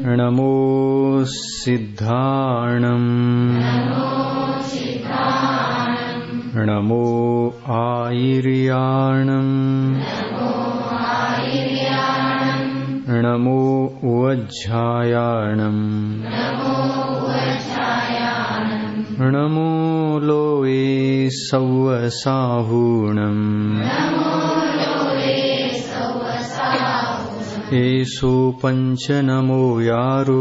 नमो सिद्धाणम् नमो आयिर्याणम् नमो वज्झायाणम् नमो लोये सौवसाहूणम् ಏಸೋ ಪಂಚ ನಮೋ ಯಾರು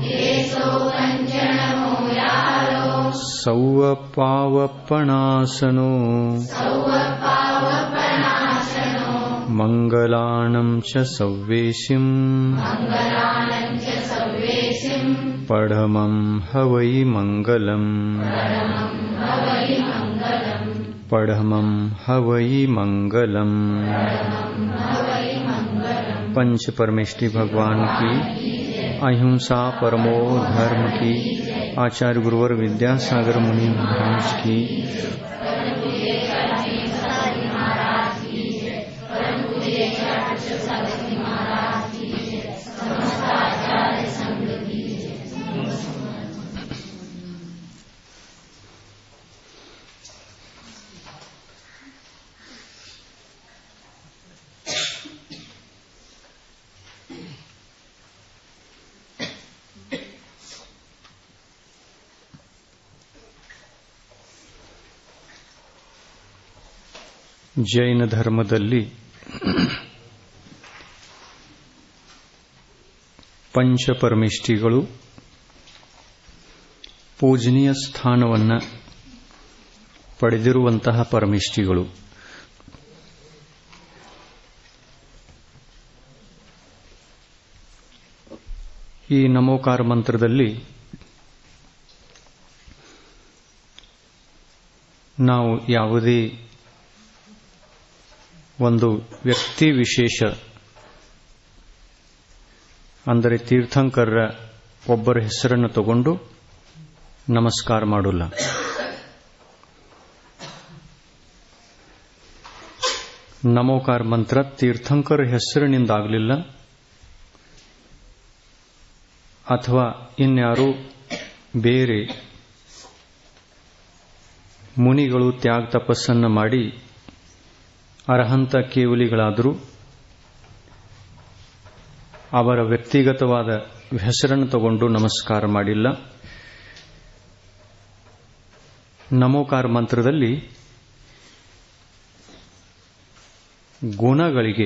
ಸೌವ ಪಾವಪ್ಪಣಾಸನೋ मङ्गलानं च सव्वेशिम् पढमं हवै मङ्गलम् पढमं हवै मङ्गलम् पंच परमेष्टि भगवान की अहिंसा परमो धर्म की आचार्य गुरुवर विद्यासागर मुनि महाराज की ಜೈನ ಧರ್ಮದಲ್ಲಿ ಪಂಚಪರಮಿಷ್ಠಿಗಳು ಪೂಜನೀಯ ಸ್ಥಾನವನ್ನು ಪಡೆದಿರುವಂತಹ ಪರಮಿಷ್ಠಿಗಳು ಈ ನಮೋಕಾರ ಮಂತ್ರದಲ್ಲಿ ನಾವು ಯಾವುದೇ ಒಂದು ವ್ಯಕ್ತಿ ವಿಶೇಷ ಅಂದರೆ ತೀರ್ಥಂಕರರ ಒಬ್ಬರ ಹೆಸರನ್ನು ತಗೊಂಡು ನಮಸ್ಕಾರ ಮಾಡೋಲ್ಲ ನಮೋಕಾರ ಮಂತ್ರ ತೀರ್ಥಂಕರ ಹೆಸರಿನಿಂದಾಗಲಿಲ್ಲ ಅಥವಾ ಇನ್ಯಾರು ಬೇರೆ ಮುನಿಗಳು ತ್ಯಾಗ ತಪಸ್ಸನ್ನು ಮಾಡಿ ಅರ್ಹಂತ ಕೇವಲಿಗಳಾದರೂ ಅವರ ವ್ಯಕ್ತಿಗತವಾದ ಹೆಸರನ್ನು ತಗೊಂಡು ನಮಸ್ಕಾರ ಮಾಡಿಲ್ಲ ನಮೋಕಾರ ಮಂತ್ರದಲ್ಲಿ ಗುಣಗಳಿಗೆ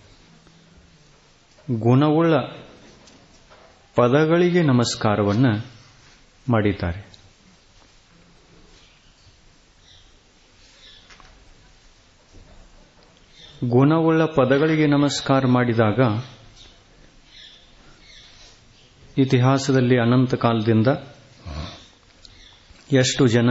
ಗುಣವುಳ್ಳ ಪದಗಳಿಗೆ ನಮಸ್ಕಾರವನ್ನು ಮಾಡಿದ್ದಾರೆ ಗುಣವುಳ್ಳ ಪದಗಳಿಗೆ ನಮಸ್ಕಾರ ಮಾಡಿದಾಗ ಇತಿಹಾಸದಲ್ಲಿ ಅನಂತ ಕಾಲದಿಂದ ಎಷ್ಟು ಜನ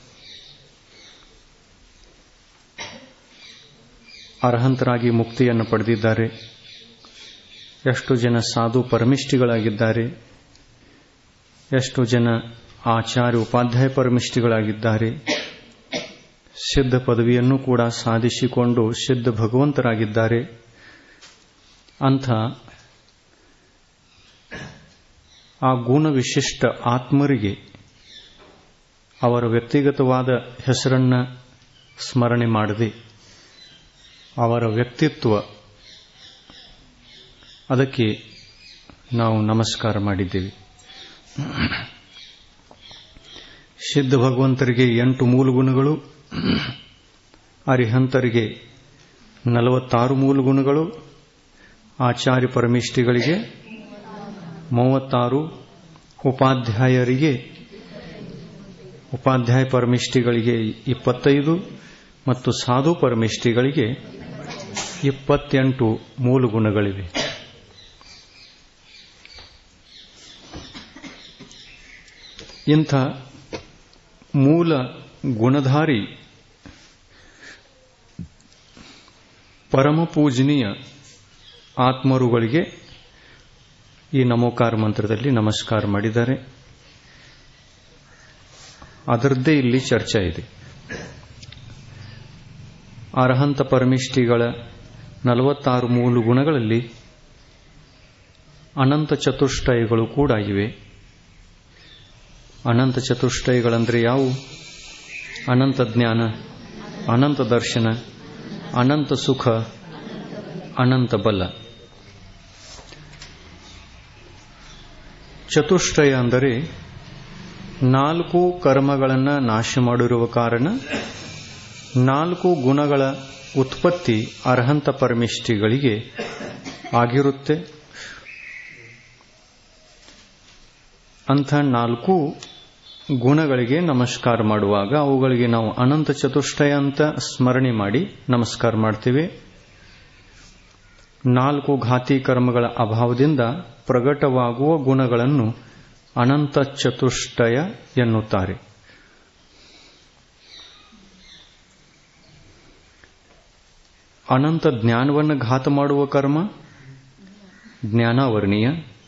ಅರ್ಹಂತರಾಗಿ ಮುಕ್ತಿಯನ್ನು ಪಡೆದಿದ್ದಾರೆ ಎಷ್ಟು ಜನ ಸಾಧು ಪರಮಿಷ್ಠಿಗಳಾಗಿದ್ದಾರೆ ಎಷ್ಟು ಜನ ಆಚಾರ್ಯ ಉಪಾಧ್ಯಾಯ ಪರಮಿಷ್ಠಿಗಳಾಗಿದ್ದಾರೆ ಸಿದ್ಧ ಪದವಿಯನ್ನು ಕೂಡ ಸಾಧಿಸಿಕೊಂಡು ಸಿದ್ಧ ಭಗವಂತರಾಗಿದ್ದಾರೆ ಅಂಥ ಆ ಗುಣವಿಶಿಷ್ಟ ಆತ್ಮರಿಗೆ ಅವರ ವ್ಯಕ್ತಿಗತವಾದ ಹೆಸರನ್ನ ಸ್ಮರಣೆ ಮಾಡದೆ ಅವರ ವ್ಯಕ್ತಿತ್ವ ಅದಕ್ಕೆ ನಾವು ನಮಸ್ಕಾರ ಮಾಡಿದ್ದೇವೆ ಸಿದ್ಧ ಭಗವಂತರಿಗೆ ಎಂಟು ಮೂಲ ಗುಣಗಳು ಅರಿಹಂತರಿಗೆ ನಲವತ್ತಾರು ಮೂಲ ಗುಣಗಳು ಆಚಾರ್ಯ ಪರಮಿಷ್ಠಿಗಳಿಗೆ ಮೂವತ್ತಾರು ಉಪಾಧ್ಯಾಯರಿಗೆ ಉಪಾಧ್ಯಾಯ ಪರಮಿಷ್ಠಿಗಳಿಗೆ ಇಪ್ಪತ್ತೈದು ಮತ್ತು ಸಾಧು ಪರಮಿಷ್ಠಿಗಳಿಗೆ ಇಪ್ಪತ್ತೆಂಟು ಮೂಲ ಗುಣಗಳಿವೆ ಇಂಥ ಮೂಲ ಗುಣಧಾರಿ ಪರಮ ಪೂಜನೀಯ ಆತ್ಮರುಗಳಿಗೆ ಈ ನಮೋಕಾರ ಮಂತ್ರದಲ್ಲಿ ನಮಸ್ಕಾರ ಮಾಡಿದ್ದಾರೆ ಅದರದ್ದೇ ಇಲ್ಲಿ ಚರ್ಚೆ ಇದೆ ಅರ್ಹಂತ ಪರಮಿಷ್ಠಿಗಳ ನಲವತ್ತಾರು ಮೂಲ ಗುಣಗಳಲ್ಲಿ ಅನಂತ ಚತುಷ್ಟಯಗಳು ಕೂಡ ಇವೆ ಅನಂತ ಚತುಷ್ಟಯಗಳಂದ್ರೆ ಯಾವುವು ಅನಂತ ಜ್ಞಾನ ಅನಂತ ದರ್ಶನ ಅನಂತ ಸುಖ ಅನಂತ ಬಲ ಚತುಷ್ಟಯ ಅಂದರೆ ನಾಲ್ಕು ಕರ್ಮಗಳನ್ನು ನಾಶ ಮಾಡಿರುವ ಕಾರಣ ನಾಲ್ಕು ಗುಣಗಳ ಉತ್ಪತ್ತಿ ಅರ್ಹಂತ ಪರಮಿಷ್ಠಿಗಳಿಗೆ ಆಗಿರುತ್ತೆ ಅಂಥ ನಾಲ್ಕು ಗುಣಗಳಿಗೆ ನಮಸ್ಕಾರ ಮಾಡುವಾಗ ಅವುಗಳಿಗೆ ನಾವು ಅನಂತ ಚತುಷ್ಟಯ ಅಂತ ಸ್ಮರಣೆ ಮಾಡಿ ನಮಸ್ಕಾರ ಮಾಡ್ತೇವೆ ನಾಲ್ಕು ಘಾತಿ ಕರ್ಮಗಳ ಅಭಾವದಿಂದ ಪ್ರಕಟವಾಗುವ ಗುಣಗಳನ್ನು ಅನಂತ ಚತುಷ್ಟಯ ಎನ್ನುತ್ತಾರೆ ಅನಂತ ಜ್ಞಾನವನ್ನು ಘಾತ ಮಾಡುವ ಕರ್ಮ ಜ್ಞಾನಾವರ್ಣೀಯ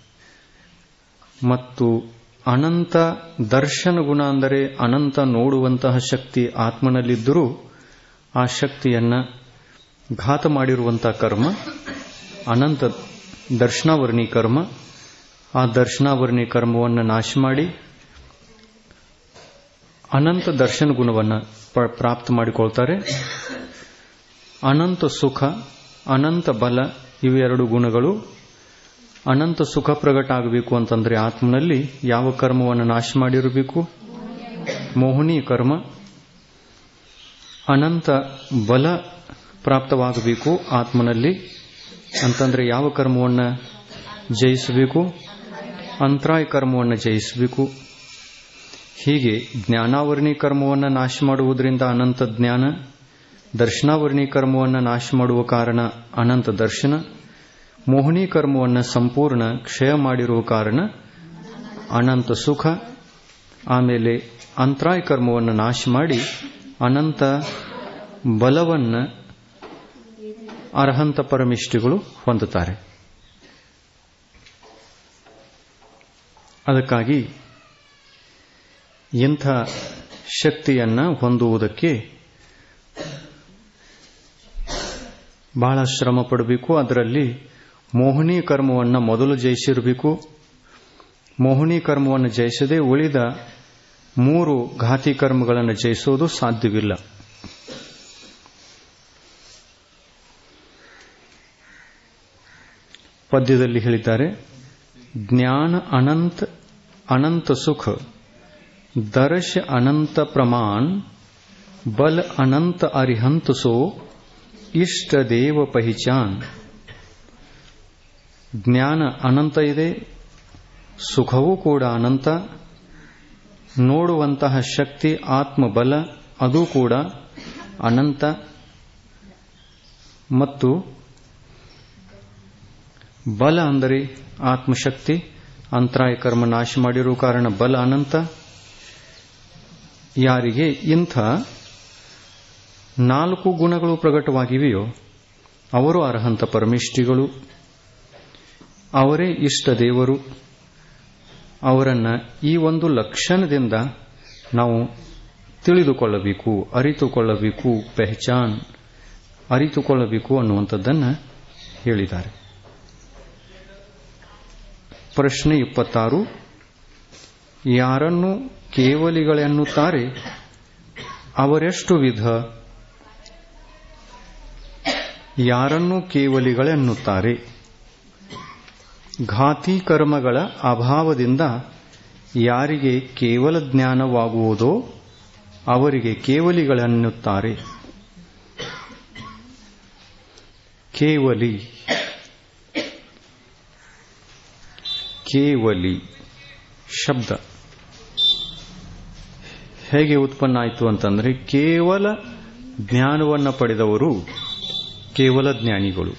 ಮತ್ತು ಅನಂತ ದರ್ಶನ ಗುಣ ಅಂದರೆ ಅನಂತ ನೋಡುವಂತಹ ಶಕ್ತಿ ಆತ್ಮನಲ್ಲಿದ್ದರೂ ಆ ಶಕ್ತಿಯನ್ನ ಘಾತ ಮಾಡಿರುವಂತಹ ಕರ್ಮ ಅನಂತ ದರ್ಶನಾವರ್ಣಿ ಕರ್ಮ ಆ ದರ್ಶನಾವರ್ಣಿ ಕರ್ಮವನ್ನು ನಾಶ ಮಾಡಿ ಅನಂತ ದರ್ಶನ ಗುಣವನ್ನು ಪ್ರಾಪ್ತ ಮಾಡಿಕೊಳ್ತಾರೆ ಅನಂತ ಸುಖ ಅನಂತ ಬಲ ಇವೆರಡು ಗುಣಗಳು ಅನಂತ ಸುಖ ಪ್ರಗಟ ಆಗಬೇಕು ಅಂತಂದ್ರೆ ಆತ್ಮನಲ್ಲಿ ಯಾವ ಕರ್ಮವನ್ನು ನಾಶ ಮಾಡಿರಬೇಕು ಮೋಹಿನಿ ಕರ್ಮ ಅನಂತ ಬಲ ಪ್ರಾಪ್ತವಾಗಬೇಕು ಆತ್ಮನಲ್ಲಿ ಅಂತಂದ್ರೆ ಯಾವ ಕರ್ಮವನ್ನು ಜಯಿಸಬೇಕು ಅಂತರಾಯ ಕರ್ಮವನ್ನು ಜಯಿಸಬೇಕು ಹೀಗೆ ಜ್ಞಾನಾವರಣಿ ಕರ್ಮವನ್ನು ನಾಶ ಮಾಡುವುದರಿಂದ ಅನಂತ ಜ್ಞಾನ ದರ್ಶನಾವರಣಿ ಕರ್ಮವನ್ನು ನಾಶ ಮಾಡುವ ಕಾರಣ ಅನಂತ ದರ್ಶನ ಮೋಹಿನಿ ಕರ್ಮವನ್ನು ಸಂಪೂರ್ಣ ಕ್ಷಯ ಮಾಡಿರುವ ಕಾರಣ ಅನಂತ ಸುಖ ಆಮೇಲೆ ಅಂತರಾಯ ಕರ್ಮವನ್ನು ನಾಶ ಮಾಡಿ ಅನಂತ ಬಲವನ್ನು ಅರ್ಹಂತ ಪರಮಿಷ್ಠಿಗಳು ಹೊಂದುತ್ತಾರೆ ಅದಕ್ಕಾಗಿ ಇಂಥ ಶಕ್ತಿಯನ್ನ ಹೊಂದುವುದಕ್ಕೆ ಬಹಳ ಶ್ರಮ ಪಡಬೇಕು ಅದರಲ್ಲಿ ಮೋಹಿನಿ ಕರ್ಮವನ್ನು ಮೊದಲು ಜಯಿಸಿರಬೇಕು ಮೋಹಿನಿ ಕರ್ಮವನ್ನು ಜಯಿಸದೆ ಉಳಿದ ಮೂರು ಘಾತಿ ಕರ್ಮಗಳನ್ನು ಜಯಿಸೋದು ಸಾಧ್ಯವಿಲ್ಲ ಪದ್ಯದಲ್ಲಿ ಹೇಳಿದ್ದಾರೆ ಜ್ಞಾನ ಅನಂತ ಅನಂತ ಸುಖ ದರ್ಶ ಅನಂತ ಪ್ರಮಾಣ ಬಲ ಅನಂತ ಅರಿಹಂತ ಸೋ ಇಷ್ಟ ದೇವ ಪಹಿಚಾನ್ ಜ್ಞಾನ ಅನಂತ ಇದೆ ಸುಖವೂ ಕೂಡ ಅನಂತ ನೋಡುವಂತಹ ಶಕ್ತಿ ಆತ್ಮಬಲ ಅದು ಕೂಡ ಅನಂತ ಮತ್ತು ಬಲ ಅಂದರೆ ಆತ್ಮಶಕ್ತಿ ಅಂತರಾಯ ಕರ್ಮ ನಾಶ ಮಾಡಿರುವ ಕಾರಣ ಬಲ ಅನಂತ ಯಾರಿಗೆ ಇಂಥ ನಾಲ್ಕು ಗುಣಗಳು ಪ್ರಕಟವಾಗಿವೆಯೋ ಅವರು ಅರ್ಹಂತ ಪರಮಿಷ್ಠಿಗಳು ಅವರೇ ಇಷ್ಟ ದೇವರು ಅವರನ್ನ ಈ ಒಂದು ಲಕ್ಷಣದಿಂದ ನಾವು ತಿಳಿದುಕೊಳ್ಳಬೇಕು ಅರಿತುಕೊಳ್ಳಬೇಕು ಪೆಹಚಾನ್ ಅರಿತುಕೊಳ್ಳಬೇಕು ಅನ್ನುವಂಥದ್ದನ್ನು ಹೇಳಿದ್ದಾರೆ ಪ್ರಶ್ನೆ ಇಪ್ಪತ್ತಾರು ಯಾರನ್ನು ಕೇವಲಿಗಳೆನ್ನುತ್ತಾರೆ ಅವರೆಷ್ಟು ವಿಧ ಯಾರನ್ನು ಕೇವಲಿಗಳೆನ್ನುತ್ತಾರೆ ಘಾತಿ ಕರ್ಮಗಳ ಅಭಾವದಿಂದ ಯಾರಿಗೆ ಕೇವಲ ಜ್ಞಾನವಾಗುವುದೋ ಅವರಿಗೆ ಕೇವಲಿಗಳೆನ್ನುತ್ತಾರೆ ಕೇವಲಿ ಕೇವಲಿ ಶಬ್ದ ಹೇಗೆ ಉತ್ಪನ್ನ ಆಯಿತು ಅಂತಂದ್ರೆ ಕೇವಲ ಜ್ಞಾನವನ್ನು ಪಡೆದವರು ಕೇವಲ ಜ್ಞಾನಿಗಳು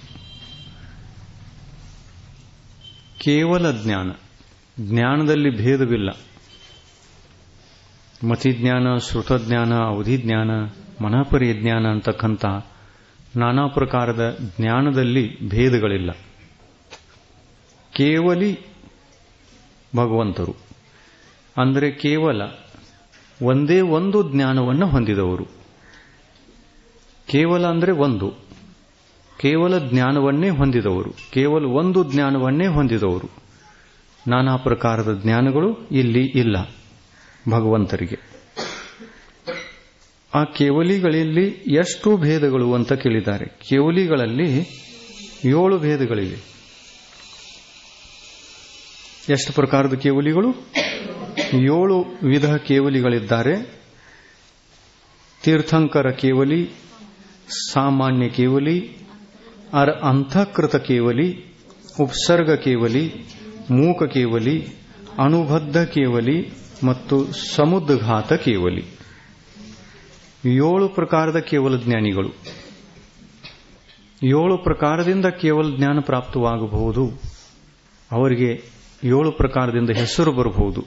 ಕೇವಲ ಜ್ಞಾನ ಜ್ಞಾನದಲ್ಲಿ ಭೇದವಿಲ್ಲ ಮತಿಜ್ಞಾನ ಶ್ರುತಜ್ಞಾನ ಅವಧಿಜ್ಞಾನ ಮನಪರಿಜ್ಞಾನ ಅಂತಕ್ಕಂಥ ನಾನಾ ಪ್ರಕಾರದ ಜ್ಞಾನದಲ್ಲಿ ಭೇದಗಳಿಲ್ಲ ಕೇವಲಿ ಭಗವಂತರು ಅಂದರೆ ಕೇವಲ ಒಂದೇ ಒಂದು ಜ್ಞಾನವನ್ನು ಹೊಂದಿದವರು ಕೇವಲ ಅಂದರೆ ಒಂದು ಕೇವಲ ಜ್ಞಾನವನ್ನೇ ಹೊಂದಿದವರು ಕೇವಲ ಒಂದು ಜ್ಞಾನವನ್ನೇ ಹೊಂದಿದವರು ನಾನಾ ಪ್ರಕಾರದ ಜ್ಞಾನಗಳು ಇಲ್ಲಿ ಇಲ್ಲ ಭಗವಂತರಿಗೆ ಆ ಕೇವಲಿಗಳಲ್ಲಿ ಎಷ್ಟು ಭೇದಗಳು ಅಂತ ಕೇಳಿದ್ದಾರೆ ಕೇವಲಿಗಳಲ್ಲಿ ಏಳು ಭೇದಗಳಿವೆ ಎಷ್ಟು ಪ್ರಕಾರದ ಕೇವಲಿಗಳು ಏಳು ವಿಧ ಕೇವಲಿಗಳಿದ್ದಾರೆ ತೀರ್ಥಂಕರ ಕೇವಲಿ ಸಾಮಾನ್ಯ ಕೇವಲಿ ಅರ ಅಂತಃಕೃತ ಕೇವಲಿ ಉಪಸರ್ಗ ಕೇವಲಿ ಮೂಕ ಕೇವಲಿ ಅನುಬದ್ಧ ಕೇವಲಿ ಮತ್ತು ಸಮುದ್ರಘಾತ ಕೇವಲಿ ಏಳು ಪ್ರಕಾರದ ಕೇವಲ ಜ್ಞಾನಿಗಳು ಏಳು ಪ್ರಕಾರದಿಂದ ಕೇವಲ ಜ್ಞಾನ ಪ್ರಾಪ್ತವಾಗಬಹುದು ಅವರಿಗೆ ಏಳು ಪ್ರಕಾರದಿಂದ ಹೆಸರು ಬರಬಹುದು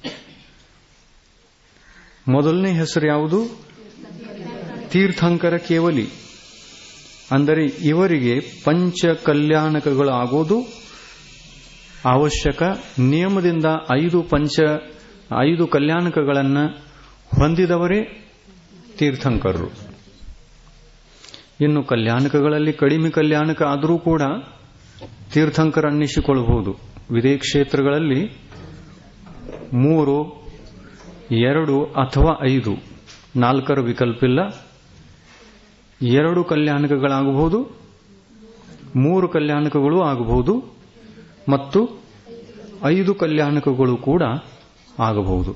ಮೊದಲನೇ ಹೆಸರು ಯಾವುದು ತೀರ್ಥಂಕರ ಕೇವಲಿ ಅಂದರೆ ಇವರಿಗೆ ಪಂಚ ಕಲ್ಯಾಣಕಗಳು ಆಗೋದು ಅವಶ್ಯಕ ನಿಯಮದಿಂದ ಐದು ಪಂಚ ಐದು ಕಲ್ಯಾಣಕಗಳನ್ನು ಹೊಂದಿದವರೇ ತೀರ್ಥಂಕರರು ಇನ್ನು ಕಲ್ಯಾಣಕಗಳಲ್ಲಿ ಕಡಿಮೆ ಕಲ್ಯಾಣಕ ಆದರೂ ಕೂಡ ತೀರ್ಥಂಕರ ಅನ್ನಿಸಿಕೊಳ್ಳಬಹುದು ವಿದೇ ಕ್ಷೇತ್ರಗಳಲ್ಲಿ ಮೂರು ಎರಡು ಅಥವಾ ಐದು ನಾಲ್ಕರ ವಿಕಲ್ಪಿಲ್ಲ ಎರಡು ಕಲ್ಯಾಣಕಗಳಾಗಬಹುದು ಮೂರು ಕಲ್ಯಾಣಕಗಳು ಆಗಬಹುದು ಮತ್ತು ಐದು ಕಲ್ಯಾಣಕಗಳು ಕೂಡ ಆಗಬಹುದು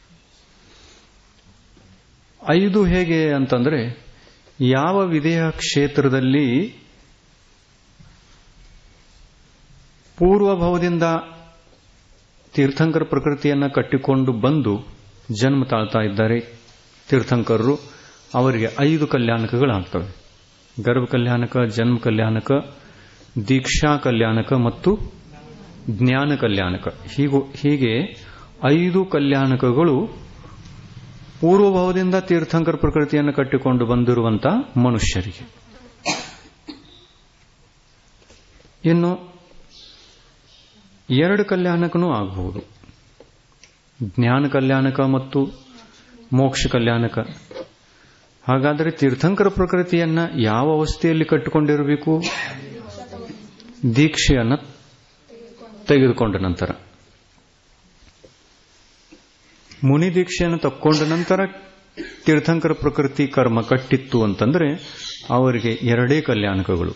ಐದು ಹೇಗೆ ಅಂತಂದ್ರೆ ಯಾವ ವಿಧೇಯ ಕ್ಷೇತ್ರದಲ್ಲಿ ಪೂರ್ವಭವದಿಂದ ತೀರ್ಥಂಕರ ಪ್ರಕೃತಿಯನ್ನು ಕಟ್ಟಿಕೊಂಡು ಬಂದು ಜನ್ಮ ತಾಳ್ತಾ ಇದ್ದಾರೆ ತೀರ್ಥಂಕರರು ಅವರಿಗೆ ಐದು ಕಲ್ಯಾಣಕಗಳಾಗ್ತವೆ ಗರ್ಭ ಕಲ್ಯಾಣಕ ಜನ್ಮ ಕಲ್ಯಾಣಕ ದೀಕ್ಷಾ ಕಲ್ಯಾಣಕ ಮತ್ತು ಜ್ಞಾನ ಕಲ್ಯಾಣಕ ಹೀಗೂ ಹೀಗೆ ಐದು ಕಲ್ಯಾಣಕಗಳು ಪೂರ್ವಭಾವದಿಂದ ತೀರ್ಥಂಕರ ಪ್ರಕೃತಿಯನ್ನು ಕಟ್ಟಿಕೊಂಡು ಬಂದಿರುವಂತಹ ಮನುಷ್ಯರಿಗೆ ಇನ್ನು ಎರಡು ಕಲ್ಯಾಣಕನೂ ಆಗಬಹುದು ಜ್ಞಾನ ಕಲ್ಯಾಣಕ ಮತ್ತು ಮೋಕ್ಷ ಕಲ್ಯಾಣಕ ಹಾಗಾದರೆ ತೀರ್ಥಂಕರ ಪ್ರಕೃತಿಯನ್ನ ಯಾವ ಅವಸ್ಥೆಯಲ್ಲಿ ಕಟ್ಟಿಕೊಂಡಿರಬೇಕು ದೀಕ್ಷೆಯನ್ನು ತೆಗೆದುಕೊಂಡ ನಂತರ ಮುನಿ ದೀಕ್ಷೆಯನ್ನು ತಕ್ಕೊಂಡ ನಂತರ ತೀರ್ಥಂಕರ ಪ್ರಕೃತಿ ಕರ್ಮ ಕಟ್ಟಿತ್ತು ಅಂತಂದ್ರೆ ಅವರಿಗೆ ಎರಡೇ ಕಲ್ಯಾಣಕಗಳು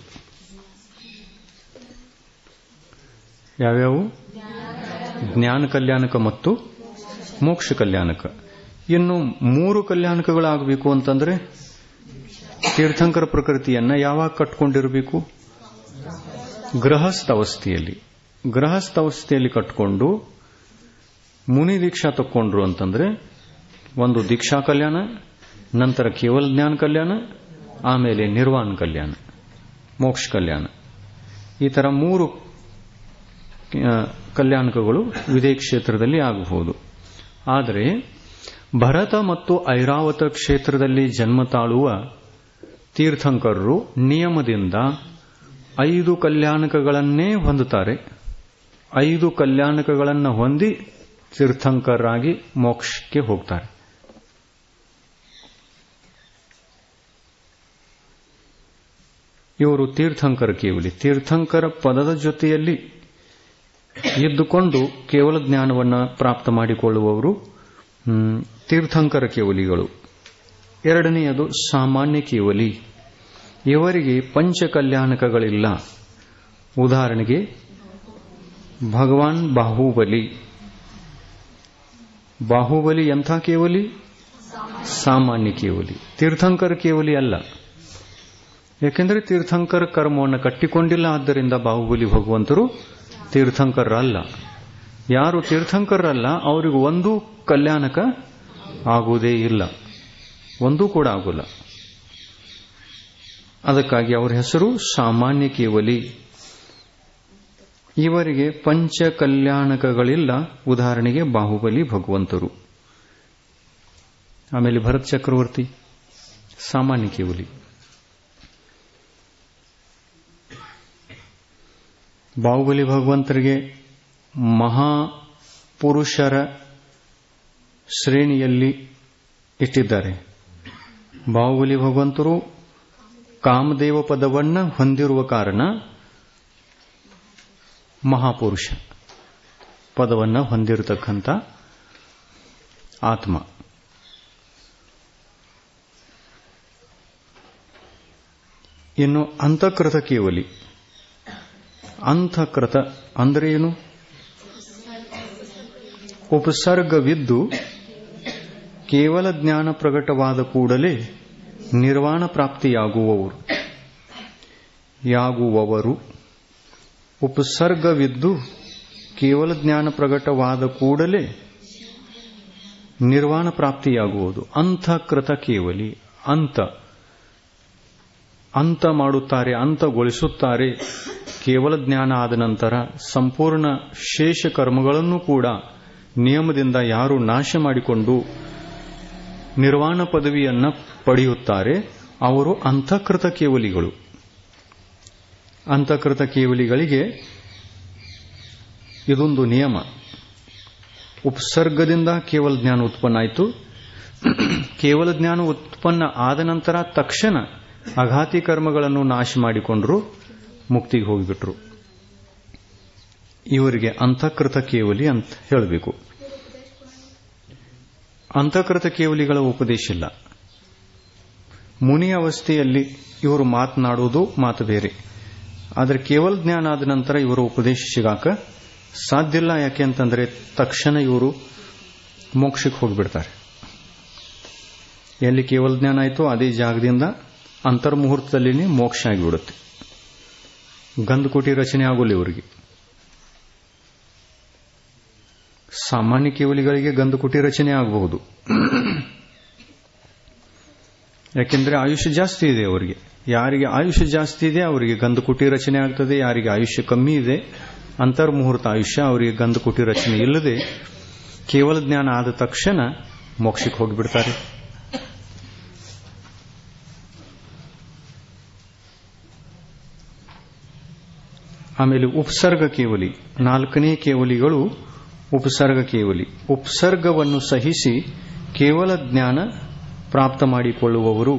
ಯಾವ್ಯಾವು ಜ್ಞಾನ ಕಲ್ಯಾಣಕ ಮತ್ತು ಮೋಕ್ಷ ಕಲ್ಯಾಣಕ ಇನ್ನು ಮೂರು ಕಲ್ಯಾಣಕಗಳಾಗಬೇಕು ಅಂತಂದ್ರೆ ತೀರ್ಥಂಕರ ಪ್ರಕೃತಿಯನ್ನ ಯಾವಾಗ ಕಟ್ಕೊಂಡಿರಬೇಕು ಗೃಹಸ್ಥ ಅವಸ್ಥೆಯಲ್ಲಿ ಗೃಹಸ್ಥ ಅವಸ್ಥೆಯಲ್ಲಿ ಕಟ್ಕೊಂಡು ಮುನಿ ದೀಕ್ಷಾ ತಕ್ಕೊಂಡ್ರು ಅಂತಂದ್ರೆ ಒಂದು ದೀಕ್ಷಾ ಕಲ್ಯಾಣ ನಂತರ ಕೇವಲ ಜ್ಞಾನ ಕಲ್ಯಾಣ ಆಮೇಲೆ ನಿರ್ವಾಣ ಕಲ್ಯಾಣ ಮೋಕ್ಷ ಕಲ್ಯಾಣ ಈ ತರ ಮೂರು ಕಲ್ಯಾಣಕಗಳು ವಿದೇ ಕ್ಷೇತ್ರದಲ್ಲಿ ಆಗಬಹುದು ಆದರೆ ಭರತ ಮತ್ತು ಐರಾವತ ಕ್ಷೇತ್ರದಲ್ಲಿ ಜನ್ಮ ತಾಳುವ ತೀರ್ಥಂಕರರು ನಿಯಮದಿಂದ ಐದು ಕಲ್ಯಾಣಕಗಳನ್ನೇ ಹೊಂದುತ್ತಾರೆ ಐದು ಕಲ್ಯಾಣಕಗಳನ್ನು ಹೊಂದಿ ತೀರ್ಥಂಕರಾಗಿ ಮೋಕ್ಷಕ್ಕೆ ಹೋಗ್ತಾರೆ ಇವರು ತೀರ್ಥಂಕರ ಕೇವಲಿ ತೀರ್ಥಂಕರ ಪದದ ಜೊತೆಯಲ್ಲಿ ಇದ್ದುಕೊಂಡು ಕೇವಲ ಜ್ಞಾನವನ್ನು ಪ್ರಾಪ್ತ ಮಾಡಿಕೊಳ್ಳುವವರು ತೀರ್ಥಂಕರ ಕೇವಲಿಗಳು ಎರಡನೆಯದು ಸಾಮಾನ್ಯ ಕೇವಲಿ ಇವರಿಗೆ ಪಂಚ ಕಲ್ಯಾಣಕಗಳಿಲ್ಲ ಉದಾಹರಣೆಗೆ ಭಗವಾನ್ ಬಾಹುಬಲಿ ಬಾಹುಬಲಿ ಎಂಥ ಕೇವಲಿ ಸಾಮಾನ್ಯ ಕೇವಲಿ ತೀರ್ಥಂಕರ ಕೇವಲಿ ಅಲ್ಲ ಯಾಕೆಂದರೆ ತೀರ್ಥಂಕರ ಕರ್ಮವನ್ನು ಕಟ್ಟಿಕೊಂಡಿಲ್ಲ ಆದ್ದರಿಂದ ಬಾಹುಬಲಿ ಭಗವಂತರು ತೀರ್ಥಂಕರಲ್ಲ ಯಾರು ತೀರ್ಥಂಕರಲ್ಲ ಅವರಿಗೆ ಒಂದೂ ಕಲ್ಯಾಣಕ ಆಗುವುದೇ ಇಲ್ಲ ಒಂದೂ ಕೂಡ ಆಗೋಲ್ಲ ಅದಕ್ಕಾಗಿ ಅವರ ಹೆಸರು ಸಾಮಾನ್ಯ ಕೇವಲಿ ಇವರಿಗೆ ಪಂಚ ಕಲ್ಯಾಣಕಗಳಿಲ್ಲ ಉದಾಹರಣೆಗೆ ಬಾಹುಬಲಿ ಭಗವಂತರು ಆಮೇಲೆ ಭರತ್ ಚಕ್ರವರ್ತಿ ಸಾಮಾನ್ಯ ಕೇವಲಿ ಬಾಹುಬಲಿ ಭಗವಂತರಿಗೆ ಮಹಾಪುರುಷರ ಶ್ರೇಣಿಯಲ್ಲಿ ಇಟ್ಟಿದ್ದಾರೆ ಬಾಹುಬಲಿ ಭಗವಂತರು ಕಾಮದೇವ ಪದವನ್ನ ಹೊಂದಿರುವ ಕಾರಣ ಮಹಾಪುರುಷ ಪದವನ್ನು ಹೊಂದಿರತಕ್ಕಂಥ ಆತ್ಮ ಇನ್ನು ಅಂತಃಕೃತ ಕೇವಲಿ ಅಂತಃಕೃತ ಅಂದರೆ ಏನು ಉಪಸರ್ಗವಿದ್ದು ಕೇವಲ ಜ್ಞಾನ ಪ್ರಕಟವಾದ ಕೂಡಲೇ ನಿರ್ವಾಣ ಪ್ರಾಪ್ತಿಯಾಗುವವರು ಯಾಗುವವರು ಉಪಸರ್ಗವಿದ್ದು ಕೇವಲ ಜ್ಞಾನ ಪ್ರಕಟವಾದ ಕೂಡಲೇ ನಿರ್ವಾಣ ಪ್ರಾಪ್ತಿಯಾಗುವುದು ಅಂತಃಕೃತ ಕೇವಲಿ ಅಂತ ಅಂತ ಮಾಡುತ್ತಾರೆ ಅಂತಗೊಳಿಸುತ್ತಾರೆ ಕೇವಲ ಜ್ಞಾನ ಆದ ನಂತರ ಸಂಪೂರ್ಣ ಶೇಷ ಕರ್ಮಗಳನ್ನು ಕೂಡ ನಿಯಮದಿಂದ ಯಾರು ನಾಶ ಮಾಡಿಕೊಂಡು ನಿರ್ವಾಣ ಪದವಿಯನ್ನ ಪಡೆಯುತ್ತಾರೆ ಅವರು ಅಂತಃಕೃತ ಕೇವಲಿಗಳು ಅಂತಃಕೃತ ಕೇವಲಿಗಳಿಗೆ ಇದೊಂದು ನಿಯಮ ಉಪಸರ್ಗದಿಂದ ಕೇವಲ ಜ್ಞಾನ ಉತ್ಪನ್ನ ಆಯಿತು ಕೇವಲ ಜ್ಞಾನ ಉತ್ಪನ್ನ ಆದ ನಂತರ ತಕ್ಷಣ ಅಘಾತಿ ಕರ್ಮಗಳನ್ನು ನಾಶ ಮಾಡಿಕೊಂಡ್ರು ಮುಕ್ತಿಗೆ ಹೋಗಿಬಿಟ್ರು ಇವರಿಗೆ ಅಂತಃಕೃತ ಕೇವಲಿ ಅಂತ ಹೇಳಬೇಕು ಅಂತಃಕೃತ ಕೇವಲಿಗಳ ಉಪದೇಶ ಇಲ್ಲ ಮುನಿ ಅವಸ್ಥೆಯಲ್ಲಿ ಇವರು ಮಾತನಾಡುವುದು ಮಾತು ಬೇರೆ ಆದರೆ ಕೇವಲ ಜ್ಞಾನ ಆದ ನಂತರ ಇವರ ಉಪದೇಶ ಸಿಗಾಕ ಸಾಧ್ಯ ಇಲ್ಲ ಯಾಕೆ ಅಂತಂದ್ರೆ ತಕ್ಷಣ ಇವರು ಮೋಕ್ಷಕ್ಕೆ ಹೋಗಿಬಿಡ್ತಾರೆ ಎಲ್ಲಿ ಕೇವಲ ಜ್ಞಾನ ಆಯಿತು ಅದೇ ಜಾಗದಿಂದ ಅಂತರ್ಮುಹೂರ್ತದಲ್ಲಿನೇ ಮೋಕ್ಷ ಆಗಿಬಿಡುತ್ತೆ ಗಂಧಕುಟಿ ರಚನೆ ಆಗೋಲ್ಲ ಇವರಿಗೆ ಸಾಮಾನ್ಯ ಕೇವಲಿಗಳಿಗೆ ಗಂಧಕುಟಿ ರಚನೆ ಆಗಬಹುದು ಯಾಕೆಂದ್ರೆ ಆಯುಷ್ಯ ಜಾಸ್ತಿ ಇದೆ ಅವರಿಗೆ ಯಾರಿಗೆ ಆಯುಷ್ಯ ಜಾಸ್ತಿ ಇದೆ ಅವರಿಗೆ ಗಂಧಕುಟಿ ರಚನೆ ಆಗ್ತದೆ ಯಾರಿಗೆ ಆಯುಷ್ಯ ಕಮ್ಮಿ ಇದೆ ಅಂತರ್ಮುಹೂರ್ತ ಆಯುಷ್ಯ ಅವರಿಗೆ ಗಂಧಕುಟಿ ರಚನೆ ಇಲ್ಲದೆ ಕೇವಲ ಜ್ಞಾನ ಆದ ತಕ್ಷಣ ಮೋಕ್ಷಕ್ಕೆ ಹೋಗಿಬಿಡ್ತಾರೆ ಆಮೇಲೆ ಉಪಸರ್ಗ ಕೇವಲಿ ನಾಲ್ಕನೇ ಕೇವಲಿಗಳು ಉಪಸರ್ಗ ಕೇವಲಿ ಉಪಸರ್ಗವನ್ನು ಸಹಿಸಿ ಕೇವಲ ಜ್ಞಾನ ಪ್ರಾಪ್ತ ಮಾಡಿಕೊಳ್ಳುವವರು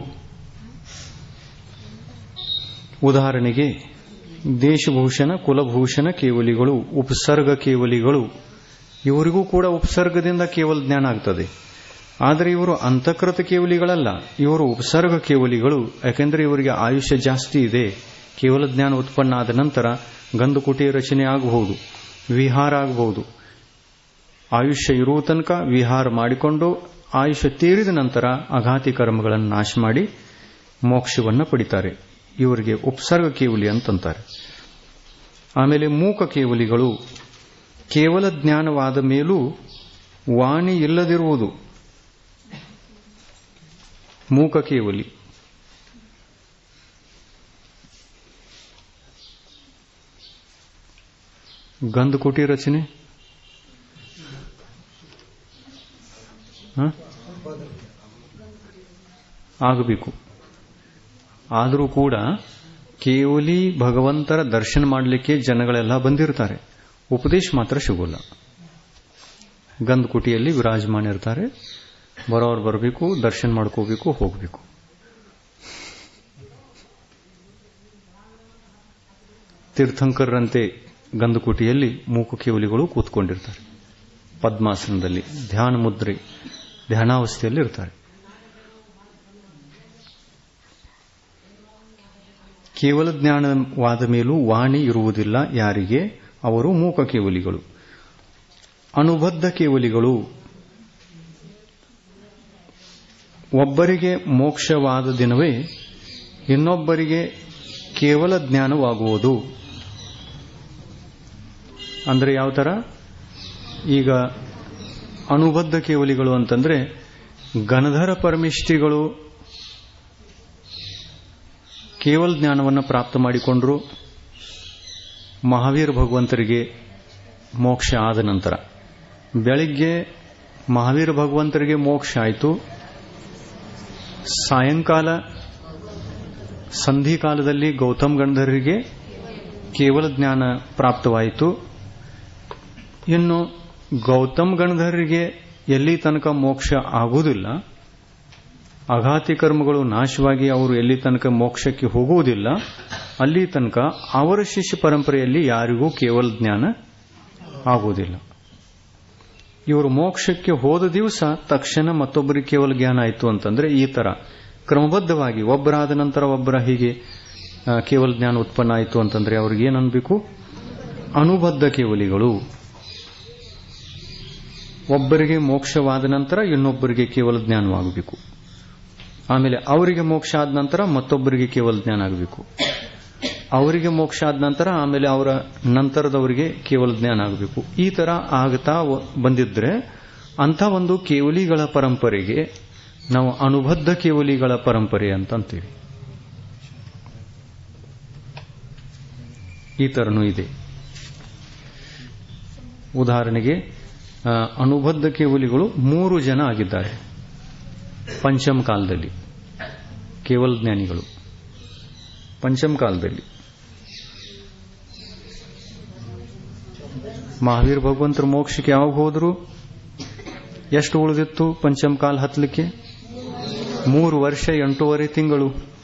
ಉದಾಹರಣೆಗೆ ದೇಶಭೂಷಣ ಕುಲಭೂಷಣ ಕೇವಲಿಗಳು ಉಪಸರ್ಗ ಕೇವಲಿಗಳು ಇವರಿಗೂ ಕೂಡ ಉಪಸರ್ಗದಿಂದ ಕೇವಲ ಜ್ಞಾನ ಆಗ್ತದೆ ಆದರೆ ಇವರು ಅಂತಃಕೃತ ಕೇವಲಿಗಳಲ್ಲ ಇವರು ಉಪಸರ್ಗ ಕೇವಲಿಗಳು ಯಾಕೆಂದರೆ ಇವರಿಗೆ ಆಯುಷ್ಯ ಜಾಸ್ತಿ ಇದೆ ಕೇವಲ ಜ್ಞಾನ ಉತ್ಪನ್ನ ಆದ ನಂತರ ಗಂಧಕುಟಿ ರಚನೆ ಆಗಬಹುದು ವಿಹಾರ ಆಗಬಹುದು ಆಯುಷ್ಯ ಇರುವ ತನಕ ವಿಹಾರ ಮಾಡಿಕೊಂಡು ಆಯುಷ್ಯ ತೀರಿದ ನಂತರ ಅಘಾತಿ ಕರ್ಮಗಳನ್ನು ನಾಶ ಮಾಡಿ ಮೋಕ್ಷವನ್ನು ಪಡಿತಾರೆ ಇವರಿಗೆ ಉಪಸರ್ಗ ಕೇವಲಿ ಅಂತಂತಾರೆ ಆಮೇಲೆ ಮೂಕ ಕೇವಲಿಗಳು ಕೇವಲ ಜ್ಞಾನವಾದ ಮೇಲೂ ವಾಣಿ ಇಲ್ಲದಿರುವುದು ಮೂಕ ಕೇವಲಿ ಗಂಧಕುಟಿ ರಚನೆ ಆಗಬೇಕು ಆದರೂ ಕೂಡ ಕೇವಲಿ ಭಗವಂತರ ದರ್ಶನ ಮಾಡಲಿಕ್ಕೆ ಜನಗಳೆಲ್ಲ ಬಂದಿರ್ತಾರೆ ಉಪದೇಶ ಮಾತ್ರ ಸಿಗೋಲ್ಲ ಗಂಧಕುಟಿಯಲ್ಲಿ ವಿರಾಜಮಾನ ಇರ್ತಾರೆ ಬರೋರು ಬರಬೇಕು ದರ್ಶನ ಮಾಡ್ಕೋಬೇಕು ಹೋಗಬೇಕು ತೀರ್ಥಂಕರರಂತೆ ಗಂಧಕುಟಿಯಲ್ಲಿ ಮೂಕು ಕೇವಲಿಗಳು ಕೂತ್ಕೊಂಡಿರ್ತಾರೆ ಪದ್ಮಾಸನದಲ್ಲಿ ಧ್ಯಾನ ಮುದ್ರೆ ಧ್ಯಾನಾವಸ್ಥೆಯಲ್ಲಿ ಇರ್ತಾರೆ ಕೇವಲ ಜ್ಞಾನವಾದ ಮೇಲೂ ವಾಣಿ ಇರುವುದಿಲ್ಲ ಯಾರಿಗೆ ಅವರು ಮೂಕ ಕೇವಲಿಗಳು ಅನುಬದ್ಧ ಕೇವಲಿಗಳು ಒಬ್ಬರಿಗೆ ಮೋಕ್ಷವಾದ ದಿನವೇ ಇನ್ನೊಬ್ಬರಿಗೆ ಕೇವಲ ಜ್ಞಾನವಾಗುವುದು ಅಂದರೆ ಯಾವ ತರ ಈಗ ಅನುಬದ್ಧ ಕೇವಲಿಗಳು ಅಂತಂದ್ರೆ ಗಣಧರ ಪರಮಿಷ್ಠಿಗಳು ಕೇವಲ ಜ್ಞಾನವನ್ನು ಪ್ರಾಪ್ತ ಮಾಡಿಕೊಂಡ್ರು ಮಹಾವೀರ ಭಗವಂತರಿಗೆ ಮೋಕ್ಷ ಆದ ನಂತರ ಬೆಳಿಗ್ಗೆ ಮಹಾವೀರ ಭಗವಂತರಿಗೆ ಮೋಕ್ಷ ಆಯಿತು ಸಾಯಂಕಾಲ ಸಂಧಿ ಕಾಲದಲ್ಲಿ ಗೌತಮ್ ಗಂಧರ್ರಿಗೆ ಕೇವಲ ಜ್ಞಾನ ಪ್ರಾಪ್ತವಾಯಿತು ಇನ್ನು ಗೌತಮ್ ಗಣಧರಿಗೆ ಎಲ್ಲಿ ತನಕ ಮೋಕ್ಷ ಆಗುವುದಿಲ್ಲ ಅಘಾತಿ ಕರ್ಮಗಳು ನಾಶವಾಗಿ ಅವರು ಎಲ್ಲಿ ತನಕ ಮೋಕ್ಷಕ್ಕೆ ಹೋಗುವುದಿಲ್ಲ ಅಲ್ಲಿ ತನಕ ಅವರ ಶಿಷ್ಯ ಪರಂಪರೆಯಲ್ಲಿ ಯಾರಿಗೂ ಕೇವಲ ಜ್ಞಾನ ಆಗುವುದಿಲ್ಲ ಇವರು ಮೋಕ್ಷಕ್ಕೆ ಹೋದ ದಿವಸ ತಕ್ಷಣ ಮತ್ತೊಬ್ಬರಿಗೆ ಕೇವಲ ಜ್ಞಾನ ಆಯಿತು ಅಂತಂದ್ರೆ ಈ ತರ ಕ್ರಮಬದ್ಧವಾಗಿ ಒಬ್ಬರಾದ ನಂತರ ಒಬ್ಬರ ಹೀಗೆ ಆ, ಕೇವಲ ಜ್ಞಾನ ಉತ್ಪನ್ನ ಆಯಿತು ಅಂತಂದ್ರೆ ಅವ್ರಿಗೆ ಏನ್ ಅನ್ಬೇಕು ಅನುಬದ್ಧ ಕೇವಲಿಗಳು ಒಬ್ಬರಿಗೆ ಮೋಕ್ಷವಾದ ನಂತರ ಇನ್ನೊಬ್ಬರಿಗೆ ಕೇವಲ ಜ್ಞಾನವಾಗಬೇಕು ಆಮೇಲೆ ಅವರಿಗೆ ಮೋಕ್ಷ ಆದ ನಂತರ ಮತ್ತೊಬ್ಬರಿಗೆ ಕೇವಲ ಜ್ಞಾನ ಆಗಬೇಕು ಅವರಿಗೆ ಮೋಕ್ಷ ಆದ ನಂತರ ಆಮೇಲೆ ಅವರ ನಂತರದವರಿಗೆ ಕೇವಲ ಜ್ಞಾನ ಆಗಬೇಕು ಈ ತರ ಆಗ್ತಾ ವ- ಬಂದಿದ್ರೆ ಅಂಥ ಒಂದು ಕೇವಲಿಗಳ ಪರಂಪರೆಗೆ ನಾವು ಅನುಬದ್ಧ ಕೇವಲಿಗಳ ಪರಂಪರೆ ಅಂತ ಅಂತೀವಿ ಈ ತರನೂ ಇದೆ ಉದಾಹರಣೆಗೆ ಆ, ಅನುಬದ್ಧ ಕೇವಲಿಗಳು ಮೂರು ಜನ ಆಗಿದ್ದಾರೆ ಪಂಚಮ ಕಾಲದಲ್ಲಿ ಕೇವಲ ಜ್ಞಾನಿಗಳು ಪಂಚಮ ಕಾಲದಲ್ಲಿ ಮಹಾವೀರ್ ಭಗವಂತರ ಮೋಕ್ಷಕ್ಕೆ ಯಾವಾಗ ಹೋದ್ರು ಎಷ್ಟು ಉಳಿದಿತ್ತು ಪಂಚಮ ಕಾಲ ಹತ್ತಲಿಕ್ಕೆ ಮೂರು ವರ್ಷ ಎಂಟೂವರೆ ತಿಂಗಳು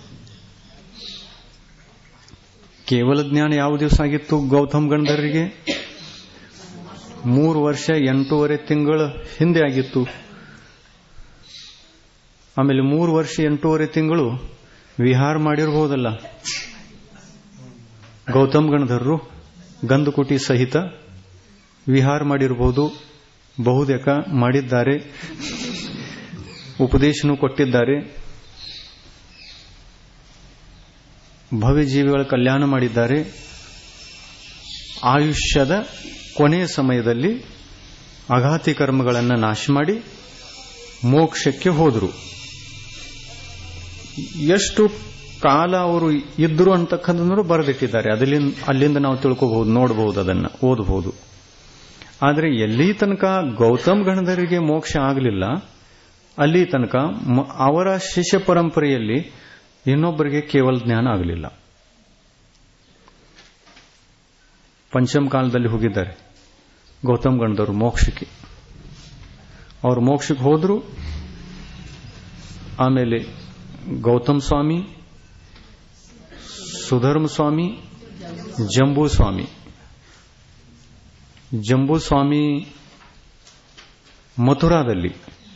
ಕೇವಲ ಜ್ಞಾನ ಯಾವ ದಿವಸ ಆಗಿತ್ತು ಗೌತಮ್ ಗಂಧರ್ರಿಗೆ ಮೂರು ವರ್ಷ ಎಂಟೂವರೆ ತಿಂಗಳ ಹಿಂದೆ ಆಗಿತ್ತು ಆಮೇಲೆ ಮೂರು ವರ್ಷ ಎಂಟೂವರೆ ತಿಂಗಳು ವಿಹಾರ ಮಾಡಿರಬಹುದಲ್ಲ ಗೌತಮ್ ಗಣಧರರು ಗಂಧಕುಟಿ ಸಹಿತ ವಿಹಾರ ಮಾಡಿರಬಹುದು ಬಹುದೇಕ ಮಾಡಿದ್ದಾರೆ ಉಪದೇಶನೂ ಕೊಟ್ಟಿದ್ದಾರೆ ಭವ್ಯ ಜೀವಿಗಳ ಕಲ್ಯಾಣ ಮಾಡಿದ್ದಾರೆ ಆಯುಷ್ಯದ ಕೊನೆಯ ಸಮಯದಲ್ಲಿ ಅಘಾತಿ ಕರ್ಮಗಳನ್ನು ನಾಶ ಮಾಡಿ ಮೋಕ್ಷಕ್ಕೆ ಹೋದರು ಎಷ್ಟು ಕಾಲ ಅವರು ಇದ್ರು ಅಂತಕ್ಕಂಥದ್ದು ಬರೆದಿಟ್ಟಿದ್ದಾರೆ ಅದರಿಂದ ಅಲ್ಲಿಂದ ನಾವು ತಿಳ್ಕೋಬಹುದು ನೋಡಬಹುದು ಅದನ್ನ ಓದಬಹುದು ಆದರೆ ಎಲ್ಲಿ ತನಕ ಗೌತಮ್ ಗಣಧರಿಗೆ ಮೋಕ್ಷ ಆಗಲಿಲ್ಲ ಅಲ್ಲಿ ತನಕ ಮ- ಅವರ ಶಿಷ್ಯ ಪರಂಪರೆಯಲ್ಲಿ ಇನ್ನೊಬ್ಬರಿಗೆ ಕೇವಲ ಜ್ಞಾನ ಆಗಲಿಲ್ಲ ಪಂಚಮ ಕಾಲದಲ್ಲಿ ಹೋಗಿದ್ದಾರೆ ಗೌತಮ್ ಗಣದವರು ಮೋಕ್ಷಕ್ಕೆ ಅವರು ಮೋಕ್ಷಕ್ಕೆ ಹೋದ್ರು ಆಮೇಲೆ ಗೌತಮ್ ಸ್ವಾಮಿ ಸುಧರ್ಮ ಸ್ವಾಮಿ ಜಂಬೂ ಸ್ವಾಮಿ ಜಂಬೂ ಸ್ವಾಮಿ ಮಥುರಾದಲ್ಲಿ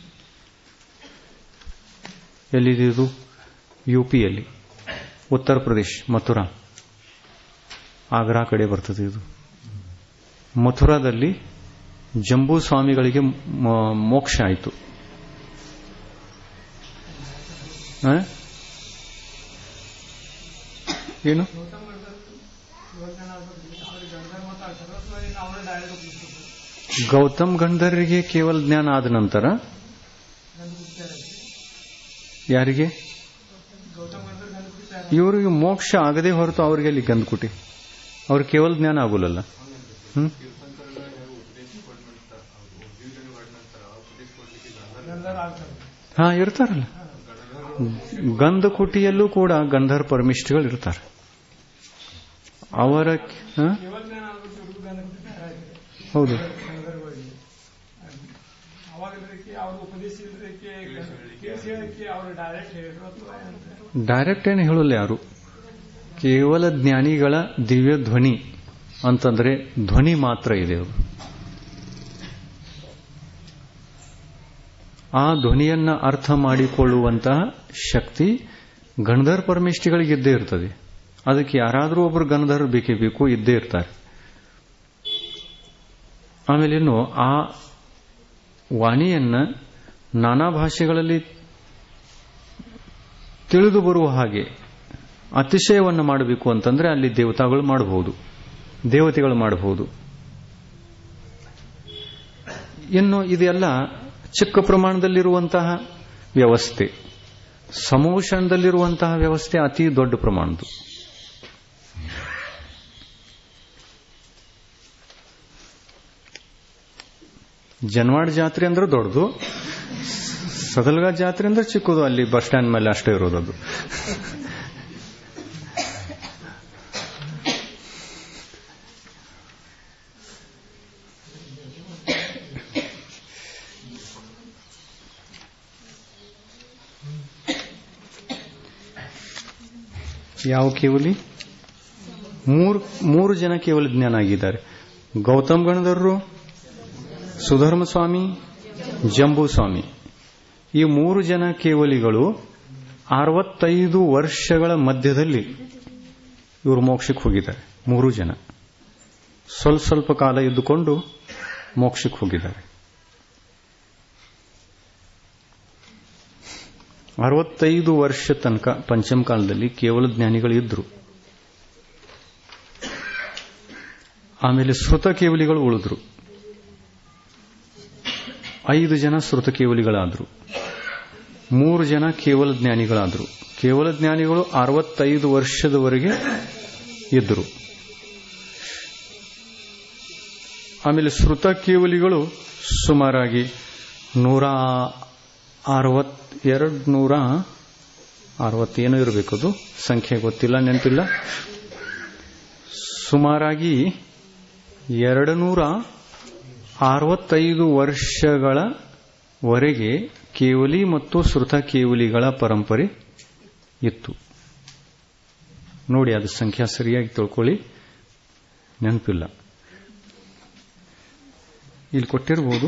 ಎಲ್ಲಿದು ಯುಪಿಯಲ್ಲಿ ಉತ್ತರ ಪ್ರದೇಶ್ ಮಥುರಾ ಆಗ್ರಾ ಕಡೆ ಬರ್ತದೆ ಇದು ಮಥುರಾದಲ್ಲಿ ಜಂಬೂ ಸ್ವಾಮಿಗಳಿಗೆ ಮ- ಮೋಕ್ಷ ಆಯಿತು ಆ? ಏನು ಗೌತಮ್ ಗಂಧರ್ರಿಗೆ ಕೇವಲ ಜ್ಞಾನ ಆದ ನಂತರ ಯಾರಿಗೆ ಇವರಿಗೆ ಮೋಕ್ಷ ಆಗದೆ ಹೊರತು ಅವರಿಗೆ ಅಲ್ಲಿ ಗಂಧಕುಟಿ ಅವ್ರಿಗೆ ಕೇವಲ ಜ್ಞಾನ ಆಗೋಲ್ಲ ಹ್ಮ್ ಹಾ ಇರ್ತಾರಲ್ಲ ಗಂಧಕುಟಿಯಲ್ಲೂ ಕೂಡ ಗಂಧರ್ ಪರಮಿಷ್ಠಗಳು ಇರ್ತಾರೆ ಅವರ ಹಾ? ಹೌದು ಅವಾಗ ಇರೋದಕ್ಕೆ ಅವ್ರ ಉಪದೇಶ ಇರೋದಕ್ಕೆ ಕೇಳಿಸಿ ಹೇಳಕ್ಕೆ ಅವ್ರು ಡೈರೆಕ್ಟ್ ಹೇಳಿದ್ರು ಅಥವಾ ಏನಂತ ಡೈರೆಕ್ಟ್ ಏನು ಹೇಳಲ್ಲ ಯಾರು ಕೇವಲ ಜ್ಞಾನಿಗಳ ದಿವ್ಯ ಧ್ವನಿ ಅಂತಂದ್ರೆ ಧ್ವನಿ ಮಾತ್ರ ಇದೆ ಅದು ಆ ಧ್ವನಿಯನ್ನ ಅರ್ಥ ಮಾಡಿಕೊಳ್ಳುವಂತಹ ಶಕ್ತಿ ಗಣಧರ್ ಪರಮೇಷ್ಠಿಗಳಿಗೆ ಇದ್ದೇ ಇರ್ತದೆ ಅದಕ್ಕೆ ಯಾರಾದರೂ ಒಬ್ಬರು ಗಣಧರ್ ಬೇಕೇ ಬೇಕು ಇದ್ದೇ ಇರ್ತಾರೆ ಆಮೇಲೆ ಇನ್ನು ಆ ವಾಣಿಯನ್ನ ನಾನಾ ಭಾಷೆಗಳಲ್ಲಿ ತಿಳಿದು ಬರುವ ಹಾಗೆ ಅತಿಶಯವನ್ನು ಮಾಡಬೇಕು ಅಂತಂದ್ರೆ ಅಲ್ಲಿ ದೇವತಾಗಳು ಮಾಡಬಹುದು ದೇವತೆಗಳು ಮಾಡಬಹುದು ಇನ್ನು ಇದೆಲ್ಲ ಚಿಕ್ಕ ಪ್ರಮಾಣದಲ್ಲಿರುವಂತಹ ವ್ಯವಸ್ಥೆ ಸಮೋಷಣದಲ್ಲಿರುವಂತಹ ವ್ಯವಸ್ಥೆ ಅತಿ ದೊಡ್ಡ ಪ್ರಮಾಣದ್ದು ಜನವಾಡ ಜಾತ್ರೆ ಅಂದ್ರೆ ದೊಡ್ಡದು ಸದಲ್ಗ ಜಾತ್ರೆ ಅಂದ್ರೆ ಚಿಕ್ಕದು ಅಲ್ಲಿ ಬಸ್ ಸ್ಟ್ಯಾಂಡ್ ಮೇಲೆ ಅಷ್ಟೇ ಇರೋದು ಯಾವ ಕೇವಲಿ ಮೂರು ಮೂರು ಜನ ಕೇವಲ ಜ್ಞಾನ ಆಗಿದ್ದಾರೆ ಗೌತಮ್ ಗಣಧರರು ಸುಧರ್ಮ ಸ್ವಾಮಿ ಜಂಬೂ ಸ್ವಾಮಿ ಈ ಮೂರು ಜನ ಕೇವಲಿಗಳು ಅರವತ್ತೈದು ವರ್ಷಗಳ ಮಧ್ಯದಲ್ಲಿ ಇವರು ಮೋಕ್ಷಕ್ಕೆ ಹೋಗಿದ್ದಾರೆ ಮೂರು ಜನ ಸ್ವಲ್ಪ ಸ್ವಲ್ಪ ಕಾಲ ಇದ್ದುಕೊಂಡು ಮೋಕ್ಷಕ್ಕೆ ಹೋಗಿದ್ದಾರೆ ಅರವತ್ತೈದು ವರ್ಷ ತನಕ ಪಂಚಮ ಕಾಲದಲ್ಲಿ ಕೇವಲ ಜ್ಞಾನಿಗಳು ಇದ್ರು ಆಮೇಲೆ ಶ್ರುತ ಕೇವಲಿಗಳು ಉಳಿದ್ರು ಐದು ಜನ ಶ್ರುತ ಕೇವಲಿಗಳಾದ್ರು ಮೂರು ಜನ ಕೇವಲ ಜ್ಞಾನಿಗಳಾದ್ರು ಕೇವಲ ಜ್ಞಾನಿಗಳು ಅರವತ್ತೈದು ವರ್ಷದವರೆಗೆ ಇದ್ದರು ಆಮೇಲೆ ಶ್ರುತ ಕೇವಲಿಗಳು ಸುಮಾರಾಗಿ ನೂರ ಅರವತ್ತೆರಡು ನೂರ ಅರವತ್ತೇನೋ ಇರಬೇಕದು ಸಂಖ್ಯೆ ಗೊತ್ತಿಲ್ಲ ನೆನಪಿಲ್ಲ ಸುಮಾರಾಗಿ ಎರಡು ನೂರ ಅರವತ್ತೈದು ವರ್ಷಗಳವರೆಗೆ ಕೇವಲಿ ಮತ್ತು ಶ್ರುತ ಕೇವಲಿಗಳ ಪರಂಪರೆ ಇತ್ತು ನೋಡಿ ಅದು ಸಂಖ್ಯಾ ಸರಿಯಾಗಿ ತಿಳ್ಕೊಳ್ಳಿ ನೆನಪಿಲ್ಲ ಇಲ್ಲಿ ಕೊಟ್ಟಿರ್ಬೋದು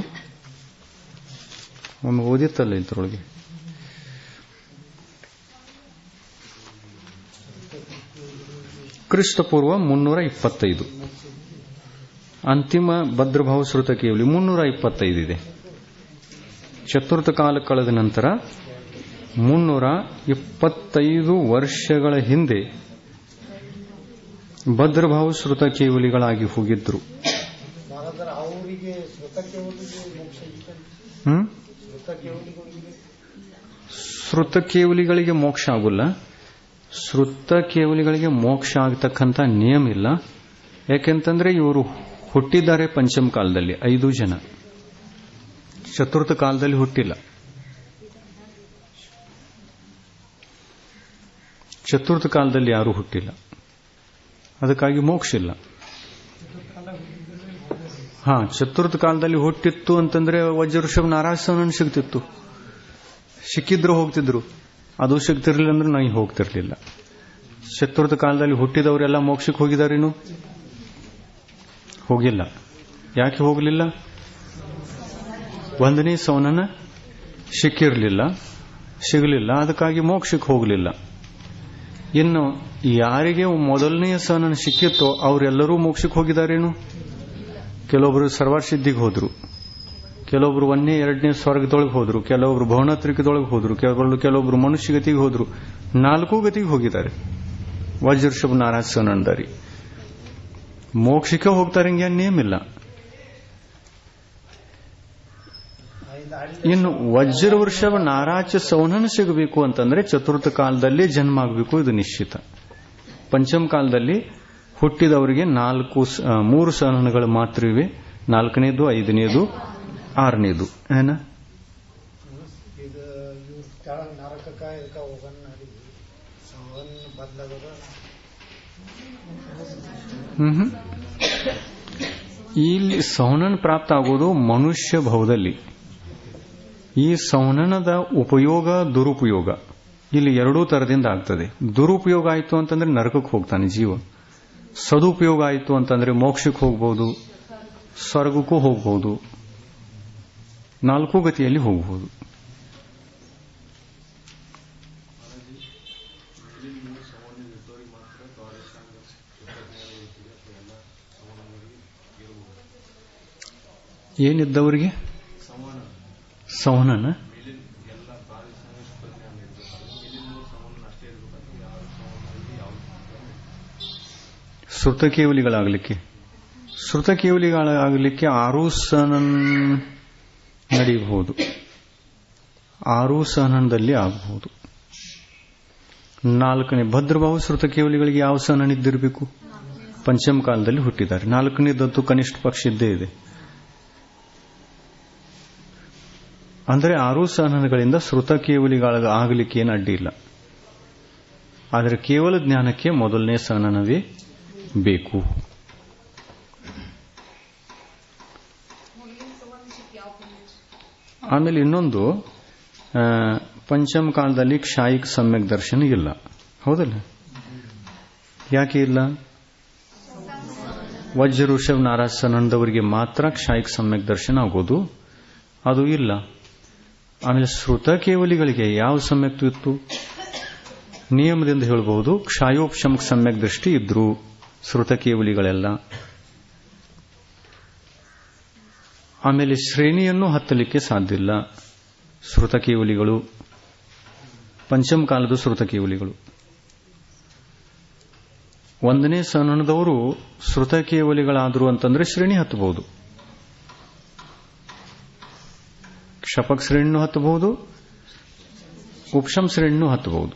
ಒಮ್ಮೆ ಓದಿತ್ತಲ್ಲ ಇದ್ರೊಳಗೆ ಕ್ರಿಸ್ತಪೂರ್ವ ಮುನ್ನೂರ ಇಪ್ಪತ್ತೈದು ಅಂತಿಮ ಭದ್ರಭಾವ ಶ್ರುತ ಕೇವಲಿ ಮುನ್ನೂರ ಇಪ್ಪತ್ತೈದು ಇದೆ ಚತುರ್ಥ ಕಾಲ ಕಳೆದ ನಂತರ ಮುನ್ನೂರ ಇಪ್ಪತ್ತೈದು ವರ್ಷಗಳ ಹಿಂದೆ ಭದ್ರಭಾವ ಶ್ರುತ ಕೇವಲಿಗಳಾಗಿ ಹೋಗಿದ್ರು ಮಹಾರಾಜರ ಅವರಿಗೆ ಸ್ವತ ಕೇವಲಿಗೆ ಮೋಕ್ಷ ಇದೆ ಹ್ಮ್ ಸ್ವತ ಕೇವಲಿಗಳಿಗೆ ಶ್ರುತ ಕೇವಲಿಗಳಿಗೆ ಮೋಕ್ಷ ಆಗುಲ್ಲ ಶ್ರುತ ಕೇವಲಿಗಳಿಗೆ ಮೋಕ್ಷ ಆಗತಕ್ಕಂಥ ನಿಯಮ ಇಲ್ಲ ಯಾಕೆಂತಂದ್ರೆ ಇವರು ಹುಟ್ಟಿದ್ದಾರೆ ಪಂಚಮ ಕಾಲದಲ್ಲಿ ಐದು ಜನ ಚತುರ್ಥ ಕಾಲದಲ್ಲಿ ಹುಟ್ಟಿಲ್ಲ ಚತುರ್ಥ ಕಾಲದಲ್ಲಿ ಯಾರೂ ಹುಟ್ಟಿಲ್ಲ ಅದಕ್ಕಾಗಿ ಮೋಕ್ಷ ಇಲ್ಲ ಹಾ ಚತುರ್ಥ ಕಾಲದಲ್ಲಿ ಹುಟ್ಟಿತ್ತು ಅಂತಂದ್ರೆ ವಜ್ರಷಭ ನಾರಾಯಣನ ಸಿಗ್ತಿತ್ತು ಸಿಕ್ಕಿದ್ರು ಹೋಗ್ತಿದ್ರು ಅದು ಸಿಗ್ತಿರ್ಲಿಲ್ಲ ಅಂದ್ರೆ ನಾ ಹೋಗ್ತಿರ್ಲಿಲ್ಲ ಚತುರ್ಥ ಕಾಲದಲ್ಲಿ ಹುಟ್ಟಿದವರೆಲ್ಲ ಮೋಕ್ಷಕ್ಕೆ ಹೋಗಿದಾರೇನು ಹೋಗಿಲ್ಲ ಯಾಕೆ ಹೋಗಲಿಲ್ಲ ಒಂದನೇ ಸವನನ ಸಿಕ್ಕಿರಲಿಲ್ಲ ಸಿಗಲಿಲ್ಲ ಅದಕ್ಕಾಗಿ ಮೋಕ್ಷಕ್ಕೆ ಹೋಗಲಿಲ್ಲ ಇನ್ನು ಯಾರಿಗೆ ಮೊದಲನೆಯ ಸವನನ ಸಿಕ್ಕಿತ್ತೋ ಅವರೆಲ್ಲರೂ ಮೋಕ್ಷಕ್ಕೆ ಹೋಗಿದಾರೇನು ಕೆಲವೊಬ್ಬರು ಸರ್ವಸಿದ್ಧಿಗೆ ಹೋದ್ರು ಕೆಲವೊಬ್ರು ಒಂದನೇ ಎರಡನೇ ಸ್ವರ್ಗದೊಳಗೆ ಹೋದ್ರು ಕೆಲವೊಬ್ರು ಭವನತ್ರಿಕದೊಳಗೆ ಹೋದ್ರು ಕೆಲವೊಬ್ರು ಕೆಲವೊಬ್ರು ಮನುಷ್ಯ ಗತಿಗೆ ಹೋದ್ರು ನಾಲ್ಕು ಗತಿಗೆ ಹೋಗಿದ್ದಾರೆ ವಜ್ರಷಭ ನಾರಾಜ ಸನಂದಾರಿ ಮೋಕ್ಷಕ್ಕೆ ಹೋಗ್ತಾರೆ ಹಿಂಗೆ ನೇಮಿಲ್ಲ ಐದು ಅಡಿ ಇನ್ನು ವಜ್ರ ವೃಷಭ ನಾರಾಚ ಸೌನನ ಸಿಗಬೇಕು ಅಂತಂದ್ರೆ ಚತುರ್ಥ ಕಾಲದಲ್ಲಿ ಜನ್ಮ ಆಗಬೇಕು ಇದು ನಿಶ್ಚಿತ ಪಂಚಮ ಕಾಲದಲ್ಲಿ ಹುಟ್ಟಿದವರಿಗೆ ನಾಲ್ಕು ಸ- ಆ, ಮೂರು ಸಹನಗಳು ಮಾತ್ರ ಇವೆ ನಾಲ್ಕನೇದು ಐದನೇದು ಆರನೇದು ಏನ ಈಗ ಇವ್ರು ಕೆಳಗ ನರಕಕ್ಕ ಇದಕ್ಕ ಹೋಗನ್ ನಡಿ ಸವನ್ ಬದ್ಲಾಗದ ಹ್ಮ್ ಇಲ್ಲಿ ಸೌನನ್ ಪ್ರಾಪ್ತ ಆಗೋದು ಮನುಷ್ಯ ಭವದಲ್ಲಿ ಈ ಸೌನನದ ಉಪಯೋಗ ದುರುಪಯೋಗ ಇಲ್ಲಿ ಎರಡೂ ತರದಿಂದ ಆಗ್ತದೆ ದುರುಪಯೋಗ ಆಯಿತು ಅಂತಂದ್ರೆ ನರಕಕ್ಕೆ ಹೋಗ್ತಾನೆ ಜೀವ ಸದುಪಯೋಗ ಆಯಿತು ಅಂತಂದ್ರೆ ಮೋಕ್ಷಕ್ಕೆ ಹೋಗ್ಬೋದು ಸ್ವರ್ಗಕ್ಕೂ ಹೋಗ್ಬೋದು ನಾಲ್ಕು ಗತಿಯಲ್ಲಿ ಹೋಗ್ಬೋದು ಏನಿದ್ದವರಿಗೆ ಸಂವಹನ ಶ್ರುತ ಕೇವಲಿಗಳಾಗಲಿಕ್ಕೆ ಶ್ರುತ ಕೇವಲಿಗಳಾಗಲಿಕ್ಕೆ ಆರೂ ಸಹನನ್ ನಡೆಯಬಹುದು ಆರೂ ಸಹನದಲ್ಲಿ ಆಗಬಹುದು ನಾಲ್ಕನೇ ಭದ್ರಭಾವ ಶ್ರುತ ಕೇವಲಿಗಳಿಗೆ ಯಾವ ಸಹನ ಇದ್ದಿರಬೇಕು ಪಂಚಮ ಕಾಲದಲ್ಲಿ ಹುಟ್ಟಿದ್ದಾರೆ ನಾಲ್ಕನೇದಂತೂ ಕನಿಷ್ಠ ಪಕ್ಷ ಇದ್ದೇ ಇದೆ ಅಂದರೆ ಆರೂ ಸಹನಗಳಿಂದ ಶ್ರುತ ಕೇವಲಿಗಳ ಆಗಲಿಕ್ಕೆ ಏನು ಅಡ್ಡಿ ಇಲ್ಲ ಆದರೆ ಕೇವಲ ಜ್ಞಾನಕ್ಕೆ ಮೊದಲನೇ ಸಹನವೇ ಬೇಕು ಆಮೇಲೆ ಇನ್ನೊಂದು ಆ, ಪಂಚಮ ಕಾಲದಲ್ಲಿ ಕ್ಷಾಯಿಕ ಸಮ್ಯಕ್ ದರ್ಶನ ಇಲ್ಲ ಹೌದಲ್ಲ ಯಾಕೆ ಇಲ್ಲ ವಜ್ರ ಋಷಭ್ ನಾರಾಜ್ ಸನಂದವರಿಗೆ ಮಾತ್ರ ಕ್ಷಾಯಿಕ ಸಮ್ಯಕ್ ದರ್ಶನ ಆಗೋದು ಅದು ಇಲ್ಲ ಆಮೇಲೆ ಶ್ರುತ ಕೇವಲಿಗಳಿಗೆ ಯಾವ ಸಮ್ಯಕ್ ಇತ್ತು ನಿಯಮದಿಂದ ಹೇಳಬಹುದು ಕ್ಷಾಯೋಪಶಮಕ್ ಸಮ್ಯಕ್ ದೃಷ್ಟಿ ಇದ್ರು ಶ್ರುತ ಕೇವಲಿಗಳೆಲ್ಲ ಆಮೇಲೆ ಶ್ರೇಣಿಯನ್ನು ಹತ್ತಲಿಕ್ಕೆ ಸಾಧ್ಯ ಇಲ್ಲ ಶ್ರುತ ಕೇವಲಿಗಳು ಪಂಚಮ ಕಾಲದ ಶ್ರುತ ಕೇವಲಿಗಳು ಒಂದನೇ ಸನನದವರು ಶ್ರುತ ಕೇವಲಿಗಳಾದ್ರು ಅಂತಂದ್ರೆ ಶ್ರೇಣಿ ಹತ್ತಬಹುದು ಕ್ಷಪಕ್ ಶ್ರೇಣಿನೂ ಹತ್ತಬಹುದು ಉಪಶಮ್ ಶ್ರೇಣಿನೂ ಹತ್ತಬಹುದು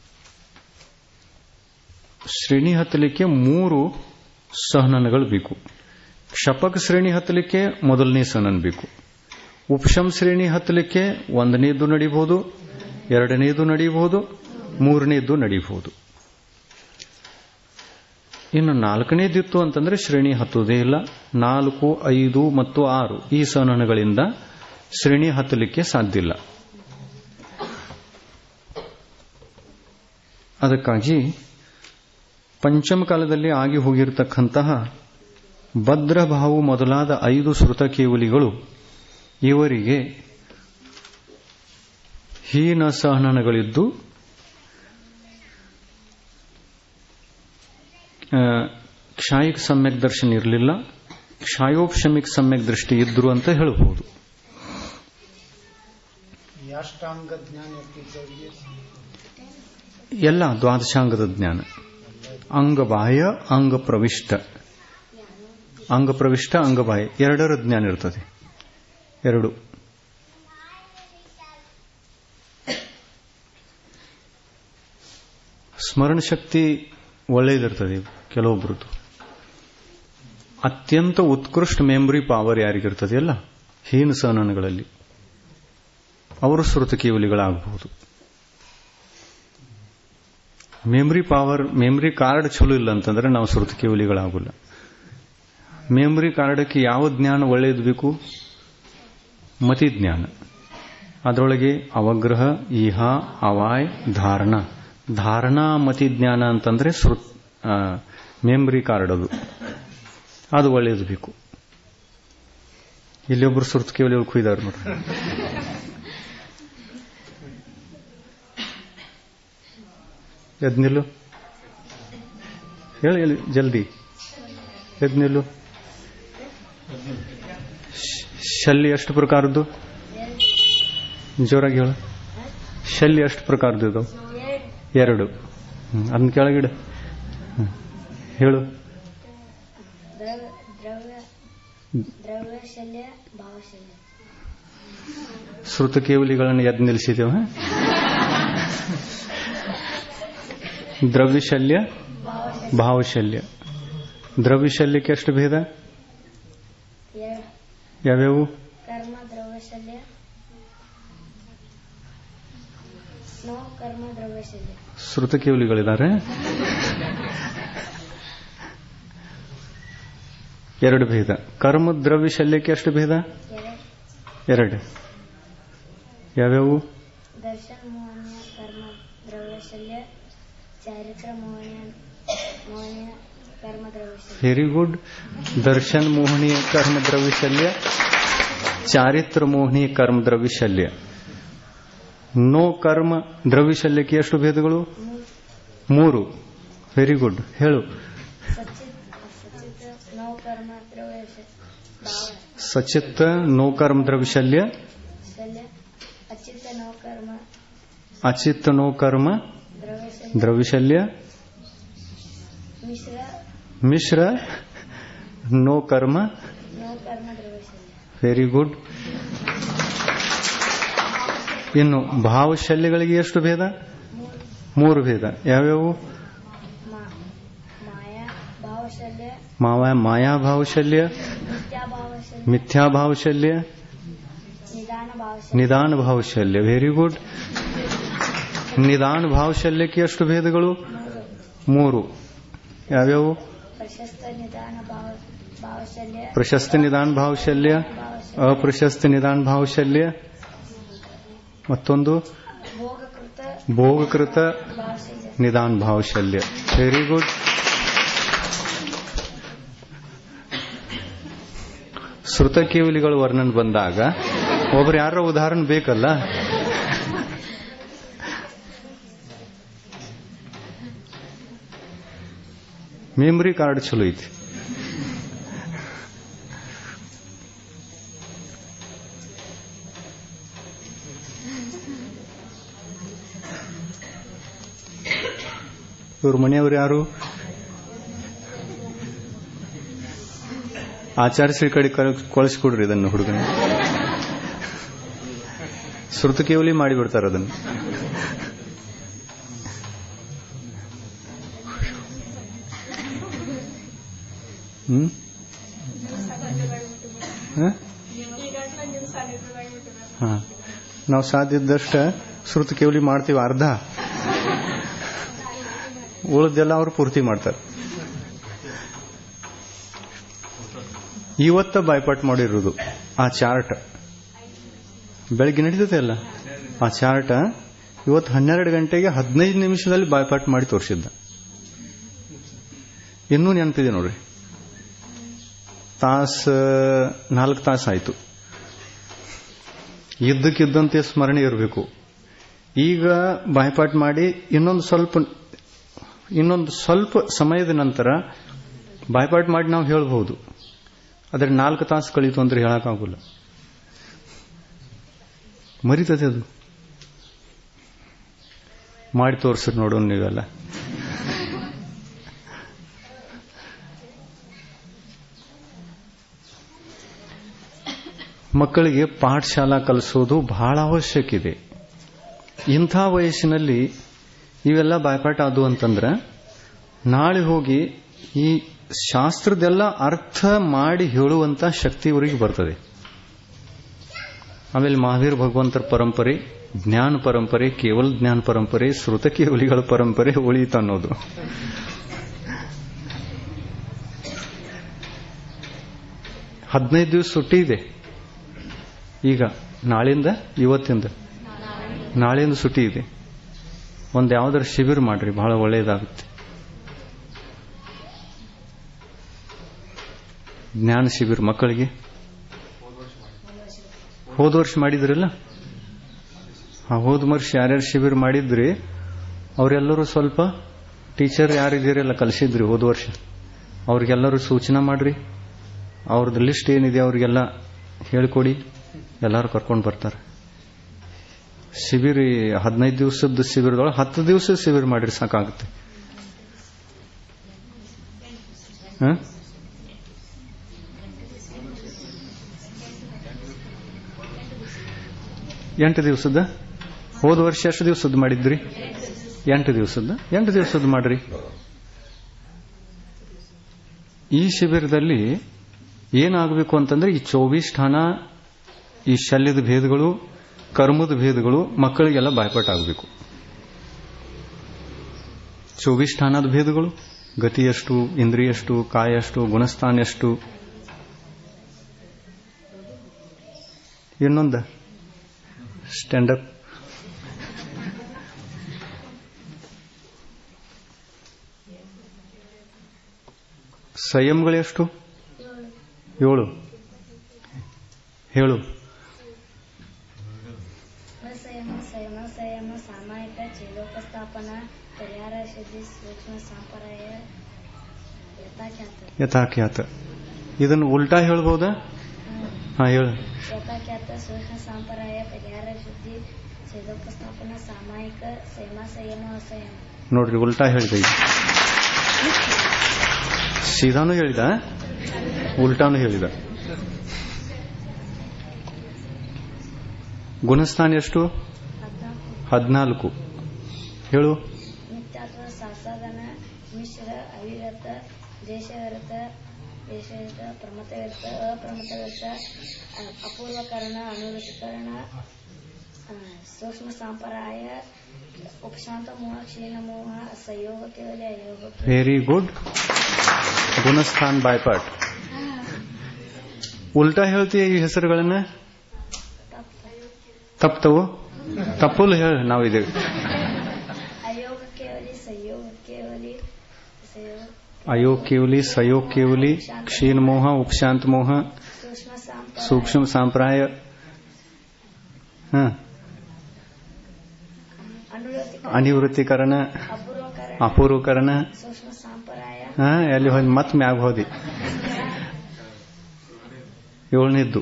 ಶ್ರೇಣಿ ಹತ್ತಲಿಕ್ಕೆ ಮೂರು ಸಹನನಗಳು ಬೇಕು ಕ್ಷಪಕ ಶ್ರೇಣಿ ಹತ್ತಲಿಕ್ಕೆ ಮೊದಲನೇ ಸಹನನ್ ಬೇಕು ಉಪಶಮ್ ಶ್ರೇಣಿ ಹತ್ತಲಿಕ್ಕೆ ಒಂದನೇದು ನಡೀಬಹುದು ಎರಡನೇದು ನಡೀಬಹುದು ಮೂರನೇದು ನಡೀಬಹುದು ಇನ್ನು ನಾಲ್ಕನೇದಿತ್ತು ಅಂತಂದ್ರೆ ಶ್ರೇಣಿ ಹತ್ತುವುದೇ ಇಲ್ಲ ನಾಲ್ಕು ಐದು ಮತ್ತು ಆರು ಈ ಸಹನಗಳಿಂದ ಶ್ರೇಣಿ ಹತ್ತಲಿಕ್ಕೆ ಸಾಧ್ಯ ಇಲ್ಲ ಅದಕ್ಕಾಗಿ ಪಂಚಮ ಕಾಲದಲ್ಲಿ ಆಗಿ ಹೋಗಿರತಕ್ಕಂತಹ ಭದ್ರಭಾವು ಮೊದಲಾದ ಐದು ಶ್ರುತ ಕೇವಲಿಗಳು ಇವರಿಗೆ ಹೀನ ಸಹನಗಳಿದ್ದು ಕ್ಷಾಯಿಕ್ ಸಮ್ಯಕ್ ದರ್ಶನ ಇರಲಿಲ್ಲ ಕ್ಷಾಯೋಪಶಮಿಕ್ ಸಮ್ಯಕ್ ದೃಷ್ಟಿ ಇದ್ರು ಅಂತ ಹೇಳಬಹುದು ಅಷ್ಟಾಂಗ ಜ್ಞಾನ ಎತ್ತಿದ್ದವರಿಗೆ ಎಲ್ಲ ದ್ವಾದಶಾಂಗದ ಜ್ಞಾನ ಅಂಗಬಾಹ್ಯ ಅಂಗ ಪ್ರವಿಷ್ಟ ಅಂಗ ಪ್ರವಿಷ್ಟ ಅಂಗಬಾಹ್ಯ ಎರಡರ ಜ್ಞಾನ ಇರ್ತದೆ ಎರಡು ಸ್ಮರಣ ಶಕ್ತಿ ಒಳ್ಳೆಯದಿರ್ತದೆ ಕೆಲವೊಬ್ಬರದ್ದು ಅತ್ಯಂತ ಉತ್ಕೃಷ್ಟ ಮೆಮೊರಿ ಪವರ್ ಯಾರಿಗಿರ್ತದೆ ಅಲ್ಲ ಹೀನ ಸಹನಗಳಲ್ಲಿ ಅವರು ಶ್ರುತ ಕೇವಲಿಗಳಾಗಬಹುದು ಮೆಮರಿ ಪವರ್ ಮೆಮರಿ ಕಾರ್ಡ್ ಚಲೋ ಇಲ್ಲ ಅಂತಂದ್ರೆ ನಾವು ಶ್ರುತ ಕೇವಲಿಗಳಾಗಲ್ಲ ಮೆಮರಿ ಕಾರ್ಡಕ್ಕೆ ಯಾವ ಜ್ಞಾನ ಒಳ್ಳೆಯದು ಬೇಕು ಮತಿ ಜ್ಞಾನ ಅದರೊಳಗೆ ಅವಗ್ರಹ ಈಹ ಅವಾಯ್ ಧಾರಣ ಧಾರಣಾ ಮತಿ ಜ್ಞಾನ ಅಂತಂದ್ರೆ ಶ್ರುತ್ ಮೆಮರಿ ಕಾರ್ಡ್ ಅದು ಅದು ಒಳ್ಳೆಯದು ಬೇಕು ಇಲ್ಲೊಬ್ರು ಸುರ್ತ ಕೇವಲಿ ಕುಯ್ದಾರ ನೋಡ್ರಿ ಎದ್ ನಿಲ್ಲು ಹೇಳಿ ಹೇಳಿ ಜಲ್ದಿ ಎದ್ ನಿಲ್ಲು ಶಲ್ಯ ಎಷ್ಟು ಪ್ರಕಾರದ್ದು ಜೋರಾಗಿ ಹೇಳು ಶಲ್ಯ ಎಷ್ಟು ಪ್ರಕಾರದ್ದು ಇದು ಎರಡು ಹ್ಮ್, ಅದನ್ನ ಕೆಳಗಿಡ ಹ್ಮ್. ಹೇಳು ದ್ರವ್ಯ ದ್ರವ್ಯ ದ್ರವ್ಯಶಲ್ಯ ಭಾವಶಲ್ಯ ಶ್ರುತ ಕೇವಲಿಗಳನ್ನು ಎದ್ ನಿಲ್ಲಿಸಿದ್ದೇವ ದ್ರವ್ಯಶಲ್ಯ ಭಾವಶಲ್ಯ ದ್ರವ್ಯಶಲ್ಯಕ್ಕೆ ಎಷ್ಟು ಭೇದ ಎರಡು ಯಾವ್ಯಾವು ಕರ್ಮ ದ್ರವ್ಯಶಲ್ಯ ನೋ ಕರ್ಮ ದ್ರವ್ಯಶಲ್ಯ ಶ್ರುತ ಕೇವಲಿಗಳಿದ್ದಾರೆ ಎರಡು ಭೇದ ಕರ್ಮ ದ್ರವ್ಯ ಶಲ್ಯಕ್ಕೆ ಎಷ್ಟು ಭೇದ ಎರಡು ಎರಡು ಯಾವ್ಯಾವು ದರ್ಶನ ಮೋಹನೀಯ ಕರ್ಮ ದ್ರವ್ಯಶಲ್ಯ ಚಾರಿತ್ರ ಮೋಹನೀಯ ಮೋಹನೀಯ ಕರ್ಮ ದ್ರವ್ಯಶಲ್ಯ ವೆರಿ ಗುಡ್ ದರ್ಶನ್ ಮೋಹನೀಯ ಕರ್ಮ ದ್ರವ್ಯ ಶಲ್ಯ ಚಾರಿತ್ರ ಮೋಹನೀಯ ಕರ್ಮ ದ್ರವ್ಯ ಶಲ್ಯ ನೋ ಕರ್ಮ ದ್ರವ್ಯ ಶಲ್ಯಕ್ಕೆ ಎಷ್ಟು ಭೇದಗಳು ಮೂರು ವೆರಿ ಗುಡ್ ಹೇಳು ಸಚಿತ್ ಸಚಿತ್ ನೋ ಕರ್ಮ ದ್ರವ್ಯಶಲ್ಯ ಭಾವ ಸಚಿತ್ತ ನೋ ಕರ್ಮ ದ್ರವ್ಯ ಶಲ್ಯ ಶಲ್ಯ ಅಚಿತ ನೋ ಕರ್ಮ ಅಚಿತ್ತ ನೋ ಕರ್ಮ ದ್ರವ್ಯಶಲ್ಯ ದ್ರವ್ಯ ಶಲ್ಯ ಮಿಶ್ರ ಮಿಶ್ರ ನೋ ಕರ್ಮ ನೋ ಕರ್ಮ ದ್ರವ್ಯಶಲ್ಯ ವೆರಿ ಗುಡ್ ಇನ್ನು ಭಾವಶಲ್ಯಗಳಿಗೆ ಎಷ್ಟು ಭೇದ ಮೂರು ಭೇದ ಯಾವ್ಯಾವು ಮಾ- ಮಾಯಾ ಭಾವಶಲ್ಯ ಮಾವ ಮಾಯಾ ಭಾವಶಲ್ಯ ನಿತ್ಯ ಭಾವಶಲ್ಯ ಮಿಥ್ಯಾ ಭಾವಶಲ್ಯ ನಿಧಾನ ಭಾವಶಲ್ಯ ನಿಧಾನ ಭಾವಶಲ್ಯ ವೆರಿ ಗುಡ್ ನಿಧಾನ ಭಾವಶಲ್ಯಕ್ಕೆ ಎಷ್ಟು ಭೇದಗಳು ಮೂರು ಯಾವ್ಯಾವು ಪ್ರಶಸ್ತ ನಿಧಾನ ಭಾವ ಭಾವಶಲ್ಯ ಪ್ರಶಸ್ತ ನಿಧಾನ ಭಾವಶಲ್ಯ ಭಾವಶಲ್ಯ ಅಪ್ರಶಸ್ತ ನಿಧಾನ ಭಾವಶಲ್ಯ ಮತ್ತೊಂದು ಭೋಗಕೃತ ಭೋಗಕೃತ ಭಾವಶಲ್ಯ ನಿಧಾನ ಭಾವಶಲ್ಯ ವೆರಿ ಗುಡ್ ಶ್ರುತ ಕೇವಲಿಗಳು ವರ್ಣನ್ ಬಂದಾಗ ಒಬ್ರು ಯಾರ ಉದಾಹರಣೆ ಬೇಕಲ್ಲ ಮೆಮ್ರಿ ಕಾರ್ಡ್ ಚಲೋ ಐತಿ ಇವ್ರ ಮನೆಯವರು ಯಾರು ಆಚಾರ್ಯ ಕಡೆ ಕಳಿಸ್ಕೊಡ್ರಿ ಇದನ್ನು ಹುಡುಗನ ಶ್ರುತ ಕೇವಲಿ ಮಾಡಿಬಿಡ್ತಾರೆ ಅದನ್ನು ಹ್ಮ್ ಹ? ಹಾ ನಾವು ಸಾಧ್ಯ ಇದ್ದಷ್ಟ ಶ್ರುತ ಕೇವಲಿ ಮಾಡ್ತೀವಿ ಅರ್ಧ ಉಳಿದೆಲ್ಲ ಅವರು ಪೂರ್ತಿ ಮಾಡ್ತಾರೆ ಇವತ್ತ ಬಾಯ್ಪಾಟ್ ಮಾಡಿರೋದು ಆ ಚಾರ್ಟ್ ಬೆಳಗ್ಗೆ ನಡೀತದೆ ಅಲ್ಲ ಆ ಚಾರ್ಟ್ ಇವತ್ತು ಹನ್ನೆರಡು ಗಂಟೆಗೆ ಹದಿನೈದು ನಿಮಿಷದಲ್ಲಿ ಬಾಯ್ಪಾಟ್ ಮಾಡಿ ತೋರಿಸಿದ್ದ ಇನ್ನೂ ನೆನಪಿದೆ ನೋಡ್ರಿ ತಾಸ ನಾಲ್ಕು ತಾಸು ಆಯ್ತು ಇದ್ದಕ್ಕಿದ್ದಂತೆ ಸ್ಮರಣೆ ಇರಬೇಕು ಈಗ ಬಾಯ್ಪಾಟ್ ಮಾಡಿ ಇನ್ನೊಂದು ಸ್ವಲ್ಪ ಇನ್ನೊಂದು ಸ್ವಲ್ಪ ಸಮಯದ ನಂತರ ಬಾಯ್ಪಾಟ್ ಮಾಡಿ ನಾವು ಹೇಳ್ಬಹುದು ಆದರೆ ನಾಲ್ಕು ತಾಸು ಕಳೀತು ಅಂದ್ರೆ ಹೇಳಕ್ಕಾಗಲ್ಲ ಮರಿತದೆ ಅದು ಮಾಡಿ ತೋರಿಸ್ರಿ ನೋಡೋಣ ನೀವೆಲ್ಲ ಮಕ್ಕಳಿಗೆ ಪಾಠಶಾಲಾ ಕಲಿಸೋದು ಬಹಳ ಅವಶ್ಯಕ ಇದೆ ಇಂಥ ವಯಸ್ಸಿನಲ್ಲಿ ಇವೆಲ್ಲ ಬಾಯ್ಪಾಠ ಅದು ಅಂತಂದ್ರೆ ನಾಳೆ ಹೋಗಿ ಈ ಶಾಸ್ತ್ರದೆಲ್ಲ ಅರ್ಥ ಮಾಡಿ ಹೇಳುವಂತ ಶಕ್ತಿ ಇವರಿಗೆ ಬರ್ತದೆ ಆಮೇಲೆ ಮಹಾವೀರ್ ಭಗವಂತರ ಪರಂಪರೆ ಜ್ಞಾನ ಪರಂಪರೆ ಕೇವಲ ಜ್ಞಾನ ಪರಂಪರೆ ಶ್ರುತ ಕೇವಲಿಗಳ ಪರಂಪರೆ ಉಳಿಯಿತು ಅನ್ನೋದು ಹದಿನೈದು ದಿವಸ ಸುಟ್ಟಿ ಇದೆ ಈಗ ನಾಳಿಂದ ಇವತ್ತಿಂದ ನಾಳೆಯಿಂದ ಸುಟ್ಟಿ ಇದೆ ಒಂದು ಯಾವ್ದಾರ ಶಿಬಿರ ಮಾಡ್ರಿ ಬಹಳ ಒಳ್ಳೆಯದಾಗುತ್ತೆ ಜ್ಞಾನ ಶಿಬಿರ ಮಕ್ಕಳಿಗೆ ಹೋದ ವರ್ಷ ಮಾಡಿದ್ರಲ್ಲ ಆ ಹೋದ ವರ್ಷ ಯಾರ್ಯಾರು ಶಿಬಿರ ಮಾಡಿದ್ರಿ ಅವರೆಲ್ಲರೂ ಸ್ವಲ್ಪ ಟೀಚರ್ ಯಾರಿದ್ದೀರಲ್ಲ ಕಲಿಸಿದ್ರಿ ಹೋದ ವರ್ಷ ಅವ್ರಿಗೆಲ್ಲರೂ ಸೂಚನೆ ಮಾಡ್ರಿ ಅವ್ರದ್ದು ಲಿಸ್ಟ್ ಏನಿದೆ ಅವ್ರಿಗೆಲ್ಲ ಹೇಳ್ಕೊಡಿ ಎಲ್ಲರೂ ಕರ್ಕೊಂಡು ಬರ್ತಾರೆ ಶಿಬಿರ ಹದಿನೈದು ದಿವಸದ ಶಿಬಿರದೊಳಗೆ ಹತ್ತು ದಿವಸ ಶಿಬಿರ ಮಾಡಿರಿ ಸಾಕಾಗುತ್ತೆ ಹ? ಎಂಟು ದಿವಸದ ಹೋದ ವರ್ಷ ಎಷ್ಟು ದಿವಸದ ಮಾಡಿದ್ರಿ ಎಂಟು ದಿವಸದ ಎಂಟು ದಿವಸದ ಮಾಡ್ರಿ ಈ ಶಿಬಿರದಲ್ಲಿ ಏನಾಗಬೇಕು ಅಂತಂದ್ರೆ ಈ ಚೌಬೀಸ್ ಠಾಣ ಈ ಶಲ್ಯದ ಭೇದಗಳು ಕರ್ಮದ ಭೇದಗಳು ಮಕ್ಕಳಿಗೆಲ್ಲ ಬಾಯ್ಪಾಟ್ ಆಗಬೇಕು ಚೌಬೀಸ್ ಠಾಣದ ಭೇದಗಳು ಗತಿ ಎಷ್ಟು ಇಂದ್ರಿಯ ಎಷ್ಟು ಕಾಯ ಎಷ್ಟು ಗುಣಸ್ಥಾನ ಎಷ್ಟು ಇನ್ನೊಂದ ಸ್ಟ್ಯಾಂಡಪ್ ಸಂಯಮಗಳೆಷ್ಟು ಏಳು ಹೇಳು ಸಂಯಮ ಸಂಯಮ ಸಂಯಮ ಸಾಮಾಯಿಕ ಛೇದೋಪಸ್ಥಾಪನ ಪರಿಹಾರ ಶುದ್ಧಿ ಸೂಕ್ಷ್ಮ ಸಂಪ್ರದಾಯ ಯಥಾಖ್ಯಾತ ಯಥಾಖ್ಯಾತ ಇದನ್ನು ಉಲ್ಟಾ ಹೇಳ್ಬೋದಾ ಹಾ ಹೇಳು ಯಥಾಖ್ಯಾತ ಸೂಕ್ಷ್ಮ ಸಂಪ್ರದಾಯ ಪರಿಹಾರ ಶುದ್ಧಿ ಛೇದೋಪಸ್ಥಾಪನ ಸಾಮಾಯಿಕ ಸಂಯಮ ಸಂಯಮ ಅಸಂಯಮ ನೋಡ್ರಿ ಉಲ್ಟಾ ಹೇಳಿದೆ ಈಗ ಸೀದಾನು ಹೇಳಿದ ಉಲ್ಟಾನು ಹೇಳಿದ ಗುಣಸ್ಥಾನ ಎಷ್ಟು ಹದಿನಾಲ್ಕು ಹದಿನಾಲ್ಕು ಹೇಳು ನಿತ್ಯಾತ್ವ ಸಾಸಾದನ ಮಿಶ್ರ ಅವಿರತ ದೇಶವಿರತ ದೇಶವಿರತ ಪ್ರಮತವಿರತ ಅಪ್ರಮತವಿರತ ಅ- ಅಪೂರ್ವಕರಣ ಅನುರುಚಿಕರಣ ಆ, ಸೂಕ್ಷ್ಮ ಸಂಪ್ರಾಯ ಉಪಶಾಂತ ಮೋಹ ಕ್ಷೀಣ ಮೋಹ ಸಂಯೋಗ ಕೇವಲ ಅಯೋಗ ಕೇವಲ. ವೆರಿ ಗುಡ್ ಗುಣಸ್ಥಾನ್ ಬಾಯ್ಪಾಟ್ ಉಲ್ಟಾ ಹೇಳ್ತೀಯ ಈ ಹೆಸರುಗಳನ್ನ ತಪ್ಪು. ತಪ್ತವು ತಪ್ಪಲು ಹೇಳ ನಾವಿದ್ದೇವೆ ಅಯೋಗ ಕೇವಲಿ ಸಂಯೋಗ ಕೇವಲಿ ಸಂಯೋಗ ಅಯೋಗ್ ಕೇವಲಿ ಸಯೋಗ್ ಕೇವಲಿ ಕ್ಷೀಣ ಮೋಹ ಉಪಶಾಂತ ಮೋಹ ಸೂಕ್ಷ್ಮ ಸೂಕ್ಷ್ಮ ಸಂಪ್ರಾಯ ಹ ಅನುವೃತ್ತಿ ಅನಿವೃತ್ತಿಕರಣ ಅಪೂರ್ವಕರಣ ಅಪೂರ್ವಕರಣ ಸೂಕ್ಷ್ಮ ಸಂಪ್ರಾಯ ಹ ಎಲ್ಲಿ ಹೋಗಿ ಮತ್ ಮ್ಯಾಗ ಹೋದಿ ಏಳನೇದ್ದು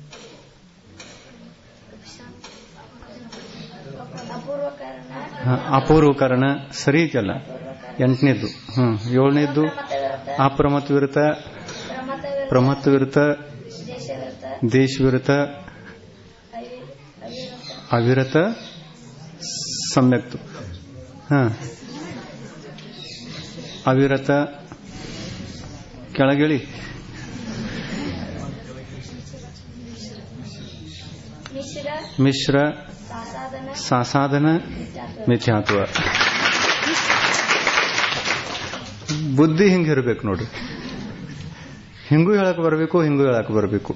ಅಪೂರ್ವಕರಣ ಹ, ಅಪೂರ್ವಕರಣ ಸರಿ ಐತಲ್ಲ ಎಂಟನೇದ್ದು ಹ್ಮ್ ಏಳನೇದ್ದು ಪ್ರಮತ ವಿರುದ್ಧ ಅಪ್ರಮತ್ ವಿರುತ ಪ್ರಮತ ವಿರುದ್ಧ ಪ್ರಮತ್ ವಿರುತ ದೇಶ ವಿರುದ್ಧ ದೇಶ ವಿರುತ ಅವಿ- ಅವಿರುದ್ಧ ಅವಿರತ ಸಮ್ಯಕ್ತು ಹ ಅವಿರತ ಕೆಳಗಿಳಿ ಮಿಶ್ರ ಮಿಶ್ರ ಸಾಸಾಧನ ಸಾಸಾಧನ ಮಿಥ್ಯಾತ್ವ. ಮಿಥ್ಯಾತ್ವ ಬುದ್ಧಿ ಹಿಂಗಿರ್ಬೇಕು ನೋಡ್ರಿ ಹಿಂಗೂ ಹೇಳಕ್ ಬರಬೇಕು ಹಿಂಗೂ ಹೇಳಕ್ ಬರಬೇಕು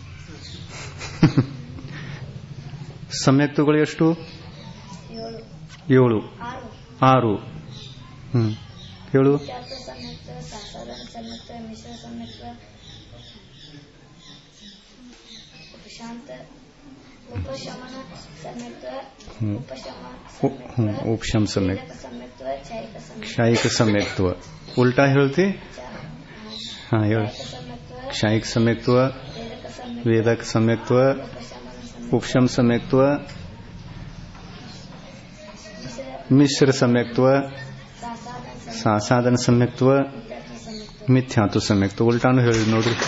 ಸಮ್ಯಕ್ತುಗಳು ಎಷ್ಟು ಏಳು ಏಳು ಆರು ಆರು ಹ್ಮ್ ಏಳು ಮಿಥ್ಯಾತ್ವ ಸಂಯುಕ್ತ ಸಾಸಾಧನ ಸಂಯುಕ್ತ ಮಿಶ್ರ ಸಂಯುಕ್ತ ಉಪಶಾಂತ ಉಪಶಮನ ಸಂಯುಕ್ತ ಹ್ಮ್. ಉಪಶಮ ಉ- ಹ್ಮ್, ಉಪಶಮ ಸಂಯುಕ್ತ. ವೇದಕ ಸಂಯುಕ್ತ ಛಾಯಿಕ ಸಂಯುಕ್ತ ಕ್ಷಾಯಿಕ ಸಮ್ಯಕ್ತ್ವ ಉಲ್ಟಾ ಹೇಳ್ತಿ ಹಾ ಹೇಳು ಛಾಯಿಕ ಸಂಯುಕ್ತ ಕ್ಷಾಯಿಕ ಸಮ್ಯಕ್ತ್ವ ವೇದಕ ಸಂಯುಕ್ತ ವೇದಕ ಸಮ್ಯಕ್ತ್ವ ಉಪಶಮನ ಸಂಯುಕ್ತ ಉಪಶಮ ಸಮ್ಯಕ್ತ್ವ ಮಿಶ್ರ ಮಿಶ್ರ ಸಮ್ಯಕ್ತ್ವ ಸಾಸಾಧನ ಸಂಯುಕ್ತ ಸಾಸಾಧನ ಸಮ್ಯಕ್ತ್ವ ಮಿಥ್ಯಾತ್ವ ಸಂಯುಕ್ತ ಮಿಥ್ಯಾತು ಸಮ್ಯಕ್ತ್ವ ಉಲ್ಟಾನು ಹೇಳಿ ನೋಡ್ರಿ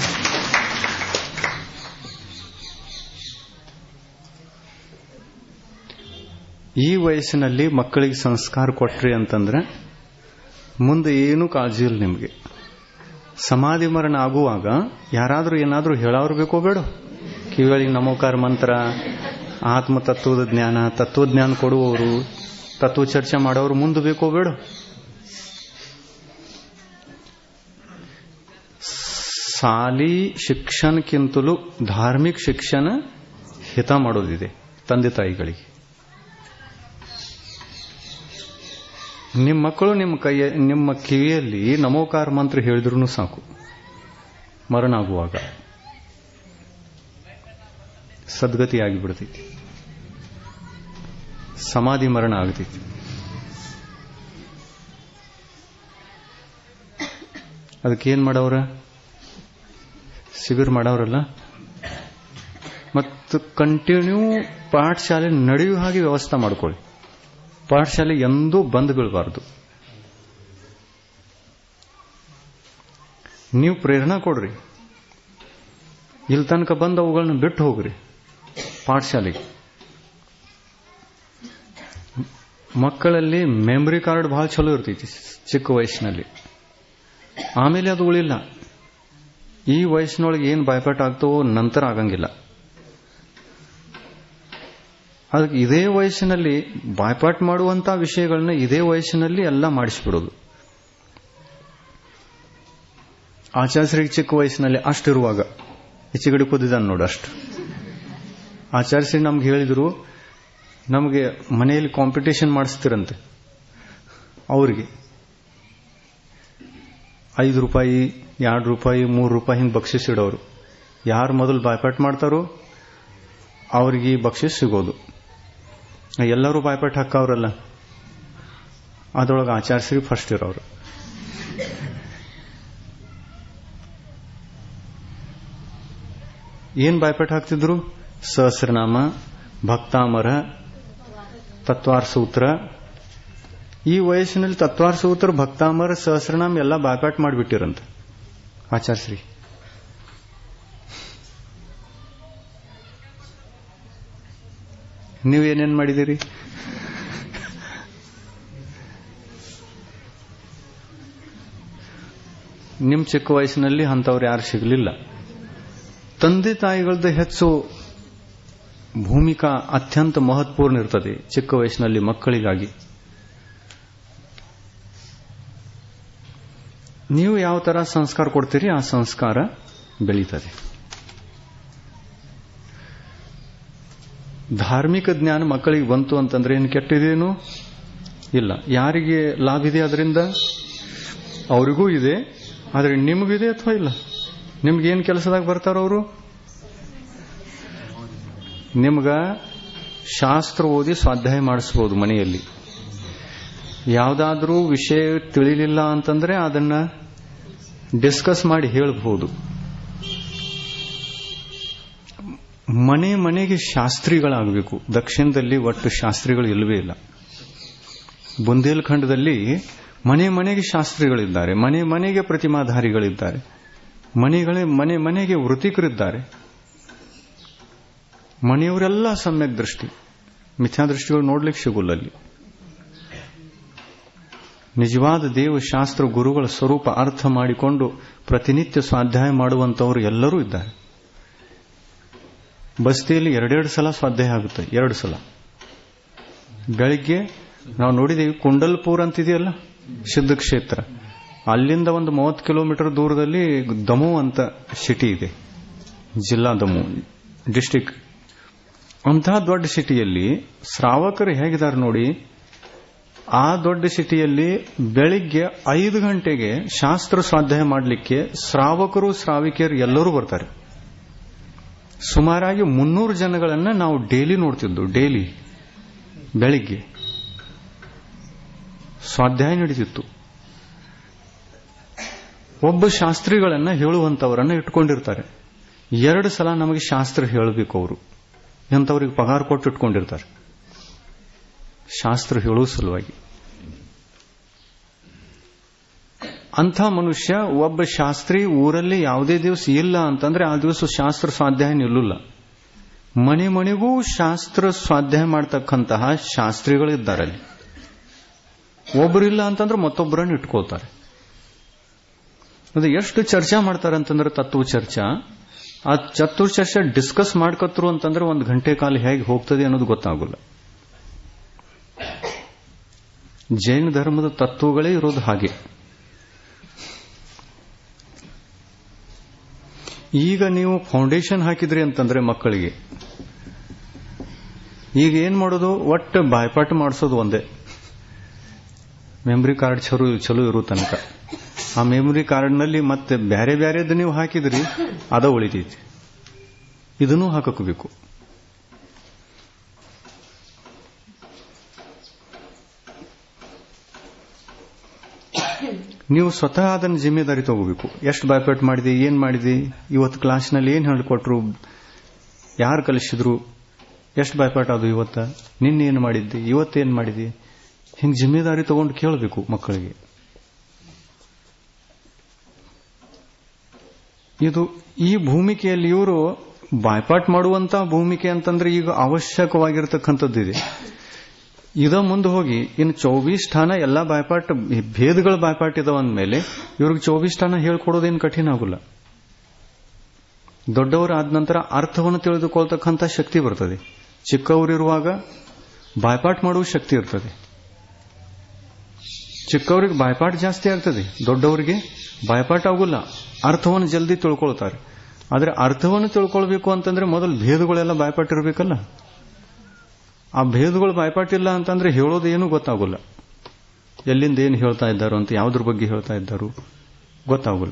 ಈ ವಯಸ್ಸಿನಲ್ಲಿ ಮಕ್ಕಳಿಗೆ ಸಂಸ್ಕಾರ ಕೊಟ್ರಿ ಅಂತಂದ್ರೆ ಮುಂದೆ ಏನೂ ಕಾಳಜಿ ಇಲ್ಲ ನಿಮಗೆ ಸಮಾಧಿ ಮರಣ ಆಗುವಾಗ ಯಾರಾದರೂ ಏನಾದರೂ ಹೇಳೋರು ಬೇಕೋ ಬೇಡ ಕಿವಿಗಳಿಗೆ ನಮೋಕಾರ ಮಂತ್ರ ಆತ್ಮ ತತ್ವದ ಜ್ಞಾನ ತತ್ವಜ್ಞಾನ ಕೊಡುವವರು ತತ್ವ ಚರ್ಚೆ ಮಾಡೋರು ಮುಂದೆ ಬೇಕೋ ಬೇಡ ಸಾಲಿ ಶಿಕ್ಷಣಕ್ಕಿಂತಲೂ ಧಾರ್ಮಿಕ ಶಿಕ್ಷಣ ಹಿತ ಮಾಡೋದಿದೆ ತಂದೆ ತಾಯಿಗಳಿಗೆ ನಿಮ್ಮ ಮಕ್ಕಳು ನಿಮ್ಮ ಕೈಯ ನಿಮ್ಮ ಕಿವಿಯಲ್ಲಿ ನಮೋಕಾರ ಮಂತ್ರ ಹೇಳಿದ್ರು ಸಾಕು ಮರಣ ಆಗುವಾಗ ಸದ್ಗತಿ ಆಗಿಬಿಡ್ತೈತಿ ಸಮಾಧಿ ಮರಣ ಆಗ್ತೈತಿ ಅದಕ್ಕೇನ್ ಮಾಡವ್ರ ಶಿಬಿರ ಮಾಡವ್ರಲ್ಲ ಮತ್ತು ಕಂಟಿನ್ಯೂ ಪಾಠಶಾಲೆ ನಡೆಯುವ ಹಾಗೆ ವ್ಯವಸ್ಥೆ ಮಾಡ್ಕೊಳ್ಳಿ ಪಾಠಶಾಲೆ ಎಂದೂ ಬಂದ್ ಬೀಳಬಾರ್ದು ನೀವು ಪ್ರೇರಣಾ ಕೊಡ್ರಿ ಇಲ್ಲಿ ತನಕ ಬಂದು ಅವುಗಳನ್ನ ಬಿಟ್ಟು ಹೋಗ್ರಿ ಪಾಠಶಾಲೆಗೆ ಮಕ್ಕಳಲ್ಲಿ ಮೆಮರಿ ಕಾರ್ಡ್ ಬಹಳ ಚಲೋ ಇರ್ತೈತಿ ಚಿಕ್ಕ ವಯಸ್ಸಿನಲ್ಲಿ ಆಮೇಲೆ ಅದು ಉಳಿಲ್ಲ ಈ ವಯಸ್ಸಿನೊಳಗೆ ಏನು ಬಾಯ್ಪಾಟ್ ಆಗ್ತವೋ ನಂತರ ಆಗಂಗಿಲ್ಲ ಅದಕ್ಕೆ ಇದೇ ವಯಸ್ಸಿನಲ್ಲಿ ಬಾಯ್ಪಾಟ್ ಮಾಡುವಂತ ವಿಷಯಗಳನ್ನ ಇದೇ ವಯಸ್ಸಿನಲ್ಲಿ ಎಲ್ಲ ಮಾಡಿಸ್ಬಿಡೋದು ಆಚಾರ್ಯರಿಗೆ ಚಿಕ್ಕ ವಯಸ್ಸಿನಲ್ಲಿ ಅಷ್ಟಿರುವಾಗ ಹೆಚ್ಚಿಗಡೆ ಕೂದಿದ್ದಾನೆ ನೋಡು ಅಷ್ಟು ಆಚಾರ್ಯಶ್ರೀ ನಮ್ಗೆ ಹೇಳಿದ್ರು ನಮಗೆ ಮನೆಯಲ್ಲಿ ಕಾಂಪಿಟೇಷನ್ ಮಾಡಿಸ್ತಿರಂತೆ ಅವ್ರಿಗೆ ಐದು ರೂಪಾಯಿ ಎರಡು ರೂಪಾಯಿ ಮೂರು ರೂಪಾಯಿ ಹಿಂಗೆ ಬಕ್ಷಿಸ್ ಇಡೋರು ಯಾರು ಮೊದಲು ಬಾಯ್ಪಾಟ್ ಮಾಡ್ತಾರೋ ಅವ್ರಿಗೆ ಈ ಬಕ್ಷಿಸ್ ಸಿಗೋದು ಎಲ್ಲರೂ ಬಾಯ್ಪಾಟ್ ಹಾಕವ್ರಲ್ಲ ಅದರೊಳಗೆ ಆಚಾರ್ಯಶ್ರೀ ಫಸ್ಟ್ ಇರೋರು ಏನ್ ಬಾಯ್ಪಾಟ್ ಹಾಕ್ತಿದ್ರು ಸಹಸ್ರನಾಮ ಭಕ್ತಾಮರ ತತ್ವಾರ್ ಸೂತ್ರ ಈ ವಯಸ್ಸಿನಲ್ಲಿ ತತ್ವಾರ್ ಸೂತ್ರ ಭಕ್ತಾಮರ ಸಹಸ್ರನಾಮ ಎಲ್ಲ ಬಾಯ್ಪಾಟ್ ಮಾಡಿಬಿಟ್ಟಿರಂತ ಆಚಾರ್ಯಶ್ರೀ ನೀವೇನೇನ್ ಮಾಡಿದಿರಿ ನಿಮ್ ಚಿಕ್ಕ ವಯಸ್ಸಿನಲ್ಲಿ ಅಂಥವ್ರು ಯಾರು ಸಿಗಲಿಲ್ಲ ತಂದೆ ತಾಯಿಗಳದ್ದು ಹೆಚ್ಚು ಭೂಮಿಕಾ ಅತ್ಯಂತ ಮಹತ್ವಪೂರ್ಣ ಇರ್ತದೆ ಚಿಕ್ಕ ವಯಸ್ಸಿನಲ್ಲಿ ಮಕ್ಕಳಿಗಾಗಿ ನೀವು ಯಾವ ತರ ಸಂಸ್ಕಾರ ಕೊಡ್ತೀರಿ ಆ ಸಂಸ್ಕಾರ ಬೆಳೀತದೆ ಧಾರ್ಮಿಕ ಜ್ಞಾನ ಮಕ್ಕಳಿಗೆ ಬಂತು ಅಂತಂದ್ರೆ ಏನು ಕೆಟ್ಟಿದೇನು ಇಲ್ಲ ಯಾರಿಗೆ ಲಾಭ ಇದೆ ಅದರಿಂದ ಅವರಿಗೂ ಇದೆ ಆದರೆ ನಿಮಗಿದೆ ಅಥವಾ ಇಲ್ಲ ನಿಮ್ಗೇನು ಕೆಲಸದಾಗ ಬರ್ತಾರೋ ಅವರು ನಿಮ್ಗ ಶಾಸ್ತ್ರ ಓದಿ ಸ್ವಾಧ್ಯಾಯ ಮಾಡಿಸ್ಬೋದು ಮನೆಯಲ್ಲಿ ಯಾವುದಾದ್ರೂ ವಿಷಯ ತಿಳಿಲಿಲ್ಲ ಅಂತಂದ್ರೆ ಅದನ್ನ ಡಿಸ್ಕಸ್ ಮಾಡಿ ಹೇಳಬಹುದು ಮನೆ ಮನೆಗೆ ಶಾಸ್ತ್ರಿಗಳಾಗಬೇಕು ದಕ್ಷಿಣದಲ್ಲಿ ಒಟ್ಟು ಶಾಸ್ತ್ರಿಗಳು ಇಲ್ಲವೇ ಇಲ್ಲ ಬುಂದೇಲ್ಖಂಡದಲ್ಲಿ ಮನೆ ಮನೆಗೆ ಶಾಸ್ತ್ರಿಗಳಿದ್ದಾರೆ ಮನೆ ಮನೆಗೆ ಪ್ರತಿಮಾಧಾರಿಗಳಿದ್ದಾರೆ ಮನೆಗಳೇ ಮನೆ ಮನೆಗೆ ವೃತ್ತಿಕರಿದ್ದಾರೆ ಮನೆಯವರೆಲ್ಲ ಸಮ್ಯಕ್ ದೃಷ್ಟಿ ಮಿಥ್ಯಾದೃಷ್ಟಿಗಳು ನೋಡ್ಲಿಕ್ಕೆ ಸಿಗುಲ್ಲ ಅಲ್ಲಿ ನಿಜವಾದ ದೇವಶಾಸ್ತ್ರ ಗುರುಗಳ ಸ್ವರೂಪ ಅರ್ಥ ಮಾಡಿಕೊಂಡು ಪ್ರತಿನಿತ್ಯ ಸ್ವಾಧ್ಯಾಯ ಮಾಡುವಂತವರು ಎಲ್ಲರೂ ಇದ್ದಾರೆ ಬಸ್ತಿಯಲ್ಲಿ ಎರಡೆರಡು ಸಲ ಸ್ವಾಧ್ಯಾಯ ಆಗುತ್ತೆ ಎರಡು ಸಲ ಬೆಳಿಗ್ಗೆ ನಾವು ನೋಡಿದೀವಿ ಕುಂಡಲ್ಪುರ್ ಅಂತಿದೆಯಲ್ಲ ಸಿದ್ಧ ಕ್ಷೇತ್ರ ಅಲ್ಲಿಂದ ಒಂದು ಮೂವತ್ತು ಕಿಲೋಮೀಟರ್ ದೂರದಲ್ಲಿ ದಮು ಅಂತ ಸಿಟಿ ಇದೆ ಜಿಲ್ಲಾ ದಮು ಡಿಸ್ಟಿಕ್ ಅಂತಹ ದೊಡ್ಡ ಸಿಟಿಯಲ್ಲಿ ಶ್ರಾವಕರು ಹೇಗಿದ್ದಾರೆ ನೋಡಿ ಆ ದೊಡ್ಡ ಸಿಟಿಯಲ್ಲಿ ಬೆಳಿಗ್ಗೆ ಐದು ಗಂಟೆಗೆ ಶಾಸ್ತ್ರ ಸ್ವಾಧ್ಯಾಯ ಮಾಡಲಿಕ್ಕೆ ಶ್ರಾವಕರು ಶ್ರಾವಿಕೆಯರು ಎಲ್ಲರೂ ಬರ್ತಾರೆ ಸುಮಾರಾಗಿ ಮುನ್ನೂರು ಜನಗಳನ್ನ ನಾವು ಡೈಲಿ ನೋಡ್ತಿದ್ದು ಡೈಲಿ ಬೆಳಿಗ್ಗೆ ಸ್ವಾಧ್ಯಾಯ ನಡೀತಿತ್ತು ಒಬ್ಬ ಶಾಸ್ತ್ರಿಗಳನ್ನ ಹೇಳುವಂತವರನ್ನ ಇಟ್ಕೊಂಡಿರ್ತಾರೆ ಎರಡು ಸಲ ನಮಗೆ ಶಾಸ್ತ್ರ ಹೇಳಬೇಕು ಅವರು ಎಂಥವ್ರಿಗೆ ಪಗಾರ ಕೊಟ್ಟು ಇಟ್ಕೊಂಡಿರ್ತಾರೆ ಶಾಸ್ತ್ರ ಹೇಳುವ ಸಲುವಾಗಿ ಅಂಥ ಮನುಷ್ಯ ಒಬ್ಬ ಶಾಸ್ತ್ರಿ ಊರಲ್ಲಿ ಯಾವುದೇ ದಿವಸ ಇಲ್ಲ ಅಂತಂದ್ರೆ ಆ ದಿವಸ ಶಾಸ್ತ್ರ ಸ್ವಾಧ್ಯಾಯ ನಿಲ್ಲಲ್ಲ ಮನೆ ಮನೆಗೂ ಶಾಸ್ತ್ರ ಸ್ವಾಧ್ಯಾಯ ಮಾಡ್ತಕ್ಕಂತಹ ಶಾಸ್ತ್ರಿಗಳಿದ್ದಾರೆ ಅಲ್ಲಿ ಒಬ್ಬರಿಲ್ಲ ಅಂತಂದ್ರೆ ಮತ್ತೊಬ್ಬರನ್ನು ಇಟ್ಕೋತಾರೆ ಅದು ಎಷ್ಟು ಚರ್ಚಾ ಮಾಡ್ತಾರೆ ಅಂತಂದ್ರೆ ತತ್ವ ಚರ್ಚಾ ಆ ತತ್ವ ಚರ್ಚೆ ಡಿಸ್ಕಸ್ ಮಾಡ್ಕತ್ರು ಅಂತಂದ್ರೆ ಒಂದು ಗಂಟೆ ಕಾಲ ಹೇಗೆ ಹೋಗ್ತದೆ ಅನ್ನೋದು ಗೊತ್ತಾಗಲ್ಲ ಜೈನ ಧರ್ಮದ ತತ್ವಗಳೇ ಇರೋದು ಹಾಗೆ ಈಗ ನೀವು ಫೌಂಡೇಶನ್ ಹಾಕಿದ್ರಿ ಅಂತಂದ್ರೆ ಮಕ್ಕಳಿಗೆ ಈಗ ಏನ್ ಮಾಡೋದು ಒಟ್ಟು ಬಾಯ್ಪಾಟ್ ಮಾಡಿಸೋದು ಒಂದೇ ಮೆಮರಿ ಕಾರ್ಡ್ ಚಲೋ ಚಲೋ ಇರೋ ತನಕ ಆ ಮೆಮರಿ ಕಾರ್ಡ್ನಲ್ಲಿ ಮತ್ತೆ ಬೇರೆ ಬೇರೆದು ನೀವು ಹಾಕಿದ್ರಿ ಅದ ಉಳಿತೈತಿ ಇದನ್ನೂ ಹಾಕಬೇಕು ನೀವು ಸ್ವತಃ ಅದನ್ನ ಜಿಮ್ಮೆದಾರಿ ತಗೋಬೇಕು ಎಷ್ಟು ಬಾಯ್ಪಾಟ್ ಮಾಡಿದೆ ಏನ್ ಮಾಡಿದೆ ಇವತ್ತು ಕ್ಲಾಸ್ನಲ್ಲಿ ಏನ್ ಹೇಳ್ಕೊಟ್ರು ಯಾರು ಕಲಿಸಿದ್ರು ಎಷ್ಟು ಬಾಯ್ಪಾಟ್ ಅದು ಇವತ್ತ ನಿನ್ನೆ ಏನು ಮಾಡಿದ್ದಿ ಇವತ್ತೇನ್ ಮಾಡಿದಿ ಹಿಂಗ್ ಜಿಮ್ಮೆದಾರಿ ತಗೊಂಡು ಕೇಳಬೇಕು ಮಕ್ಕಳಿಗೆ ಇದು ಈ ಭೂಮಿಕೆಯಲ್ಲಿ ಇವರು ಬಾಯ್ಪಾಟ್ ಮಾಡುವಂತ ಭೂಮಿಕೆ ಅಂತಂದ್ರೆ ಈಗ ಅವಶ್ಯಕವಾಗಿರತಕ್ಕಂಥದ್ದಿದೆ ಇದ ಮುಂದೆ ಹೋಗಿ ಇನ್ನು ಚೌಬೀಸ್ ಠಾಣ ಎಲ್ಲಾ ಬಾಯ್ಪಾಟ್ ಭೇದಗಳ ಬಾಯ್ಪಾಟ್ ಇದಾವ ಅಂದಮೇಲೆ ಇವ್ರಿಗೆ ಚೌಬೀಸ್ ಠಾಣ ಹೇಳ್ಕೊಡೋದೇನು ಕಠಿಣ ಆಗುಲ್ಲ ದೊಡ್ಡವರು ಆದ ನಂತರ ಅರ್ಥವನ್ನು ತಿಳಿದುಕೊಳ್ತಕ್ಕಂಥ ಶಕ್ತಿ ಬರ್ತದೆ ಚಿಕ್ಕವರಿರುವಾಗ ಬಾಯ್ಪಾಟ್ ಮಾಡುವ ಶಕ್ತಿ ಇರ್ತದೆ ಚಿಕ್ಕವರಿಗೆ ಬಾಯ್ಪಾಟ್ ಜಾಸ್ತಿ ಆಗ್ತದೆ ದೊಡ್ಡವರಿಗೆ ಬಾಯ್ಪಾಟ್ ಆಗುಲ್ಲ ಅರ್ಥವನ್ನು ಜಲ್ದಿ ತಿಳ್ಕೊಳ್ತಾರೆ ಆದ್ರೆ ಅರ್ಥವನ್ನು ತಿಳ್ಕೊಳ್ಬೇಕು ಅಂತಂದ್ರೆ ಮೊದಲು ಭೇದಗಳೆಲ್ಲ ಬಾಯ್ಪಾಟ್ ಇರಬೇಕಲ್ಲ ಆ ಭೇದಗಳು ಬಾಯ್ಪಾಟ್ ಇಲ್ಲ ಅಂತಂದ್ರೆ ಹೇಳೋದು ಏನು ಗೊತ್ತಾಗೋಲ್ಲ ಎಲ್ಲಿಂದ ಏನು ಹೇಳ್ತಾ ಇದ್ದಾರೋ ಅಂತ ಯಾವುದ್ರ ಬಗ್ಗೆ ಹೇಳ್ತಾ ಇದ್ದಾರೋ ಗೊತ್ತಾಗೋಲ್ಲ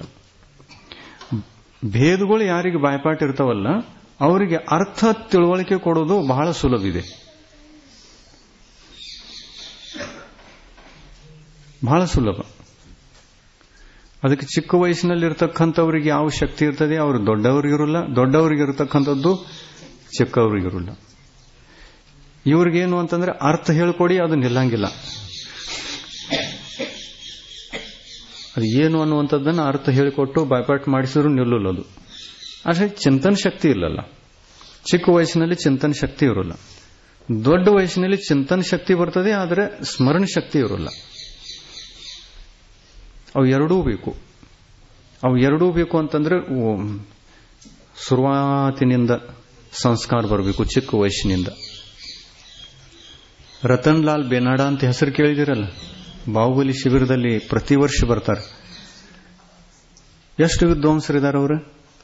ಭೇದಗಳು ಯಾರಿಗೆ ಬಾಯ್ಪಾಟ್ ಇರ್ತಾವಲ್ಲ ಅವರಿಗೆ ಅರ್ಥ ತಿಳುವಳಿಕೆ ಕೊಡೋದು ಬಹಳ ಸುಲಭ ಇದೆ ಬಹಳ ಸುಲಭ ಅದಕ್ಕೆ ಚಿಕ್ಕ ವಯಸ್ಸಿನಲ್ಲಿ ಇರತಕ್ಕಂಥವ್ರಿಗೆ ಯಾವ ಶಕ್ತಿ ಇರ್ತದೆ ಅವರು ದೊಡ್ಡವರಿಗಿರಲ್ಲ ದೊಡ್ಡವರಿಗೆ ಇರತಕ್ಕಂಥದ್ದು ಚಿಕ್ಕವರಿಗಿರಲ್ಲ ಇವ್ರಿಗೇನು ಅಂತಂದ್ರೆ ಅರ್ಥ ಹೇಳ್ಕೊಡಿ ಅದು ನಿಲ್ಲಂಗಿಲ್ಲ ಅದು ಏನು ಅನ್ನುವಂಥದ್ದನ್ನು ಅರ್ಥ ಹೇಳಿಕೊಟ್ಟು ಬಾಯ್ಪಾಟ್ ಮಾಡಿಸಿದ್ರು ನಿಲ್ಲಲ್ಲ ಅದು ಆದರೆ ಚಿಂತನ ಶಕ್ತಿ ಇಲ್ಲಲ್ಲ ಚಿಕ್ಕ ವಯಸ್ಸಿನಲ್ಲಿ ಚಿಂತನ ಶಕ್ತಿ ಇರೋಲ್ಲ ದೊಡ್ಡ ವಯಸ್ಸಿನಲ್ಲಿ ಚಿಂತನ ಶಕ್ತಿ ಬರ್ತದೆ ಆದರೆ ಸ್ಮರಣ ಶಕ್ತಿ ಇರೋಲ್ಲ ಅವು ಎರಡೂ ಬೇಕು ಅವು ಎರಡೂ ಬೇಕು ಅಂತಂದ್ರೆ ಶುರುವಾತಿನಿಂದ ಸಂಸ್ಕಾರ ಬರಬೇಕು ಚಿಕ್ಕ ವಯಸ್ಸಿನಿಂದ ರತನ್ ಲಾಲ್ ಬೇನಾಡ ಅಂತ ಹೆಸರು ಕೇಳಿದಿರಲ್ಲ ಬಾಹುಬಲಿ ಶಿಬಿರದಲ್ಲಿ ಪ್ರತಿ ವರ್ಷ ಬರ್ತಾರೆ ಎಷ್ಟು ವಿದ್ವಾಂಸರಿದ್ದಾರೆ ಅವರು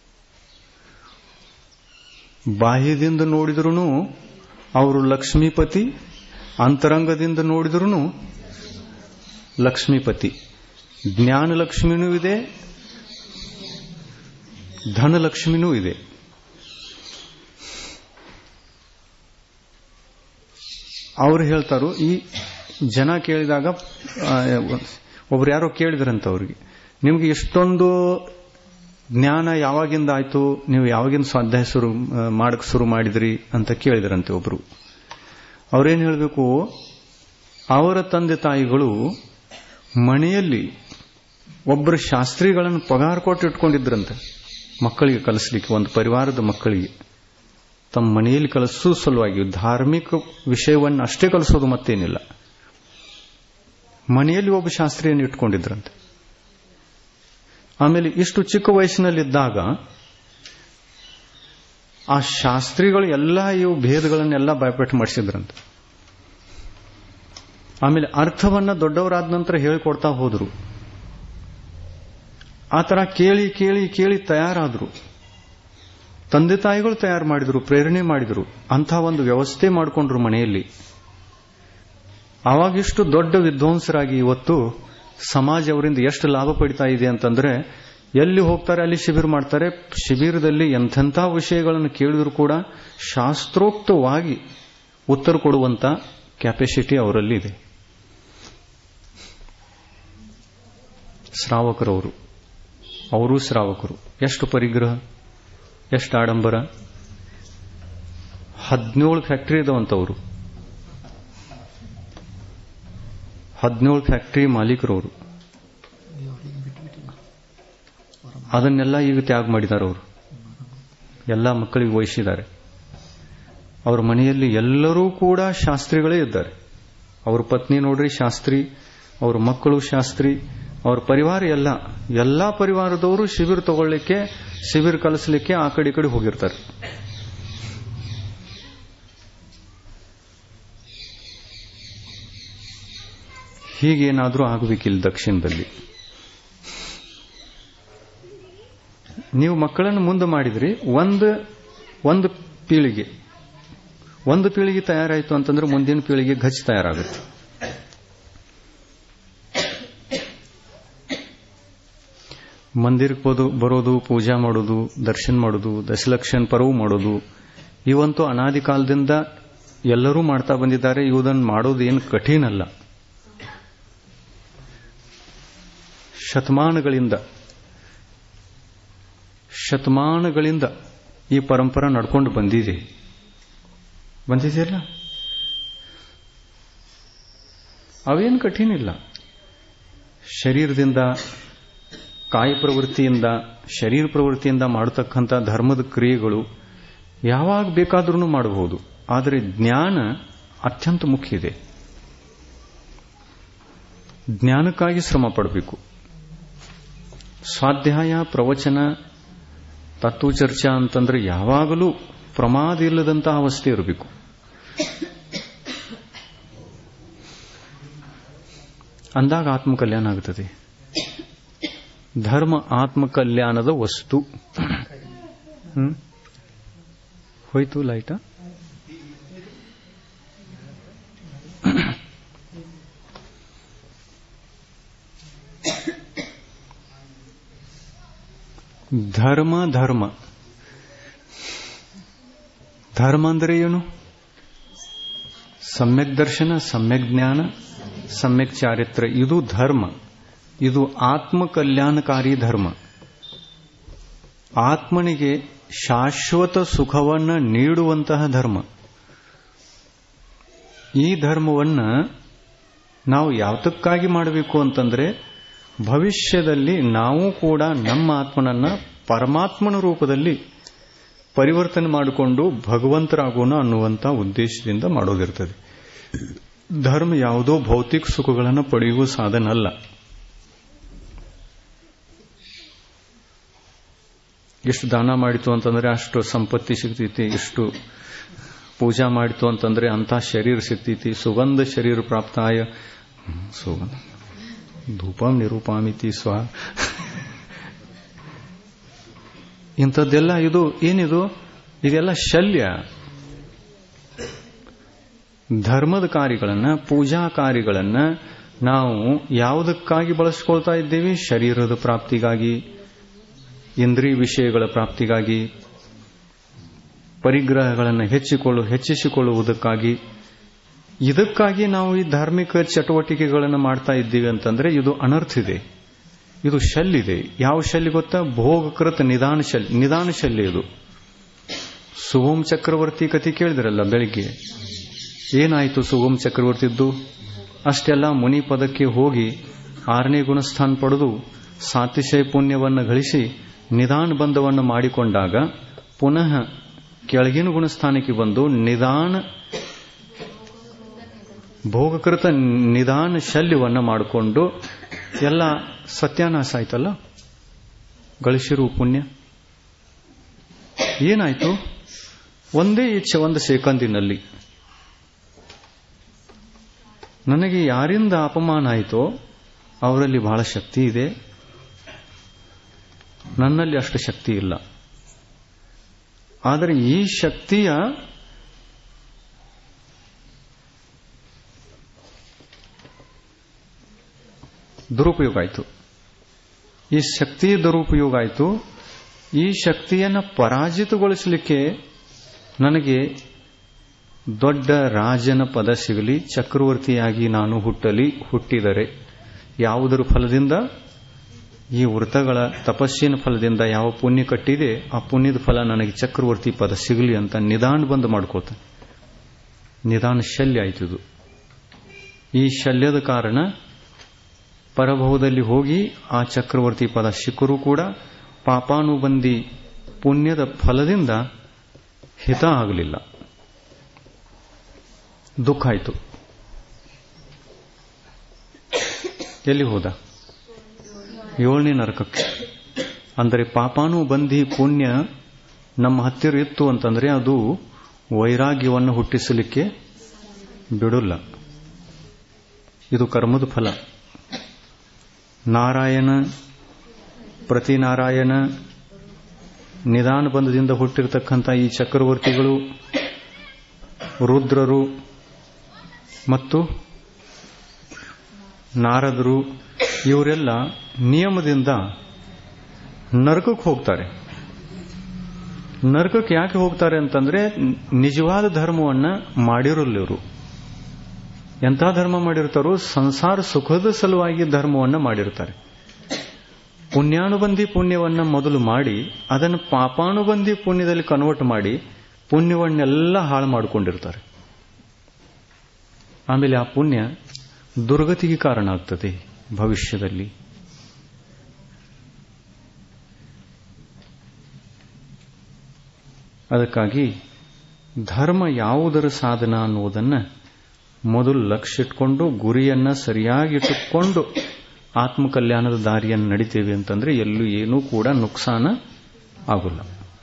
ಬಾಹ್ಯದಿಂದ ನೋಡಿದ್ರು ಅವರು ಲಕ್ಷ್ಮೀಪತಿ ಅಂತರಂಗದಿಂದ ನೋಡಿದ್ರು ಲಕ್ಷ್ಮೀಪತಿ ಜ್ಞಾನ ಲಕ್ಷ್ಮಿನೂ ಇದೆ ಧನಲಕ್ಷ್ಮಿನೂ ಇದೆ ಅವ್ರು ಹೇಳ್ತಾರು ಈ ಜನ ಕೇಳಿದಾಗ ಆ, ಒಬ್ರು ಯಾರೋ ಕೇಳಿದ್ರಂತ ಅವ್ರಿಗೆ ನಿಮ್ಗೆ ಇಷ್ಟೊಂದು ಜ್ಞಾನ ಯಾವಾಗಿಂದ ಆಯ್ತು ನೀವು ಯಾವಾಗಿಂದ ಸ್ವಾಧ್ಯಾಯ ಶುರು ಆ, ಮಾಡಕ್ ಶುರು ಮಾಡಿದ್ರಿ ಅಂತ ಕೇಳಿದ್ರಂತೆ ಒಬ್ರು ಅವ್ರೇನ್ ಹೇಳಬೇಕು ಅವರ ತಂದೆ ತಾಯಿಗಳು ಮನೆಯಲ್ಲಿ ಒಬ್ಬರು ಶಾಸ್ತ್ರಿಗಳನ್ನು ಪಗಾರ ಕೊಟ್ಟು ಇಟ್ಕೊಂಡಿದ್ರಂತೆ ಮಕ್ಕಳಿಗೆ ಕಲಿಸ್ಲಿಕ್ಕೆ ಒಂದು ಪರಿವಾರದ ಮಕ್ಕಳಿಗೆ ತಮ್ಮ ಮನೆಯಲ್ಲಿ ಕಲಿಸೋ ಸಲುವಾಗಿ ಧಾರ್ಮಿಕ ವಿಷಯವನ್ನು ಅಷ್ಟೇ ಕಲಿಸೋದು ಮತ್ತೇನಿಲ್ಲ ಮನೆಯಲ್ಲಿ ಒಬ್ಬ ಶಾಸ್ತ್ರಿಯನ್ನು ಇಟ್ಕೊಂಡಿದ್ರಂತೆ ಆಮೇಲೆ ಇಷ್ಟು ಚಿಕ್ಕ ವಯಸ್ಸಿನಲ್ಲಿದ್ದಾಗ ಆ ಶಾಸ್ತ್ರಿಗಳು ಎಲ್ಲ ಇವು ಭೇದಗಳನ್ನೆಲ್ಲ ಬಾಯ್ಪಾಟ್ ಮಾಡಿಸಿದ್ರಂತೆ ಆಮೇಲೆ ಅರ್ಥವನ್ನ ದೊಡ್ಡವರಾದ ನಂತರ ಹೇಳಿಕೊಡ್ತಾ ಹೋದ್ರು ಆ ತರ ಕೇಳಿ ಕೇಳಿ ಕೇಳಿ ತಯಾರಾದ್ರು ತಂದೆ ತಾಯಿಗಳು ತಯಾರು ಮಾಡಿದ್ರು ಪ್ರೇರಣೆ ಮಾಡಿದ್ರು ಅಂಥ ಒಂದು ವ್ಯವಸ್ಥೆ ಮಾಡಿಕೊಂಡ್ರು ಮನೆಯಲ್ಲಿ ಆವಾಗಿಷ್ಟು ದೊಡ್ಡ ವಿದ್ವಾಂಸರಾಗಿ ಇವತ್ತು ಸಮಾಜ ಅವರಿಂದ ಎಷ್ಟು ಲಾಭ ಪಡಿತಾ ಇದೆ ಅಂತಂದ್ರೆ ಎಲ್ಲಿ ಹೋಗ್ತಾರೆ ಅಲ್ಲಿ ಶಿಬಿರ ಮಾಡ್ತಾರೆ ಶಿಬಿರದಲ್ಲಿ ಎಂಥೆಂಥ ವಿಷಯಗಳನ್ನು ಕೇಳಿದ್ರು ಕೂಡ ಶಾಸ್ತ್ರೋಕ್ತವಾಗಿ ಉತ್ತರ ಕೊಡುವಂತ ಕ್ಯಾಪಾಸಿಟಿ ಅವರಲ್ಲಿ ಇದೆ ಶ್ರಾವಕರವರು ಅವರೂ ಶ್ರಾವಕರು ಎಷ್ಟು ಪರಿಗ್ರಹ ಎಷ್ಟು ಆಡಂಬರ ಹದಿನೇಳು ಫ್ಯಾಕ್ಟರಿ ಇದಾವಂತವರು ಹದಿನೇಳು ಫ್ಯಾಕ್ಟರಿ ಮಾಲೀಕರವರು ಅದನ್ನೆಲ್ಲ ಈಗ ತ್ಯಾಗ ಮಾಡಿದ್ದಾರೆ ಅವರು ಎಲ್ಲ ಮಕ್ಕಳಿಗೆ ವಹಿಸಿದ್ದಾರೆ ಅವರ ಮನೆಯಲ್ಲಿ ಎಲ್ಲರೂ ಕೂಡ ಶಾಸ್ತ್ರಿಗಳೇ ಇದ್ದಾರೆ ಅವ್ರ ಪತ್ನಿ ನೋಡ್ರಿ ಶಾಸ್ತ್ರಿ ಅವ್ರ ಮಕ್ಕಳು ಶಾಸ್ತ್ರಿ ಅವ್ರ ಪರಿವಾರ ಎಲ್ಲ ಎಲ್ಲಾ ಪರಿವಾರದವರು ಶಿಬಿರ ತಗೊಳ್ಳಿಕ್ಕೆ ಶಿಬಿರ ಕಲಿಸಲಿಕ್ಕೆ ಆ ಕಡೆ ಈ ಕಡೆ ಹೋಗಿರ್ತಾರೆ ಹೀಗೇನಾದ್ರೂ ಆಗಬೇಕಿಲ್ಲ ದಕ್ಷಿಣದಲ್ಲಿ ನೀವು ಮಕ್ಕಳನ್ನು ಮುಂದೆ ಮಾಡಿದ್ರಿ ಒಂದು ಒಂದು ಪೀಳಿಗೆ ಒಂದು ಪೀಳಿಗೆ ತಯಾರಾಯಿತು ಅಂತಂದ್ರೆ ಮುಂದಿನ ಪೀಳಿಗೆ ಗಚ್ ತಯಾರಾಗುತ್ತೆ ಮಂದಿರಕ್ಕೆ ಹೋದು ಬರೋದು ಪೂಜಾ ಮಾಡೋದು ದರ್ಶನ ಮಾಡೋದು ದಶಲಕ್ಷಣ ಪರವು ಮಾಡೋದು ಇವಂತೂ ಅನಾದಿ ಕಾಲದಿಂದ ಎಲ್ಲರೂ ಮಾಡ್ತಾ ಬಂದಿದ್ದಾರೆ ಇವುದನ್ನು ಮಾಡೋದು ಏನು ಕಠಿಣ ಅಲ್ಲ ಶತಮಾನಗಳಿಂದ ಶತಮಾನಗಳಿಂದ ಈ ಪರಂಪರೆ ನಡ್ಕೊಂಡು ಬಂದಿದೆ ಬಂದಿದೆಯಲ್ಲ ಅವೇನು ಕಠಿಣ ಇಲ್ಲ ಶರೀರದಿಂದ ಕಾಯಿ ಪ್ರವೃತ್ತಿಯಿಂದ ಶರೀರ ಪ್ರವೃತ್ತಿಯಿಂದ ಮಾಡತಕ್ಕಂಥ ಧರ್ಮದ ಕ್ರಿಯೆಗಳು ಯಾವಾಗ ಬೇಕಾದ್ರೂ ಮಾಡಬಹುದು ಆದರೆ ಜ್ಞಾನ ಅತ್ಯಂತ ಮುಖ್ಯ ಇದೆ ಜ್ಞಾನಕ್ಕಾಗಿ ಶ್ರಮ ಪಡಬೇಕು ಸ್ವಾಧ್ಯಾಯ ಪ್ರವಚನ ತತ್ವಚರ್ಚಾ ಅಂತಂದ್ರೆ ಯಾವಾಗಲೂ ಪ್ರಮಾದ ಇಲ್ಲದಂತಹ ಅವಸ್ಥೆ ಇರಬೇಕು ಅಂದಾಗ ಆತ್ಮಕಲ್ಯಾಣ ಆಗುತ್ತದೆ ಧರ್ಮ ಆತ್ಮಕಲ್ಯಾಣದ ವಸ್ತು ಹ್ಮ್ ಹೋಯ್ತು ಲೈಟ ಧರ್ಮ ಧರ್ಮ ಧರ್ಮ ಅಂದ್ರೆ ಏನು ಸಮ್ಯಕ್ ದರ್ಶನ ಸಮ್ಯಕ್ ಜ್ಞಾನ ಸಮ್ಯಕ್ ಚಾರಿತ್ರ ಇದು ಧರ್ಮ ಇದು ಆತ್ಮ ಕಲ್ಯಾಣಕಾರಿ ಧರ್ಮ ಆತ್ಮನಿಗೆ ಶಾಶ್ವತ ಸುಖವನ್ನ ನೀಡುವಂತಹ ಧರ್ಮ ಈ ಧರ್ಮವನ್ನ ನಾವು ಯಾವತಕ್ಕಾಗಿ ಮಾಡಬೇಕು ಅಂತಂದ್ರೆ ಭವಿಷ್ಯದಲ್ಲಿ ನಾವು ಕೂಡ ನಮ್ಮ ಆತ್ಮನನ್ನ ಪರಮಾತ್ಮನ ರೂಪದಲ್ಲಿ ಪರಿವರ್ತನೆ ಮಾಡಿಕೊಂಡು ಭಗವಂತರಾಗೋಣ ಅನ್ನುವಂಥ ಉದ್ದೇಶದಿಂದ ಮಾಡೋದಿರ್ತದೆ ಧರ್ಮ ಯಾವುದೋ ಭೌತಿಕ ಸುಖಗಳನ್ನು ಪಡೆಯುವ ಸಾಧನ ಅಲ್ಲ ಎಷ್ಟು ದಾನ ಮಾಡಿತು ಅಂತಂದ್ರೆ ಅಷ್ಟು ಸಂಪತ್ತಿ ಸಿಗ್ತೈತಿ ಎಷ್ಟು ಪೂಜಾ ಮಾಡಿತು ಅಂತಂದ್ರೆ ಅಂತ ಶರೀರ ಸಿಗ್ತೈತಿ ಸುಗಂಧ ಶರೀರ ಪ್ರಾಪ್ತಾಯ ಸುಗಂಧ ಧೂಪಂ ನಿರೂಪಾಮಿತಿ ಸ್ವ ಇಂಥದ್ದೆಲ್ಲ ಇದು ಏನಿದು ಇದೆಲ್ಲ ಶಲ್ಯ ಧರ್ಮದ ಕಾರ್ಯಗಳನ್ನ ಪೂಜಾ ಕಾರ್ಯಗಳನ್ನ ನಾವು ಯಾವುದಕ್ಕಾಗಿ ಬಳಸ್ಕೊಳ್ತಾ ಇದ್ದೇವೆ ಶರೀರದ ಪ್ರಾಪ್ತಿಗಾಗಿ ಇಂದ್ರಿಯ ವಿಷಯಗಳ ಪ್ರಾಪ್ತಿಗಾಗಿ ಪರಿಗ್ರಹಗಳನ್ನು ಹೆಚ್ಚಿಕೊಳ್ಳು ಹೆಚ್ಚಿಸಿಕೊಳ್ಳುವುದಕ್ಕಾಗಿ ಇದಕ್ಕಾಗಿ ನಾವು ಈ ಧಾರ್ಮಿಕ ಚಟುವಟಿಕೆಗಳನ್ನು ಮಾಡ್ತಾ ಇದ್ದೀವಿ ಅಂತಂದ್ರೆ ಇದು ಅನರ್ಥ ಇದೆ ಇದು ಶಲ್ಲಿದೆ ಯಾವ ಶಲ್ಯ ಗೊತ್ತಾ ಭೋಗಕೃತ ನಿಧಾನ ಶಲ್ಯ ನಿಧಾನ ಶಲ್ಯ ಇದು ಸುಗಮ್ ಚಕ್ರವರ್ತಿ ಕಥೆ ಕೇಳಿದ್ರಲ್ಲ ಬೆಳಿಗ್ಗೆ ಏನಾಯಿತು ಸುಗಮ್ ಚಕ್ರವರ್ತಿದ್ದು ಅಷ್ಟೆಲ್ಲ ಮುನಿ ಪದಕ್ಕೆ ಹೋಗಿ ಆರನೇ ಗುಣಸ್ಥಾನ ಪಡೆದು ಸಾತಿಶಯ ಪುಣ್ಯವನ್ನು ಗಳಿಸಿ ನಿಧಾನ ಬಂಧವನ್ನು ಮಾಡಿಕೊಂಡಾಗ ಪುನಃ ಕೆಳಗಿನ ಗುಣಸ್ಥಾನಕ್ಕೆ ಬಂದು ನಿಧಾನ ಭೋಗಕೃತ ನಿಧಾನ ಶಲ್ಯವನ್ನ ಮಾಡಿಕೊಂಡು ಎಲ್ಲ ಸತ್ಯಾನಾಶ ಆಯ್ತಲ್ಲ ಗಳಿಸಿರುವ ಪುಣ್ಯ ಏನಾಯ್ತು ಒಂದೇ ಇಚ್ಛೆ ಒಂದು ಸೆಕಂದಿನಲ್ಲಿ ನನಗೆ ಯಾರಿಂದ ಅಪಮಾನ ಆಯಿತೋ ಅವರಲ್ಲಿ ಬಹಳ ಶಕ್ತಿ ಇದೆ ನನ್ನಲ್ಲಿ ಅಷ್ಟು ಶಕ್ತಿ ಇಲ್ಲ ಆದರೆ ಈ ಶಕ್ತಿಯ ದುರುಪಯೋಗ ಆಯಿತು ಈ ಶಕ್ತಿಯ ದುರುಪಯೋಗ ಆಯಿತು ಈ ಶಕ್ತಿಯನ್ನು ಪರಾಜಿತಗೊಳಿಸಲಿಕ್ಕೆ ನನಗೆ ದೊಡ್ಡ ರಾಜನ ಪದ ಸಿಗಲಿ ಚಕ್ರವರ್ತಿಯಾಗಿ ನಾನು ಹುಟ್ಟಲಿ ಹುಟ್ಟಿದರೆ ಯಾವುದರ ಫಲದಿಂದ ಈ ವೃತಗಳ ತಪಸ್ಸಿನ ಫಲದಿಂದ ಯಾವ ಪುಣ್ಯ ಕಟ್ಟಿದೆ ಆ ಪುಣ್ಯದ ಫಲ ನನಗೆ ಚಕ್ರವರ್ತಿ ಪದ ಸಿಗಲಿ ಅಂತ ನಿಧಾನ ಬಂದ್ ಮಾಡ್ಕೋತಾನೆ ನಿಧಾನ ಶಲ್ಯ ಆಯ್ತಿದು ಈ ಶಲ್ಯದ ಕಾರಣ ಪರಭವದಲ್ಲಿ ಹೋಗಿ ಆ ಚಕ್ರವರ್ತಿ ಪದ ಸಿಕ್ಕರೂ ಕೂಡ ಪಾಪಾನುಬಂಧಿ ಪುಣ್ಯದ ಫಲದಿಂದ ಹಿತ ಆಗಲಿಲ್ಲ ದುಃಖ ಆಯಿತು ಎಲ್ಲಿ ಹೋದ ಏಳನೇ ನರಕಕ್ಕೆ ಅಂದರೆ ಪಾಪಾನುಬಂಧಿ ಪುಣ್ಯ ನಮ್ಮ ಹತ್ತಿರ ಇತ್ತು ಅಂತಂದ್ರೆ ಅದು ವೈರಾಗ್ಯವನ್ನು ಹುಟ್ಟಿಸಲಿಕ್ಕೆ ಬಿಡಲ್ಲ ಇದು ಕರ್ಮದ ಫಲ ನಾರಾಯಣ ಪ್ರತಿನಾರಾಯಣ ನಿಧಾನ ಬಂಧದಿಂದ ಹುಟ್ಟಿರತಕ್ಕಂಥ ಈ ಚಕ್ರವರ್ತಿಗಳು ರುದ್ರರು ಮತ್ತು ನಾರದರು ಇವರೆಲ್ಲ ನಿಯಮದಿಂದ ನರಕಕ್ಕೆ ಹೋಗ್ತಾರೆ ನರಕಕ್ಕೆ ಯಾಕೆ ಹೋಗ್ತಾರೆ ಅಂತಂದ್ರೆ ನಿಜವಾದ ಧರ್ಮವನ್ನ ಮಾಡಿರಲ್ಲ ಇವರು ಎಂಥ ಧರ್ಮ ಮಾಡಿರ್ತಾರೋ ಸಂಸಾರ ಸುಖದ ಸಲುವಾಗಿ ಧರ್ಮವನ್ನ ಮಾಡಿರ್ತಾರೆ ಪುಣ್ಯಾನುಬಂಧಿ ಪುಣ್ಯವನ್ನ ಮೊದಲು ಮಾಡಿ ಅದನ್ನು ಪಾಪಾನುಬಂಧಿ ಪುಣ್ಯದಲ್ಲಿ ಕನ್ವರ್ಟ್ ಮಾಡಿ ಪುಣ್ಯವನ್ನೆಲ್ಲ ಹಾಳು ಮಾಡಿಕೊಂಡಿರ್ತಾರೆ ಆಮೇಲೆ ಆ ಪುಣ್ಯ ದುರ್ಗತಿಗೆ ಕಾರಣ ಆಗ್ತದೆ ಭವಿಷ್ಯದಲ್ಲಿ ಅದಕ್ಕಾಗಿ ಧರ್ಮ ಯಾವುದರ ಸಾಧನ ಅನ್ನುವುದನ್ನು ಮೊದಲು ಲಕ್ಷ್ಯ ಇಟ್ಕೊಂಡು ಗುರಿಯನ್ನ ಸರಿಯಾಗಿಟ್ಟುಕೊಂಡು ಆತ್ಮಕಲ್ಯಾಣದ ದಾರಿಯನ್ನು ನಡಿತೇವೆ ಅಂತಂದ್ರೆ ಎಲ್ಲೂ ಏನೂ ಕೂಡ ನುಕ್ಸಾನ ಆಗುಲ್ಲ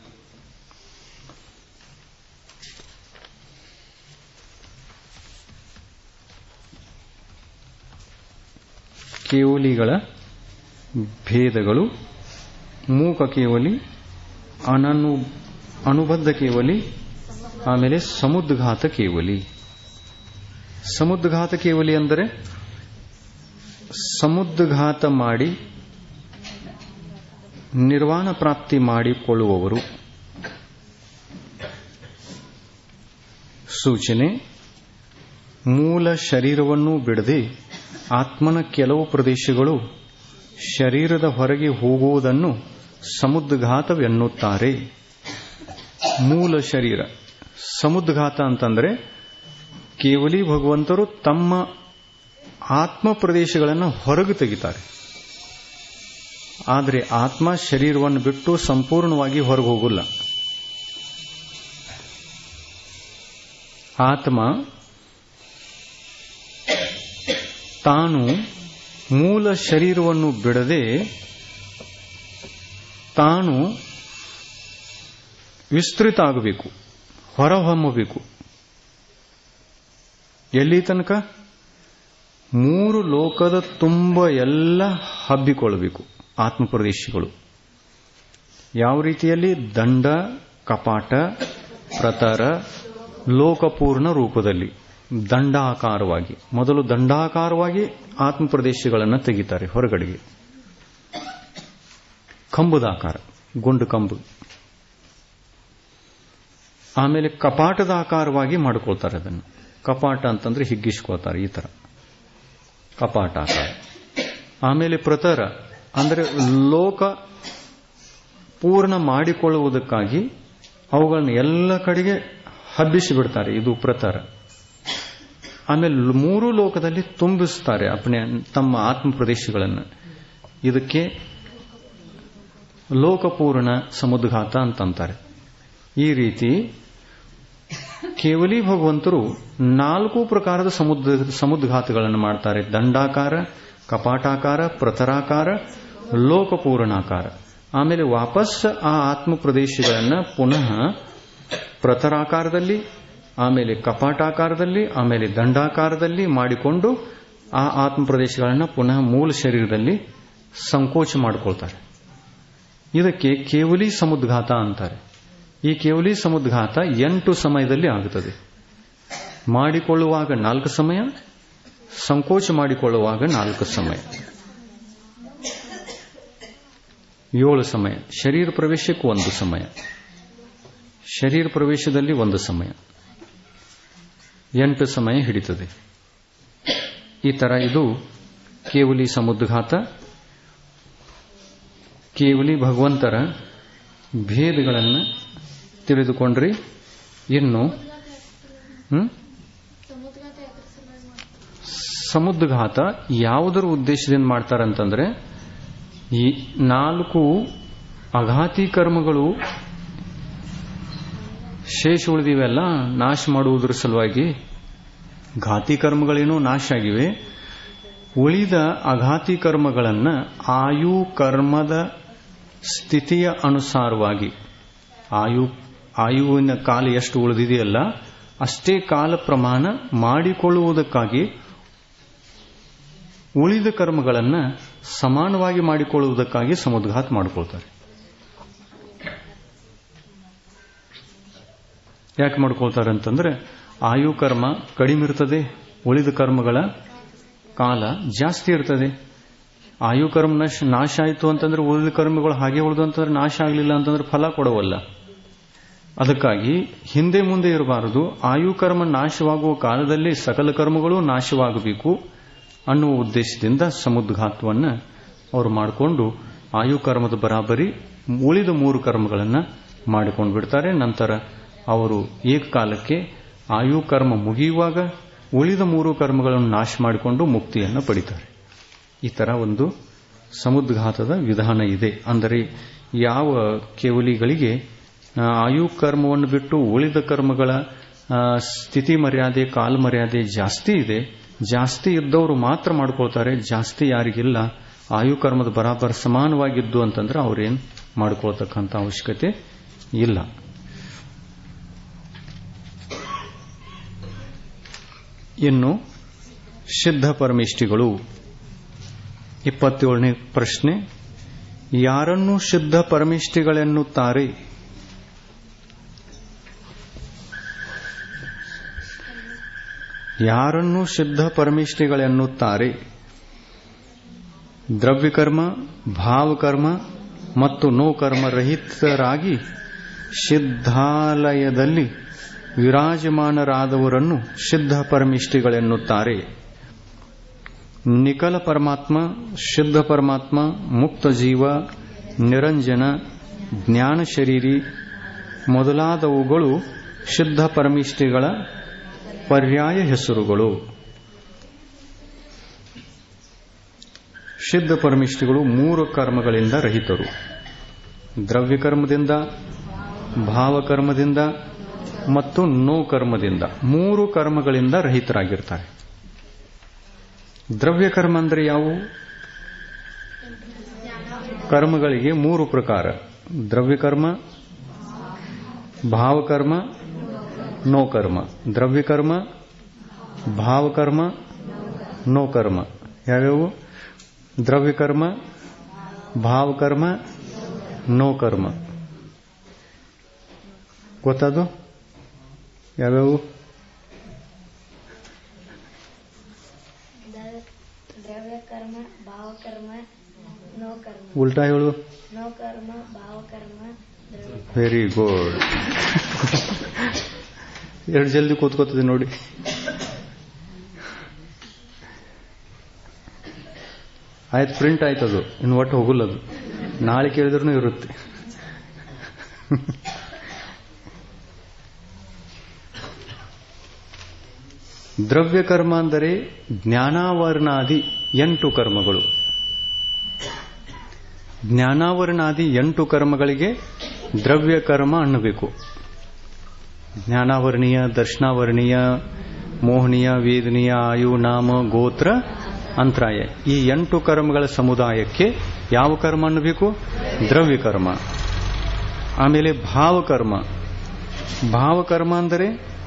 ಕೇವಲಿಗಳ ಭೇದಗಳು ಮೂಕ ಕೇವಲಿ ಅನನು ಅನುಬದ್ಧ ಕೇವಲಿ ಆಮೇಲೆ ಸಮುದ್ಘಾತ ಕೇವಲಿ ಸಮುದ್ಘಾತ ಕೇವಲಿ ಅಂದರೆ ಸಮುದ್ಘಾತ ಮಾಡಿ ನಿರ್ವಾಣ ಪ್ರಾಪ್ತಿ ಮಾಡಿಕೊಳ್ಳುವವರು ಸೂಚನೆ ಮೂಲ ಶರೀರವನ್ನು ಬಿಡದೆ ಆತ್ಮನ ಕೆಲವು ಪ್ರದೇಶಗಳು ಶರೀರದ ಹೊರಗೆ ಹೋಗುವುದನ್ನು ಸಮುದ್ಘಾತವೆನ್ನುತ್ತಾರೆ ಮೂಲ ಶರೀರ ಸಮುದ್ಘಾತ ಅಂತಂದ್ರೆ ಕೇವಲಿ ಭಗವಂತರು ತಮ್ಮ ಆತ್ಮ ಪ್ರದೇಶಗಳನ್ನು ಹೊರಗೆ ತೆಗಿತಾರೆ ಆದರೆ ಆತ್ಮ ಶರೀರವನ್ನು ಬಿಟ್ಟು ಸಂಪೂರ್ಣವಾಗಿ ಹೊರಗೆ ಹೋಗಲ್ಲ ಆತ್ಮ ತಾನು ಮೂಲ ಶರೀರವನ್ನು ಬಿಡದೆ ತಾನು ವಿಸ್ತೃತ ಆಗಬೇಕು ಹೊರಹೊಮ್ಮಬೇಕು ಎಲ್ಲಿ ತನಕ ಮೂರು ಲೋಕದ ತುಂಬ ಎಲ್ಲ ಹಬ್ಬಿಕೊಳ್ಳಬೇಕು ಆತ್ಮಪ್ರದೇಶಗಳು ಯಾವ ರೀತಿಯಲ್ಲಿ ದಂಡ ಕಪಾಟ ಪ್ರತರ ಲೋಕಪೂರ್ಣ ರೂಪದಲ್ಲಿ ದಂಡಾಕಾರವಾಗಿ ಮೊದಲು ದಂಡಾಕಾರವಾಗಿ ಆತ್ಮಪ್ರದೇಶಗಳನ್ನು ತೆಗಿತಾರೆ ಹೊರಗಡೆಗೆ ಕಂಬದ ಆಕಾರ ಗುಂಡು ಕಂಬು ಆಮೇಲೆ ಕಪಾಟದ ಆಕಾರವಾಗಿ ಮಾಡಿಕೊಳ್ತಾರೆ ಅದನ್ನು ಕಪಾಟ ಅಂತಂದ್ರೆ ಹಿಗ್ಗಿಸ್ಕೋತಾರೆ ಈ ತರ ಕಪಾಟ ಆಕಾರ ಆಮೇಲೆ ಪ್ರತರ ಅಂದ್ರೆ ಲೋಕ ಪೂರ್ಣ ಮಾಡಿಕೊಳ್ಳುವುದಕ್ಕಾಗಿ ಅವುಗಳನ್ನ ಎಲ್ಲ ಕಡೆಗೆ ಹಬ್ಬಿಸಿ ಬಿಡ್ತಾರೆ ಇದು ಪ್ರತರ ಆಮೇಲೆ ಮೂರು ಲೋಕದಲ್ಲಿ ತುಂಬಿಸ್ತಾರೆ ಅಪನೆ ತಮ್ಮ ಆತ್ಮ ಪ್ರದೇಶಗಳನ್ನು ಇದಕ್ಕೆ ಲೋಕಪೂರ್ಣ ಸಮುದ್ಘಾತ ಅಂತಂತಾರೆ ಈ ರೀತಿ ಕೇವಲಿ ಭಗವಂತರು ನಾಲ್ಕು ಪ್ರಕಾರದ ಸಮುದ್ರ ಸಮುದ್ಘಾತಗಳನ್ನು ಮಾಡ್ತಾರೆ ದಂಡಾಕಾರ ಕಪಾಟಾಕಾರ ಪ್ರತರಾಕಾರ ಲೋಕಪೂರ್ಣಾಕಾರ ಆಮೇಲೆ ವಾಪಸ್ ಆ ಆತ್ಮ ಪ್ರದೇಶಗಳನ್ನು ಪುನಃ ಪ್ರತರಾಕಾರದಲ್ಲಿ ಆಮೇಲೆ ಕಪಾಟಾಕಾರದಲ್ಲಿ ಆಮೇಲೆ ದಂಡಾಕಾರದಲ್ಲಿ ಮಾಡಿಕೊಂಡು ಆ ಆತ್ಮ ಪ್ರದೇಶಗಳನ್ನು ಪುನಃ ಮೂಲ ಶರೀರದಲ್ಲಿ ಸಂಕೋಚ ಮಾಡಿಕೊಳ್ತಾರೆ ಇದಕ್ಕೆ ಕೇವಲಿ ಸಮುದ್ಘಾತ ಅಂತಾರೆ ಈ ಕೇವಲಿ ಸಮುದ್ಘಾತ ಎಂಟು ಸಮಯದಲ್ಲಿ ಆಗುತ್ತದೆ ಮಾಡಿಕೊಳ್ಳುವಾಗ ನಾಲ್ಕು ಸಮಯ ಸಂಕೋಚ ಮಾಡಿಕೊಳ್ಳುವಾಗ ನಾಲ್ಕು ಸಮಯ ಏಳು ಸಮಯ ಶರೀರ ಪ್ರವೇಶಕ್ಕೆ ಒಂದು ಸಮಯ ಶರೀರ ಪ್ರವೇಶದಲ್ಲಿ ಒಂದು ಸಮಯ ಎಂಟು ಸಮಯ ಹಿಡಿತದೆ ಈ ತರ ಇದು ಕೇವಲಿ ಸಮುದ್ಘಾತ ಕೇವಲಿ ಭಗವಂತರ ಭೇದಗಳನ್ನು ತಿಳಿದುಕೊಂಡ್ರಿ ಇನ್ನು ಹ್ಮ್ ಸಮುದ್ಘಾತ ಯಾವುದರ ಉದ್ದೇಶದಿಂದ ಮಾಡ್ತಾರಂತಂದ್ರೆ ಈ ನಾಲ್ಕು ಅಘಾತಿ ಕರ್ಮಗಳು ಶೇಷ ಉಳಿದಿವೆಲ್ಲ ನಾಶ ಮಾಡುವುದರ ಸಲುವಾಗಿ ಘಾತಿ ಕರ್ಮಗಳೇನೋ ನಾಶ ಆಗಿವೆ ಉಳಿದ ಅಘಾತಿ ಕರ್ಮಗಳನ್ನು ಆಯು ಕರ್ಮದ ಸ್ಥಿತಿಯ ಅನುಸಾರವಾಗಿ ಆಯು ಆಯುವಿನ ಕಾಲ ಎಷ್ಟು ಉಳಿದಿದೆಯಲ್ಲ ಅಷ್ಟೇ ಕಾಲ ಪ್ರಮಾಣ ಮಾಡಿಕೊಳ್ಳುವುದಕ್ಕಾಗಿ ಉಳಿದ ಕರ್ಮಗಳನ್ನು ಸಮಾನವಾಗಿ ಮಾಡಿಕೊಳ್ಳುವುದಕ್ಕಾಗಿ ಸಮುದ್ಘಾತ ಮಾಡಿಕೊಳ್ತಾರೆ ಯಾಕೆ ಮಾಡ್ಕೊಳ್ತಾರೆ ಅಂತಂದ್ರೆ ಆಯು ಕರ್ಮ ಕಡಿಮೆ ಇರ್ತದೆ ಉಳಿದ ಕರ್ಮಗಳ ಕಾಲ ಜಾಸ್ತಿ ಇರ್ತದೆ ಆಯು ಕರ್ಮ ನಾಶ ನಾಶ ಆಯಿತು ಅಂತಂದ್ರೆ ಉಳಿದ ಕರ್ಮಗಳು ಹಾಗೆ ಉಳಿದು ಅಂತಂದ್ರೆ ನಾಶ ಆಗಲಿಲ್ಲ ಅಂತಂದ್ರೆ ಫಲ ಕೊಡವಲ್ಲ ಅದಕ್ಕಾಗಿ ಹಿಂದೆ ಮುಂದೆ ಇರಬಾರದು ಆಯು ಕರ್ಮ ನಾಶವಾಗುವ ಕಾಲದಲ್ಲಿ ಸಕಲ ಕರ್ಮಗಳು ನಾಶವಾಗಬೇಕು ಅನ್ನುವ ಉದ್ದೇಶದಿಂದ ಸಮುದ್ಘಾತವನ್ನು ಅವರು ಮಾಡಿಕೊಂಡು ಆಯು ಕರ್ಮದ ಬರಾಬರಿ ಉಳಿದ ಮೂರು ಕರ್ಮಗಳನ್ನು ಮಾಡಿಕೊಂಡು ಬಿಡ್ತಾರೆ ನಂತರ ಅವರು ಏಕಕಾಲಕ್ಕೆ ಆಯು ಕರ್ಮ ಮುಗಿಯುವಾಗ ಉಳಿದ ಮೂರು ಕರ್ಮಗಳನ್ನು ನಾಶ ಮಾಡಿಕೊಂಡು ಮುಕ್ತಿಯನ್ನು ಪಡಿತಾರೆ ಈ ತರ ಒಂದು ಸಮುದ್ಘಾತದ ವಿಧಾನ ಇದೆ ಅಂದರೆ ಯಾವ ಕೇವಲಿಗಳಿಗೆ ಆಯು ಕರ್ಮವನ್ನು ಬಿಟ್ಟು ಉಳಿದ ಕರ್ಮಗಳ ಸ್ಥಿತಿ ಮರ್ಯಾದೆ ಕಾಲ ಮರ್ಯಾದೆ ಜಾಸ್ತಿ ಇದೆ ಜಾಸ್ತಿ ಇದ್ದವರು ಮಾತ್ರ ಮಾಡ್ಕೊಳ್ತಾರೆ ಜಾಸ್ತಿ ಯಾರಿಗಿಲ್ಲ ಆಯು ಕರ್ಮದ ಬರಾಬರ್ ಸಮಾನವಾಗಿದ್ದು ಅಂತಂದ್ರೆ ಅವ್ರೇನ್ ಮಾಡ್ಕೊಳ್ತಕ್ಕಂಥ ಅವಶ್ಯಕತೆ ಇಲ್ಲ ಇನ್ನು ಸಿದ್ಧ ಪರಮೇಷ್ಠಿಗಳು ಇಪ್ಪತ್ತೇಳನೇ ಪ್ರಶ್ನೆ ಯಾರನ್ನು ಸಿದ್ಧ ಪರಮೇಷ್ಠಿಗಳೆನ್ನುತ್ತಾರೆ ಯಾರನ್ನು ಸಿದ್ಧ ಪರಮೇಷ್ಠಿಗಳೆನ್ನುತ್ತಾರೆ ದ್ರವ್ಯಕರ್ಮ ಭಾವಕರ್ಮ ಮತ್ತು ನೋಕರ್ಮ ರಹಿತರಾಗಿ ಸಿದ್ಧಾಲಯದಲ್ಲಿ ವಿರಾಜಮಾನರಾದವರನ್ನು ಸಿದ್ಧ ಪರಮಿಷ್ಠಿಗಳೆನ್ನುತ್ತಾರೆ ನಿಕಲ ಪರಮಾತ್ಮ ಶುದ್ಧ ಪರಮಾತ್ಮ ಮುಕ್ತ ಜೀವ ನಿರಂಜನ ಜ್ಞಾನ ಶರೀರಿ ಮೊದಲಾದವುಗಳು ಶುದ್ಧ ಪರಮಿಷ್ಠಿಗಳ ಪರ್ಯಾಯ ಹೆಸರುಗಳು ಸಿದ್ಧ ಪರಮಿಷ್ಠಿಗಳು ಮೂರು ಕರ್ಮಗಳಿಂದ ರಹಿತರು ದ್ರವ್ಯಕರ್ಮದಿಂದ ಭಾವಕರ್ಮದಿಂದ ಮತ್ತು ನೋ ಕರ್ಮದಿಂದ ಮೂರು ಕರ್ಮಗಳಿಂದ ರಹಿತರಾಗಿರ್ತಾರೆ ದ್ರವ್ಯಕರ್ಮ ಅಂದರೆ ಯಾವುವು ಕರ್ಮಗಳಿಗೆ ಮೂರು ಪ್ರಕಾರ ದ್ರವ್ಯಕರ್ಮ ಭಾವಕರ್ಮ ನೋ ಕರ್ಮ ದ್ರವ್ಯಕರ್ಮ ಭಾವಕರ್ಮ ನೋ ಕರ್ಮ ಯಾವ್ಯಾವು ದ್ರವ್ಯಕರ್ಮ ಭಾವಕರ್ಮ ನೋ ಕರ್ಮ ಗೊತ್ತದು ಯಾವ್ಯಾವು ದ್ರವ್ಯ ಕರ್ಮ ಭಾವಕರ್ಮ ನೋ ಕರ್ಮ ಉಲ್ಟಾ ಹೇಳು ನೋ ಕರ್ಮ ಭಾವಕರ್ಮ ದ್ರವ್ಯ ವೆರಿ ಗುಡ್ ಎರಡು ಜಲ್ದಿ ಕೂತ್ಕೋತದೆ ನೋಡಿ ಆಯ್ತು ಪ್ರಿಂಟ್ ಆಯ್ತದು ಇನ್ನು ಒಟ್ಟು ಹೋಗಲ್ಲ ಅದು ನಾಳೆ ಕೇಳಿದ್ರೂ ಇರುತ್ತೆ ದ್ರವ್ಯ ಕರ್ಮ ಅಂದರೆ ಜ್ಞಾನಾವರಣಾದಿ ಎಂಟು ಕರ್ಮಗಳು ಜ್ಞಾನಾವರಣಾದಿ ಎಂಟು ಕರ್ಮಗಳಿಗೆ ದ್ರವ್ಯ ಕರ್ಮ ಅನ್ನಬೇಕು ಜ್ಞಾನಾವರಣೀಯ ದರ್ಶನಾವರಣೀಯ ಮೋಹನೀಯ ವೇದನೀಯ ಆಯು ನಾಮ ಗೋತ್ರ ಅಂತರಾಯ ಈ ಎಂಟು ಕರ್ಮಗಳ ಸಮುದಾಯಕ್ಕೆ ಯಾವ ಕರ್ಮ ಅನ್ನಬೇಕು ದ್ರವ್ಯ ಕರ್ಮ ಆಮೇಲೆ ಭಾವಕರ್ಮ ಭಾವಕರ್ಮ ಅಂದರೆ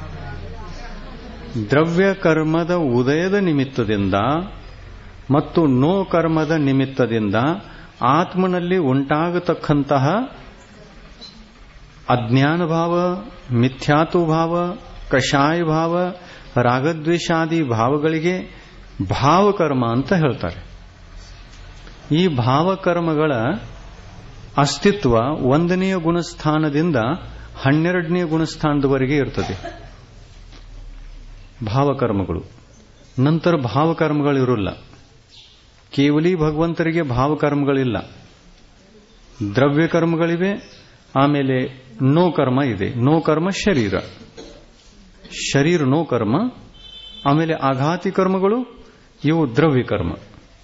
ದ್ರವ್ಯ ಕರ್ಮದ ಉದಯದ ನಿಮಿತ್ತದಿಂದ ಮತ್ತು ನೋ ಕರ್ಮದ ನಿಮಿತ್ತದಿಂದ ಆತ್ಮನಲ್ಲಿ ಉಂಟಾಗತಕ್ಕಂತಹ ಅಜ್ಞಾನ ಭಾವ ಮಿಥ್ಯಾತು ಭಾವ ಕಷಾಯ ಭಾವ ರಾಗದ್ವೇಷಾದಿ ಭಾವಗಳಿಗೆ ಭಾವಕರ್ಮ ಅಂತ ಹೇಳ್ತಾರೆ ಈ ಭಾವಕರ್ಮಗಳ ಅಸ್ತಿತ್ವ ಒಂದನೆಯ ಗುಣಸ್ಥಾನದಿಂದ ಹನ್ನೆರಡನೆಯ ಗುಣಸ್ಥಾನದವರೆಗೆ ಇರ್ತದೆ ಭಾವಕರ್ಮಗಳು ನಂತರ ಭಾವಕರ್ಮಗಳಿರೋಲ್ಲ ಕೇವಲಿ ಭಗವಂತರಿಗೆ ಭಾವಕರ್ಮಗಳಿಲ್ಲ ದ್ರವ್ಯ ಕರ್ಮಗಳಿವೆ ಆಮೇಲೆ ನೋ ಕರ್ಮ ಇದೆ ನೋ ಕರ್ಮ ಶರೀರ ಶರೀರ ನೋ ಕರ್ಮ ಆಮೇಲೆ ಆಘಾತಿ ಕರ್ಮಗಳು ಇವು ದ್ರವ್ಯ ಕರ್ಮ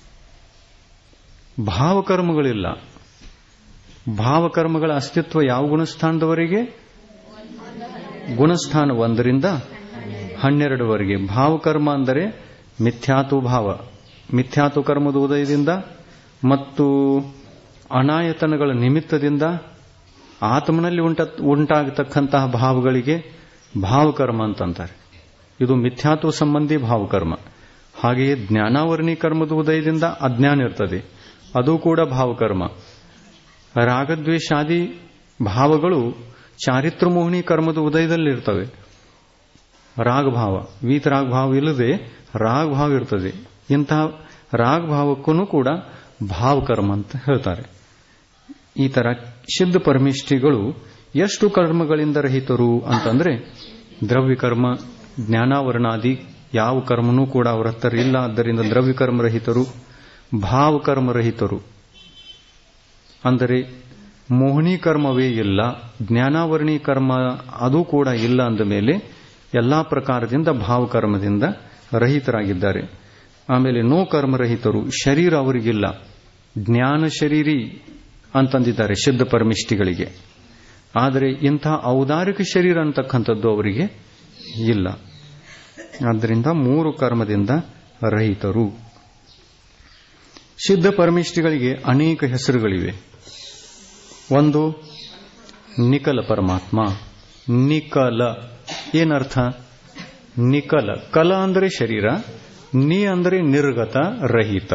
ಭಾವಕರ್ಮಗಳಿಲ್ಲ ಭಾವಕರ್ಮಗಳ ಅಸ್ತಿತ್ವ ಯಾವ ಗುಣಸ್ಥಾನದವರೆಗೆ ಗುಣಸ್ಥಾನ ಒಂದರಿಂದ ಹನ್ನೆರಡವರೆಗೆ ಭಾವಕರ್ಮ ಅಂದರೆ ಮಿಥ್ಯಾತು ಭಾವ ಮಿಥ್ಯಾತು ಕರ್ಮದ ಉದಯದಿಂದ ಮತ್ತು ಅನಾಯತನಗಳ ನಿಮಿತ್ತದಿಂದ ಆತ್ಮನಲ್ಲಿ ಉಂಟ ಉಂಟಾಗತಕ್ಕಂತಹ ಭಾವಗಳಿಗೆ ಭಾವಕರ್ಮ ಅಂತಂತಾರೆ ಇದು ಮಿಥ್ಯಾತ್ವ ಸಂಬಂಧಿ ಭಾವಕರ್ಮ ಹಾಗೆಯೇ ಜ್ಞಾನಾವರಣಿ ಕರ್ಮದ ಉದಯದಿಂದ ಅಜ್ಞಾನ ಇರ್ತದೆ ಅದು ಕೂಡ ಭಾವಕರ್ಮ ರಾಗದ್ವೇಷಾದಿ ಭಾವಗಳು ಚಾರಿತ್ರ ಮೋಹಿನಿ ಕರ್ಮದ ಉದಯದಲ್ಲಿರ್ತವೆ ರಾಗಭಾವ ವೀತರಾಗಭಾವ ಇಲ್ಲದೆ ರಾಗಭಾವ ಇರ್ತದೆ ಇಂತಹ ರಾಗಭಾವಕ್ಕೂ ಕೂಡ ಭಾವಕರ್ಮ ಅಂತ ಹೇಳ್ತಾರೆ ಈ ತರ ಸಿದ್ಧ ಪರಮಿಷ್ಠಿಗಳು ಎಷ್ಟು ಕರ್ಮಗಳಿಂದ ರಹಿತರು ಅಂತಂದ್ರೆ ದ್ರವ್ಯ ಕರ್ಮ ಜ್ಞಾನಾವರಣಾದಿ ಯಾವ ಕರ್ಮನೂ ಕೂಡ ಅವರ ಹತ್ತಿರ ಇಲ್ಲ ಆದ್ದರಿಂದ ದ್ರವ್ಯ ಕರ್ಮ ರಹಿತರು ಭಾವಕರ್ಮ ರಹಿತರು ಅಂದರೆ ಮೋಹಿನಿ ಕರ್ಮವೇ ಇಲ್ಲ ಜ್ಞಾನಾವರಣಿ ಕರ್ಮ ಅದು ಕೂಡ ಇಲ್ಲ ಅಂದ ಮೇಲೆ ಎಲ್ಲಾ ಪ್ರಕಾರದಿಂದ ಭಾವಕರ್ಮದಿಂದ ರಹಿತರಾಗಿದ್ದಾರೆ ಆಮೇಲೆ ನೋ ಕರ್ಮರಹಿತರು ಶರೀರ ಅವರಿಗಿಲ್ಲ ಜ್ಞಾನ ಶರೀರಿ ಅಂತಂದಿದ್ದಾರೆ ಸಿದ್ಧ ಪರಮಿಷ್ಠಿಗಳಿಗೆ ಆದರೆ ಇಂಥ ಔದಾರಿಕ ಶರೀರ ಅಂತಕ್ಕಂಥದ್ದು ಅವರಿಗೆ ಇಲ್ಲ ಆದ್ದರಿಂದ ಮೂರು ಕರ್ಮದಿಂದ ರಹಿತರು ಸಿದ್ಧ ಪರಮಿಷ್ಠಿಗಳಿಗೆ ಅನೇಕ ಹೆಸರುಗಳಿವೆ ಒಂದು ನಿಕಲ ಪರಮಾತ್ಮ ನಿಕಲ ಏನರ್ಥ ನಿಕಲ ಕಲ ಅಂದರೆ ಶರೀರ ನಿ ಅಂದರೆ ನಿರ್ಗತ ರಹಿತ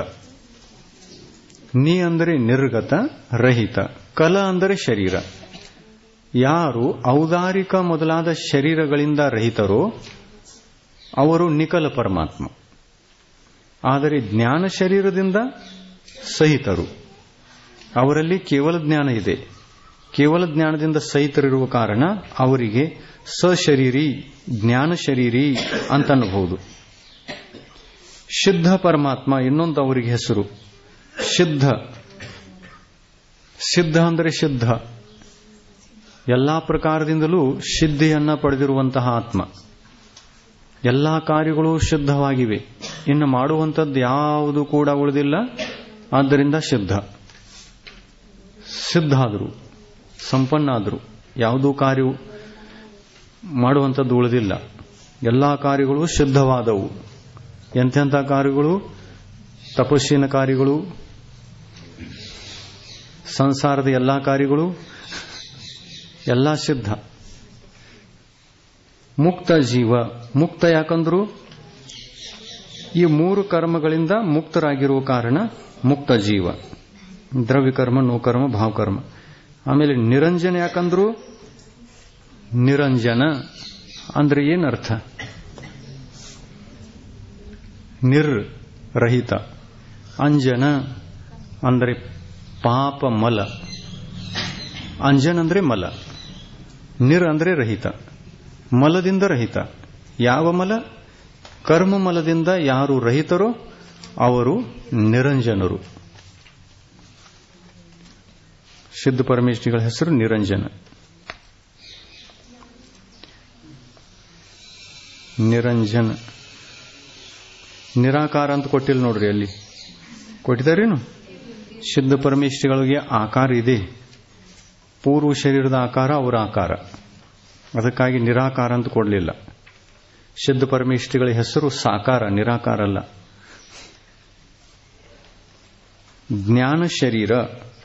ನಿ ಅಂದರೆ ನಿರ್ಗತ ರಹಿತ ಕಲ ಅಂದರೆ ಶರೀರ ಯಾರು ಔದಾರಿಕ ಮೊದಲಾದ ಶರೀರಗಳಿಂದ ರಹಿತರೋ ಅವರು ನಿಕಲ ಪರಮಾತ್ಮ ಆದರೆ ಜ್ಞಾನ ಶರೀರದಿಂದ ಸಹಿತರು ಅವರಲ್ಲಿ ಕೇವಲ ಜ್ಞಾನ ಇದೆ ಕೇವಲ ಜ್ಞಾನದಿಂದ ಸಹಿತರಿರುವ ಕಾರಣ ಅವರಿಗೆ ಸಶರೀರಿ ಜ್ಞಾನ ಶರೀರಿ ಅಂತ ಅನ್ನಬಹುದು ಸಿದ್ಧ ಪರಮಾತ್ಮ ಇನ್ನೊಂದು ಅವರಿಗೆ ಹೆಸರು ಸಿದ್ಧ ಸಿದ್ಧ ಅಂದರೆ ಸಿದ್ಧ ಎಲ್ಲಾ ಪ್ರಕಾರದಿಂದಲೂ ಸಿದ್ಧಿಯನ್ನ ಪಡೆದಿರುವಂತಹ ಆತ್ಮ ಎಲ್ಲಾ ಕಾರ್ಯಗಳು ಶುದ್ಧವಾಗಿವೆ ಇನ್ನು ಮಾಡುವಂಥದ್ದು ಯಾವುದು ಕೂಡ ಉಳಿದಿಲ್ಲ ಆದ್ದರಿಂದ ಸಿದ್ಧ ಸಿದ್ಧ ಆದರು ಸಂಪನ್ನಾದರು ಯಾವುದೂ ಕಾರ್ಯ ಮಾಡುವಂಥದ್ದು ಉಳಿದಿಲ್ಲ ಎಲ್ಲಾ ಕಾರ್ಯಗಳು ಶುದ್ಧವಾದವು ಎಂತೆಂಥ ಕಾರ್ಯಗಳು ತಪಸ್ಸಿನ ಕಾರ್ಯಗಳು ಸಂಸಾರದ ಎಲ್ಲಾ ಕಾರ್ಯಗಳು ಎಲ್ಲ ಸಿದ್ಧ ಮುಕ್ತ ಜೀವ ಮುಕ್ತ ಯಾಕಂದ್ರು ಈ ಮೂರು ಕರ್ಮಗಳಿಂದ ಮುಕ್ತರಾಗಿರುವ ಕಾರಣ ಮುಕ್ತ ಜೀವ ದ್ರವ್ಯಕರ್ಮ ನೋಕರ್ಮ ಭಾವಕರ್ಮ ಆಮೇಲೆ ನಿರಂಜನ ಯಾಕಂದ್ರು ನಿರಂಜನ ಅಂದ್ರೆ ಏನರ್ಥ ನಿರ್ ರಹಿತ ಅಂಜನ ಅಂದರೆ ಪಾಪ ಮಲ ಅಂಜನ್ ಅಂದ್ರೆ ಮಲ ನಿರ್ ಅಂದ್ರೆ ರಹಿತ ಮಲದಿಂದ ರಹಿತ ಯಾವ ಮಲ ಕರ್ಮ ಮಲದಿಂದ ಯಾರು ರಹಿತರೋ ಅವರು ನಿರಂಜನರು ಸಿದ್ಧ ಪರಮೇಶ್ವರಿಗಳ ಹೆಸರು ನಿರಂಜನ ನಿರಂಜನ ನಿರಾಕಾರ ಅಂತ ಕೊಟ್ಟಿಲ್ಲ ನೋಡ್ರಿ ಅಲ್ಲಿ ಕೊಟ್ಟಿದ್ದಾರೇನು ಸಿದ್ಧ ಪರಮೇಶ್ವರಿಗಳಿಗೆ ಆಕಾರ ಇದೆ ಪೂರ್ವ ಶರೀರದ ಆಕಾರ ಅವರ ಆಕಾರ ಅದಕ್ಕಾಗಿ ನಿರಾಕಾರ ಅಂತ ಕೊಡಲಿಲ್ಲ ಸಿದ್ಧ ಪರಮೇಶ್ವರಿಗಳ ಹೆಸರು ಸಾಕಾರ ನಿರಾಕಾರ ಅಲ್ಲ ಜ್ಞಾನ ಶರೀರ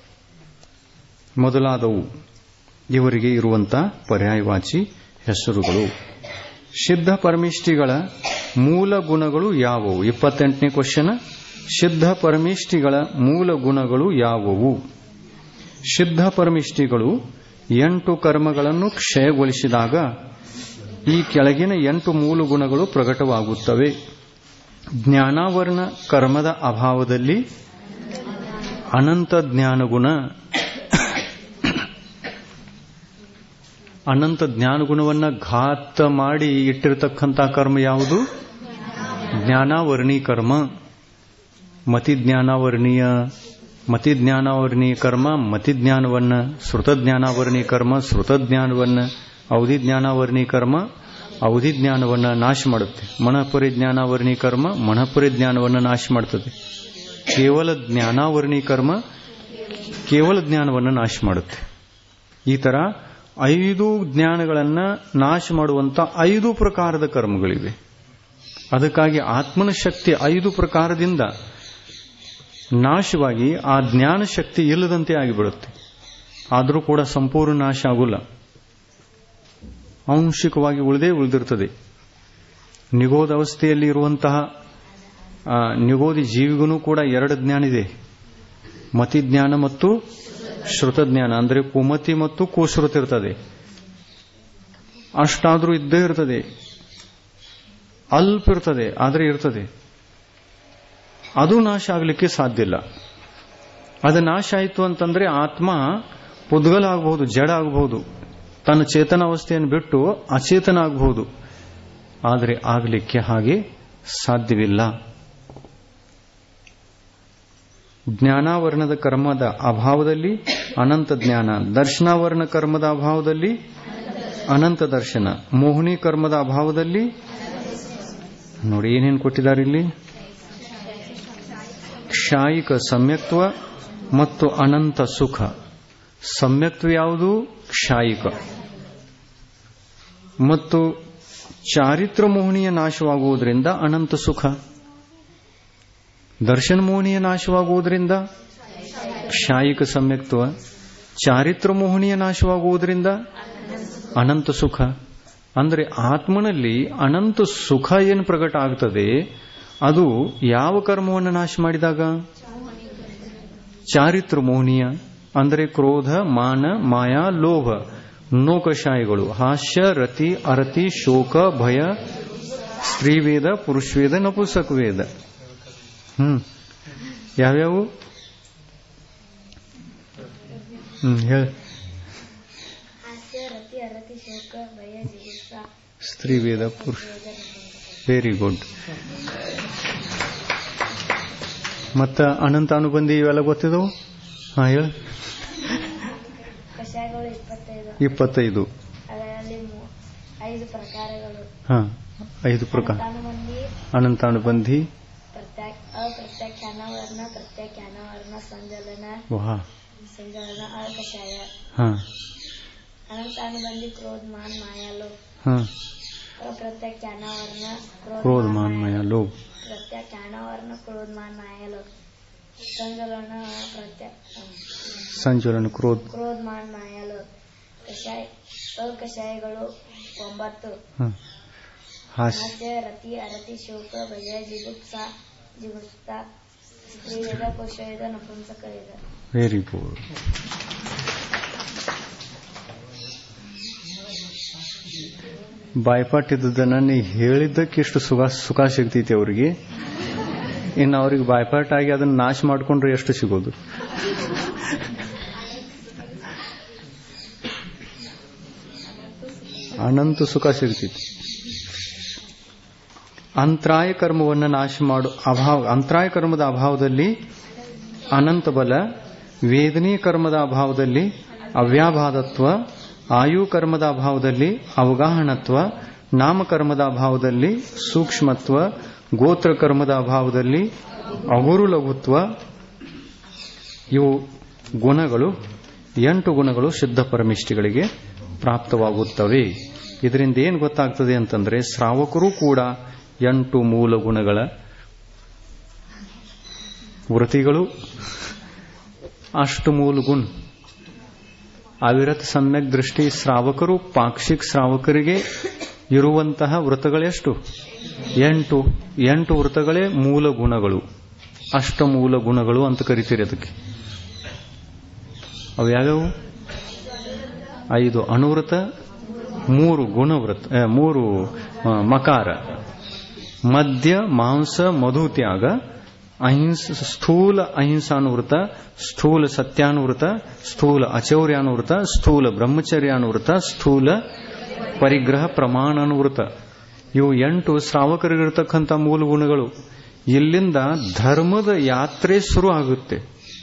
ಮೊದಲಾದವು ಇವರಿಗೆ ಇರುವಂತ ಪರ್ಯಾಯವಾಚಿ ಹೆಸರುಗಳು ಸಿದ್ಧ ಪರಮೇಷ್ಠಿಗಳ ಮೂಲ ಗುಣಗಳು ಯಾವುವು ಇಪ್ಪತ್ತೆಂಟನೇ ಕ್ವಶನ್ ಸಿದ್ಧ ಪರಮೇಷ್ಠಿಗಳ ಮೂಲ ಗುಣಗಳು ಯಾವುವು ಸಿದ್ಧ ಪರಮಿಷ್ಠಿಗಳು ಎಂಟು ಕರ್ಮಗಳನ್ನು ಕ್ಷಯಗೊಳಿಸಿದಾಗ ಈ ಕೆಳಗಿನ ಎಂಟು ಮೂಲ ಗುಣಗಳು ಪ್ರಕಟವಾಗುತ್ತವೆ ಜ್ಞಾನಾವರಣ ಕರ್ಮದ ಅಭಾವದಲ್ಲಿ ಅನಂತ ಜ್ಞಾನಗುಣ ಅನಂತ ಜ್ಞಾನಗುಣವನ್ನ ಘಾತ ಮಾಡಿ ಇಟ್ಟಿರತಕ್ಕಂಥ ಕರ್ಮ ಯಾವುದು ಜ್ಞಾನಾವರಣಿ ಕರ್ಮ ಮತಿ ಜ್ಞಾನಾವರಣೀಯ ಮತಿ ಜ್ಞಾನಾವರಣೀಯ ಕರ್ಮ ಮತಿ ಜ್ಞಾನವನ್ನ ಶ್ರುತ ಜ್ಞಾನಾವರಣಿ ಕರ್ಮ ಶ್ರುತ ಜ್ಞಾನವನ್ನ ಅವಧಿ ಜ್ಞಾನಾವರಣಿ ಕರ್ಮ ಅವಧಿ ಜ್ಞಾನವನ್ನ ನಾಶ ಮಾಡುತ್ತೆ ಮಣಪರಿ ಜ್ಞಾನಾವರಣಿ ಕರ್ಮ ಮಣಪರಿ ಜ್ಞಾನವನ್ನ ನಾಶ ಮಾಡುತ್ತದೆ ಕೇವಲ ಜ್ಞಾನಾವರಣಿ ಕರ್ಮ ಕೇವಲ ಜ್ಞಾನವನ್ನು ನಾಶ ಮಾಡುತ್ತೆ ಈ ತರ ಐದು ಜ್ಞಾನಗಳನ್ನ ನಾಶ ಮಾಡುವಂತ ಐದು ಪ್ರಕಾರದ ಕರ್ಮಗಳಿವೆ ಅದಕ್ಕಾಗಿ ಆತ್ಮನ ಶಕ್ತಿ ಐದು ಪ್ರಕಾರದಿಂದ ನಾಶವಾಗಿ ಆ ಜ್ಞಾನ ಶಕ್ತಿ ಇಲ್ಲದಂತೆ ಆಗಿಬಿಡುತ್ತೆ ಆದರೂ ಕೂಡ ಸಂಪೂರ್ಣ ನಾಶ ಆಗುಲ್ಲ ಆಂಶಿಕವಾಗಿ ಉಳಿದೇ ಉಳಿದಿರ್ತದೆ ನಿಗೋದ ಅವಸ್ಥೆಯಲ್ಲಿ ಇರುವಂತಹ ನಿಗೋದಿ ಜೀವಿಗೂ ಕೂಡ ಎರಡು ಜ್ಞಾನ ಇದೆ ಮತಿ ಜ್ಞಾನ ಮತ್ತು ಶ್ರುತ ಜ್ಞಾನ ಅಂದರೆ ಕುಮತಿ ಮತ್ತು ಕುಶ್ರುತ ಇರ್ತದೆ ಅಷ್ಟಾದರೂ ಇದ್ದೇ ಇರ್ತದೆ ಅಲ್ಪ ಇರ್ತದೆ ಆದರೆ ಇರ್ತದೆ ಅದು ನಾಶ ಆಗಲಿಕ್ಕೆ ಸಾಧ್ಯ ಇಲ್ಲ ಅದು ನಾಶ ಆಯಿತು ಅಂತಂದ್ರೆ ಆತ್ಮ ಪುದ್ಗಲ ಆಗಬಹುದು ಜಡ ಆಗಬಹುದು ತನ್ನ ಚೇತನ ಅವಸ್ಥೆಯನ್ನು ಬಿಟ್ಟು ಅಚೇತನ ಆಗಬಹುದು ಆದರೆ ಆಗಲಿಕ್ಕೆ ಹಾಗೆ ಸಾಧ್ಯವಿಲ್ಲ ಜ್ಞಾನಾವರಣದ ಕರ್ಮದ ಅಭಾವದಲ್ಲಿ ಅನಂತ ಜ್ಞಾನ ದರ್ಶನಾವರಣ ಕರ್ಮದ ಅಭಾವದಲ್ಲಿ ಅನಂತ ದರ್ಶನ ಮೋಹಿನಿ ಕರ್ಮದ ಅಭಾವದಲ್ಲಿ ನೋಡಿ ಏನೇನು ಕೊಟ್ಟಿದ್ದಾರೆ ಇಲ್ಲಿ ಕ್ಷಾಯಿಕ ಸಮ್ಯಕ್ತ್ವ ಮತ್ತು ಅನಂತ ಸುಖ ಸಮ್ಯಕ್ತ್ವ ಯಾವುದು ಕ್ಷಾಯಿಕ ಮತ್ತು ಚಾರಿತ್ರ ಮೋಹನೀಯ ನಾಶವಾಗುವುದರಿಂದ ಅನಂತ ಸುಖ ದರ್ಶನ ಮೋಹನೀಯ ನಾಶವಾಗುವುದರಿಂದ ಕ್ಷಾಯಿಕ ಸಮ್ಯಕ್ತ್ವ ಚಾರಿತ್ರ ಮೋಹನೀಯ ನಾಶವಾಗುವುದರಿಂದ ಅನಂತ ಸುಖ ಅಂದರೆ ಆತ್ಮನಲ್ಲಿ ಅನಂತ ಸುಖ ಏನು ಪ್ರಕಟ ಆಗ್ತದೆ ಅದು ಯಾವ ಕರ್ಮವನ್ನು ನಾಶ ಮಾಡಿದಾಗ ಚಾರಿತ್ರ ಮೋಹನೀಯ ಅಂದರೆ ಕ್ರೋಧ ಮಾನ ಮಾಯಾ ಲೋಭ ನೋಕಶಾಯಿಗಳು ಹಾಸ್ಯ ರತಿ ಅರತಿ ಶೋಕ ಭಯ ಸ್ತ್ರೀವೇದ ಪುರುಷವೇದ ನಪುಸಕ ವೇದ ಹ್ಮ್ ಯಾವ್ಯಾವು ಹ್ಮ್ ಹೇಳ ಹಾಸ್ಯ ರತಿ ಅರತಿ ಶೋಕ ಭಯ ಜಿಗುಪ್ಸ ಸ್ತ್ರೀವೇದ ಪುರುಷ ವೆರಿ ಗುಡ್ ಮತ್ತ ಅನಂತ ಅನುಬಂಧಿ ಇವೆಲ್ಲ ಗೊತ್ತಿದವು ಹಾ ಹೇಳ ಕಷಾಯಗಳು ಇಪ್ಪತ್ತೈದು ಇಪ್ಪತ್ತೈದು ಅದರಲ್ಲಿ ಮೂ- ಐದು ಪ್ರಕಾರಗಳು ಹಾ ಐದು ಪ್ರಕಾರ ಅನುಬಂಧಿ ಅನಂತಾನುಬಂಧಿ ಪ್ರತ್ಯೇಕ ಅಪ್ರತ್ಯಾಖ್ಯಾನವರ್ಣ ಪ್ರತ್ಯಾಖ್ಯಾನವರ್ಣ ಸಂಜಲನ ವಾ ಸಂಜಲನ ಅಕಷಾಯ ಹಾ ಅನಂತಾನುಬಂಧಿ ಕ್ರೋಧ ಮಾನ್ ಮಾಯಾಲು ಹಾ ಅಪ್ರತ್ಯಾಖ್ಯಾನವರ್ಣ ಕ್ರೋಧ ಮಾನ್ ಮಾಯ ಲೋಭ ಪ್ರತ್ಯಾಖ್ಯಾನವರ್ಣ ಕ್ರೋಧ ಮಾನ್ ಮಾಯಾಲು ಸಂಜಲನ ಪ್ರತ್ಯ ಸಂಚಲನ ಕ್ರೋಧ ಕ್ರೋಧ ಮಾನ್ ಮಾಯಾಲು ಕಷಾಯ ಅಕಷಾಯಗಳು ಒಂಬತ್ತು ಹಾ ಹಾಸ್ಯ ಹಾಸ್ಯ ರತಿ ಅರತಿ ಶೋಕ ಭಯ ಜಿಗುಪ್ಸ ಜಿಗುಪ್ಸ ಸ್ತ್ರೀವೇದ ಪುರುಷವೇದ ನಪುಂಸಕವೇದ ವೆರಿ ಗುಡ್ ಬಾಯ್ಪಾಟ್ ಇದ್ದದನ್ನ ನೀ ಹೇಳಿದ್ದಕ್ಕೆ ಎಷ್ಟು ಸುಖ ಸುಖ ಸಿಗ್ತೈತಿ ಅವರಿಗೆ ಇನ್ನು ಅವ್ರಿಗೆ ಬಾಯ್ಪಾಟ್ ಆಗಿ ಅದನ್ನ ನಾಶ ಮಾಡ್ಕೊಂಡ್ರೆ ಎಷ್ಟು ಸಿಗೋದು ಅನಂತ ಸುಖ ಸಿಗ್ತೈತಿ ಅಂತರಾಯ ಕರ್ಮವನ್ನು ನಾಶ ಮಾಡು ಅಭಾವ ಅಂತರಾಯ ಕರ್ಮದ ಅಭಾವದಲ್ಲಿ ಅನಂತ ಬಲ ವೇದನೀಯ ಕರ್ಮದ ಅಭಾವದಲ್ಲಿ ಅವ್ಯಾಭಾದತ್ವ ಆಯು ಕರ್ಮದ ಅಭಾವದಲ್ಲಿ ಅವಗಾಹನತ್ವ ನಾಮಕರ್ಮದ ಅಭಾವದಲ್ಲಿ ಸೂಕ್ಷ್ಮತ್ವ ಗೋತ್ರ ಕರ್ಮದ ಅಭಾವದಲ್ಲಿ ಅಗುರು ಲಘುತ್ವ ಇವು ಗುಣಗಳು ಎಂಟು ಗುಣಗಳು ಶುದ್ಧ ಪರಮಿಷ್ಟಿಗಳಿಗೆ ಪ್ರಾಪ್ತವಾಗುತ್ತವೆ ಇದರಿಂದ ಏನು ಗೊತ್ತಾಗ್ತದೆ ಅಂತಂದ್ರೆ ಶ್ರಾವಕರು ಕೂಡ ಎಂಟು ಮೂಲ ಗುಣಗಳ ವೃತ್ತಿಗಳು ಅಷ್ಟು ಮೂಲ ಗುಣ ಅವಿರತ ಸಮ್ಯಕ್ ದೃಷ್ಟಿ ಶ್ರಾವಕರು ಪಾಕ್ಷಿಕ ಶ್ರಾವಕರಿಗೆ ಇರುವಂತಹ ವೃತ್ತಗಳೆಷ್ಟು ಎಂಟು ಎಂಟು ವೃತ್ತಗಳೇ ಮೂಲ ಗುಣಗಳು ಅಷ್ಟ ಮೂಲ ಗುಣಗಳು ಅಂತ ಕರಿತೀರಿ ಅದಕ್ಕೆ ಅವು ಯಾವ್ಯಾವು ಐದು ಅನುವೃತ ಮೂರು ಗುಣವೃತ್ತ ಆ, ಮೂರು ಆ, ಮಕಾರ ಮದ್ಯ ಮಾಂಸ ಮಧು ತ್ಯಾಗ ಅಹಿಂಸ ಸ್ಥೂಲ ಅಹಿಂಸಾನುವೃತ ಸ್ಥೂಲ ಸತ್ಯಾನುವೃತ ಸ್ಥೂಲ ಅಚೌರ್ಯಾನುವೃತ ಸ್ಥೂಲ ಬ್ರಹ್ಮಚರ್ಯಾನುವೃತ ಸ್ಥೂಲ ಪರಿಗ್ರಹ ಪ್ರಮಾಣಾನುವೃತ ಇವು ಎಂಟು ಶ್ರಾವಕರಿಗಿರ್ತಕ್ಕಂಥ ಮೂಲ ಗುಣಗಳು ಇಲ್ಲಿಂದ ಧರ್ಮದ ಯಾತ್ರೆ ಶುರು ಆಗುತ್ತೆ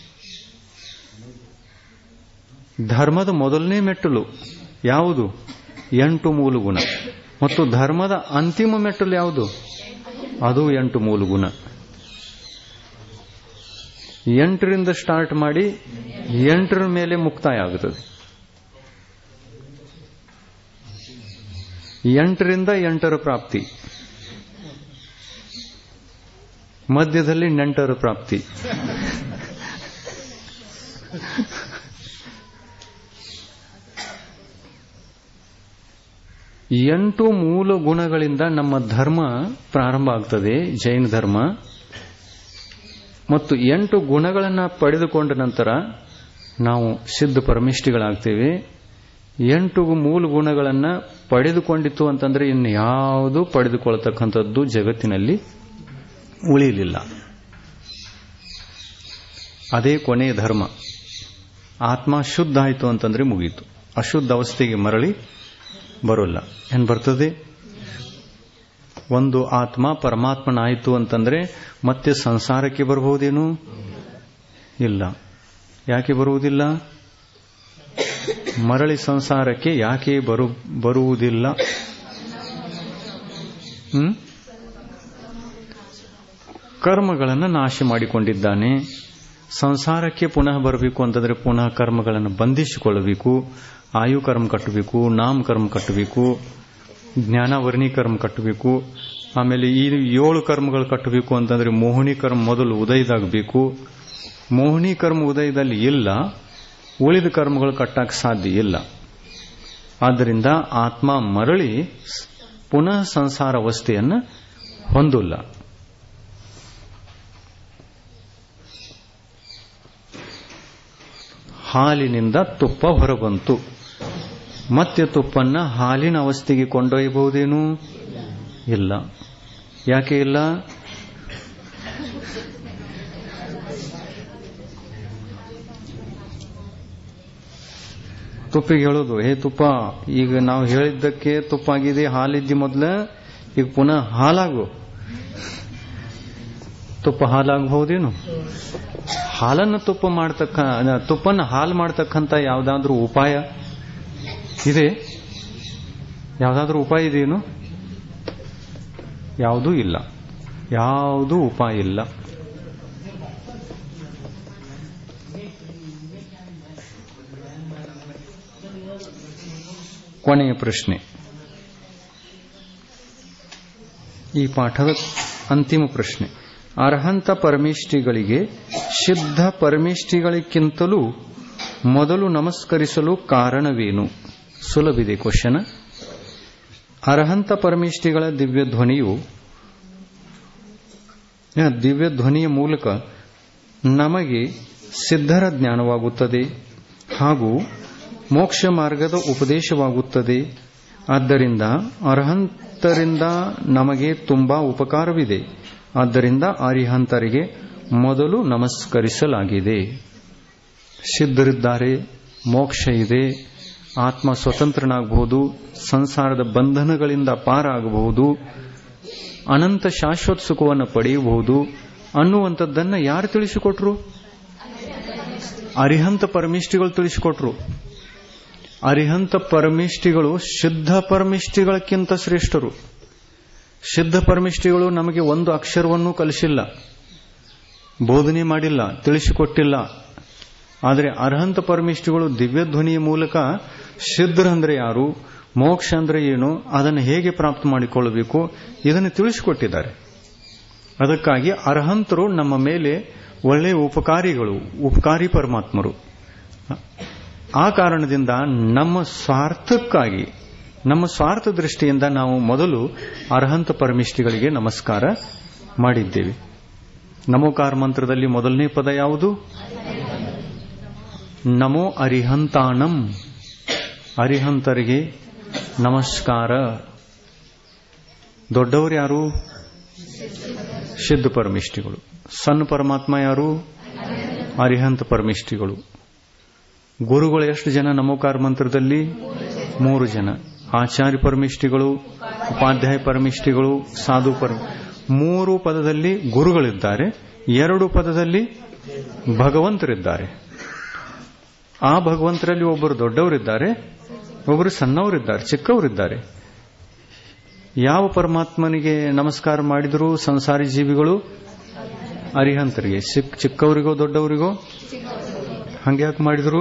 ಧರ್ಮದ ಮೊದಲನೇ ಮೆಟ್ಟಲು ಯಾವುದು ಎಂಟು ಮೂಲ ಗುಣ ಮತ್ತು ಧರ್ಮದ ಅಂತಿಮ ಮೆಟ್ಟಲು ಯಾವುದು ಅದು ಎಂಟು ಮೂಲ ಗುಣ ಎಂಟರಿಂದ ಸ್ಟಾರ್ಟ್ ಮಾಡಿ ಎಂಟರ ಮೇಲೆ ಮುಕ್ತಾಯ ಆಗುತ್ತದೆ ಎಂಟರಿಂದ ಎಂಟರ ಪ್ರಾಪ್ತಿ ಮಧ್ಯದಲ್ಲಿ ನೆಂಟರ ಪ್ರಾಪ್ತಿ ಎಂಟು ಮೂಲ ಗುಣಗಳಿಂದ ನಮ್ಮ ಧರ್ಮ ಪ್ರಾರಂಭ ಆಗ್ತದೆ ಜೈನ ಧರ್ಮ ಮತ್ತು ಎಂಟು ಗುಣಗಳನ್ನ ಪಡೆದುಕೊಂಡ ನಂತರ ನಾವು ಸಿದ್ಧ ಪರಮಿಷ್ಠಿಗಳಾಗ್ತೇವೆ ಎಂಟು ಮೂಲ ಗುಣಗಳನ್ನ ಪಡೆದುಕೊಂಡಿತ್ತು ಅಂತಂದ್ರೆ ಇನ್ನು ಯಾವುದು ಪಡೆದುಕೊಳ್ತಕ್ಕಂಥದ್ದು ಜಗತ್ತಿನಲ್ಲಿ ಉಳಿಯಲಿಲ್ಲ ಅದೇ ಕೊನೆಯ ಧರ್ಮ ಆತ್ಮ ಶುದ್ಧ ಆಯಿತು ಅಂತಂದ್ರೆ ಮುಗೀತು ಅಶುದ್ಧ ಅವಸ್ಥೆಗೆ ಮರಳಿ ಬರೋಲ್ಲ ಏನ್ ಬರ್ತದೆ ಒಂದು ಆತ್ಮ ಪರಮಾತ್ಮನಾಯಿತು ಅಂತಂದ್ರೆ ಮತ್ತೆ ಸಂಸಾರಕ್ಕೆ ಬರಬಹುದೇನು ಇಲ್ಲ ಯಾಕೆ ಬರುವುದಿಲ್ಲ ಮರಳಿ ಸಂಸಾರಕ್ಕೆ ಯಾಕೆ ಬರು ಬರುವುದಿಲ್ಲ ಹ್ಮ್ ಕರ್ಮಗಳನ್ನು ನಾಶ ಮಾಡಿಕೊಂಡಿದ್ದಾನೆ ಸಂಸಾರಕ್ಕೆ ಪುನಃ ಬರಬೇಕು ಅಂತಂದ್ರೆ ಪುನಃ ಕರ್ಮಗಳನ್ನು ಬಂಧಿಸಿಕೊಳ್ಳಬೇಕು ಆಯು ಕರ್ಮ ಕಟ್ಟಬೇಕು ನಾಮ ಕರ್ಮ ಕಟ್ಟಬೇಕು ಜ್ಞಾನ ವರ್ಣಿ ಕರ್ಮ ಕಟ್ಟಬೇಕು ಆಮೇಲೆ ಈ ಏಳು ಕರ್ಮಗಳು ಕಟ್ಟಬೇಕು ಅಂತಂದ್ರೆ ಮೋಹಿನಿ ಕರ್ಮ ಮೊದಲು ಉದಯದಾಗಬೇಕು ಮೋಹಿನಿ ಕರ್ಮ ಉದಯದಲ್ಲಿ ಇಲ್ಲ ಉಳಿದ ಕರ್ಮಗಳು ಕಟ್ಟಕ್ಕೆ ಸಾಧ್ಯ ಇಲ್ಲ ಆದ್ದರಿಂದ ಆತ್ಮ ಮರಳಿ ಪುನಃ ಸಂಸಾರ ಅವಸ್ಥೆಯನ್ನು ಹೊಂದಿಲ್ಲ ಹಾಲಿನಿಂದ ತುಪ್ಪ ಹೊರಬಂತು ಮತ್ತೆ ತುಪ್ಪನ್ನ ಹಾಲಿನ ಅವಸ್ಥೆಗೆ ಕೊಂಡೊಯ್ಯಬಹುದೇನು ಇಲ್ಲ ಯಾಕೆ ಇಲ್ಲ ತುಪ್ಪಿಗೆ ಹೇಳೋದು ಹೇ ತುಪ್ಪ ಈಗ ನಾವು ಹೇಳಿದ್ದಕ್ಕೆ ತುಪ್ಪ ಆಗಿದೆ ಹಾಲಿದ್ದಿ ಮೊದಲ ಈಗ ಪುನಃ ಹಾಲಾಗು ತುಪ್ಪ ಹಾಲಾಗಬಹುದೇನು ಹಾಲನ್ನು ತುಪ್ಪ ಮಾಡ್ತಕ್ಕ ತುಪ್ಪನ್ನು ಹಾಲು ಮಾಡ್ತಕ್ಕಂಥ ಯಾವುದಾದ್ರೂ ಉಪಾಯ ಇದೆ ಯಾವುದಾದ್ರೂ ಉಪಾಯ ಇದೆಯೇನು ಯಾವುದೂ ಇಲ್ಲ ಯಾವುದೂ ಉಪಾಯ ಇಲ್ಲ ಕೊನೆಯ ಪ್ರಶ್ನೆ ಈ ಪಾಠದ ಅಂತಿಮ ಪ್ರಶ್ನೆ ಅರ್ಹಂತ ಪರಮೇಷ್ಠಿಗಳಿಗೆ ಸಿದ್ಧ ಪರಮೇಷ್ಠಿಗಳಿಗಿಂತಲೂ ಮೊದಲು ನಮಸ್ಕರಿಸಲು ಕಾರಣವೇನು ಸುಲಭಿದೆ ಕ್ವಶನ್ ಅರ್ಹಂತ ಪರಮೇಷ್ಠಿಗಳ ದಿವ್ಯ ಧ್ವನಿಯು ದಿವ್ಯ ಧ್ವನಿಯ ಮೂಲಕ ನಮಗೆ ಸಿದ್ಧರ ಜ್ಞಾನವಾಗುತ್ತದೆ ಹಾಗೂ ಮೋಕ್ಷ ಮಾರ್ಗದ ಉಪದೇಶವಾಗುತ್ತದೆ ಆದ್ದರಿಂದ ಅರ್ಹಂತರಿಂದ ನಮಗೆ ತುಂಬಾ ಉಪಕಾರವಿದೆ ಆದ್ದರಿಂದ ಅರಿಹಂತರಿಗೆ ಮೊದಲು ನಮಸ್ಕರಿಸಲಾಗಿದೆ ಸಿದ್ಧರಿದ್ದಾರೆ ಮೋಕ್ಷ ಇದೆ ಆತ್ಮ ಸ್ವತಂತ್ರನಾಗಬಹುದು ಸಂಸಾರದ ಬಂಧನಗಳಿಂದ ಪಾರಾಗಬಹುದು ಅನಂತ ಶಾಶ್ವತ ಸುಖವನ್ನು ಪಡೆಯಬಹುದು ಅನ್ನುವಂಥದ್ದನ್ನ ಯಾರು ತಿಳಿಸಿಕೊಟ್ರು ಅರಿಹಂತ ಪರಮಿಷ್ಠಿಗಳು ತಿಳಿಸಿಕೊಟ್ರು ಅರಿಹಂತ ಪರಮಿಷ್ಠಿಗಳು ಸಿದ್ಧ ಪರಮಿಷ್ಠಿಗಳಕ್ಕಿಂತ ಶ್ರೇಷ್ಠರು ಸಿದ್ಧ ಪರಮಿಷ್ಠಿಗಳು ನಮಗೆ ಒಂದು ಅಕ್ಷರವನ್ನೂ ಕಲಿಸಿಲ್ಲ ಬೋಧನೆ ಮಾಡಿಲ್ಲ ತಿಳಿಸಿಕೊಟ್ಟಿಲ್ಲ ಆದರೆ ಅರ್ಹಂತ ಪರಮಿಷ್ಠಿಗಳು ದಿವ್ಯಧ್ವನಿಯ ಮೂಲಕ ಸಿದ್ಧರಂದ್ರೆ ಯಾರು ಮೋಕ್ಷ ಅಂದ್ರೆ ಏನು ಅದನ್ನು ಹೇಗೆ ಪ್ರಾಪ್ತ ಮಾಡಿಕೊಳ್ಳಬೇಕು ಇದನ್ನು ತಿಳಿಸಿಕೊಟ್ಟಿದ್ದಾರೆ ಅದಕ್ಕಾಗಿ ಅರ್ಹಂತರು ನಮ್ಮ ಮೇಲೆ ಒಳ್ಳೆಯ ಉಪಕಾರಿಗಳು ಉಪಕಾರಿ ಪರಮಾತ್ಮರು ಆ ಕಾರಣದಿಂದ ನಮ್ಮ ಸ್ವಾರ್ಥಕ್ಕಾಗಿ ನಮ್ಮ ಸ್ವಾರ್ಥ ದೃಷ್ಟಿಯಿಂದ ನಾವು ಮೊದಲು ಅರ್ಹಂತ ಪರಮಿಷ್ಠಿಗಳಿಗೆ ನಮಸ್ಕಾರ ಮಾಡಿದ್ದೇವೆ ನಮೋಕಾರ ಮಂತ್ರದಲ್ಲಿ ಮೊದಲನೇ ಪದ ಯಾವುದು ನಮೋ ಅರಿಹಂತಾಣಂ ಅರಿಹಂತರಿಗೆ ನಮಸ್ಕಾರ ದೊಡ್ಡವರು ಯಾರು ಸಿದ್ಧ ಪರಮಿಷ್ಠಿಗಳು ಸಣ್ಣ ಪರಮಾತ್ಮ ಯಾರು ಅರಿಹಂತ ಪರಮಿಷ್ಠಿಗಳು ಗುರುಗಳು ಎಷ್ಟು ಜನ ನಮೋಕಾರ ಮಂತ್ರದಲ್ಲಿ ಮೂರು ಜನ ಆಚಾರ್ಯ ಪರಮಿಷ್ಠಿಗಳು ಉಪಾಧ್ಯಾಯ ಪರಮಿಷ್ಠಿಗಳು ಸಾಧು ಪರ ಮೂರು ಪದದಲ್ಲಿ ಗುರುಗಳಿದ್ದಾರೆ ಎರಡು ಪದದಲ್ಲಿ ಭಗವಂತರಿದ್ದಾರೆ ಆ ಭಗವಂತರಲ್ಲಿ ಒಬ್ಬರು ದೊಡ್ಡವರಿದ್ದಾರೆ ಒಬ್ಬರು ಸಣ್ಣವರಿದ್ದಾರೆ ಚಿಕ್ಕವರಿದ್ದಾರೆ ಯಾವ ಪರಮಾತ್ಮನಿಗೆ ನಮಸ್ಕಾರ ಮಾಡಿದರೂ ಸಂಸಾರಿ ಜೀವಿಗಳು ಅರಿಹಂತರಿಗೆ ಚಿಕ್ಕ ಚಿಕ್ಕವರಿಗೋ ದೊಡ್ಡವರಿಗೋ ಹಂಗ್ಯಾಕೆ ಮಾಡಿದ್ರು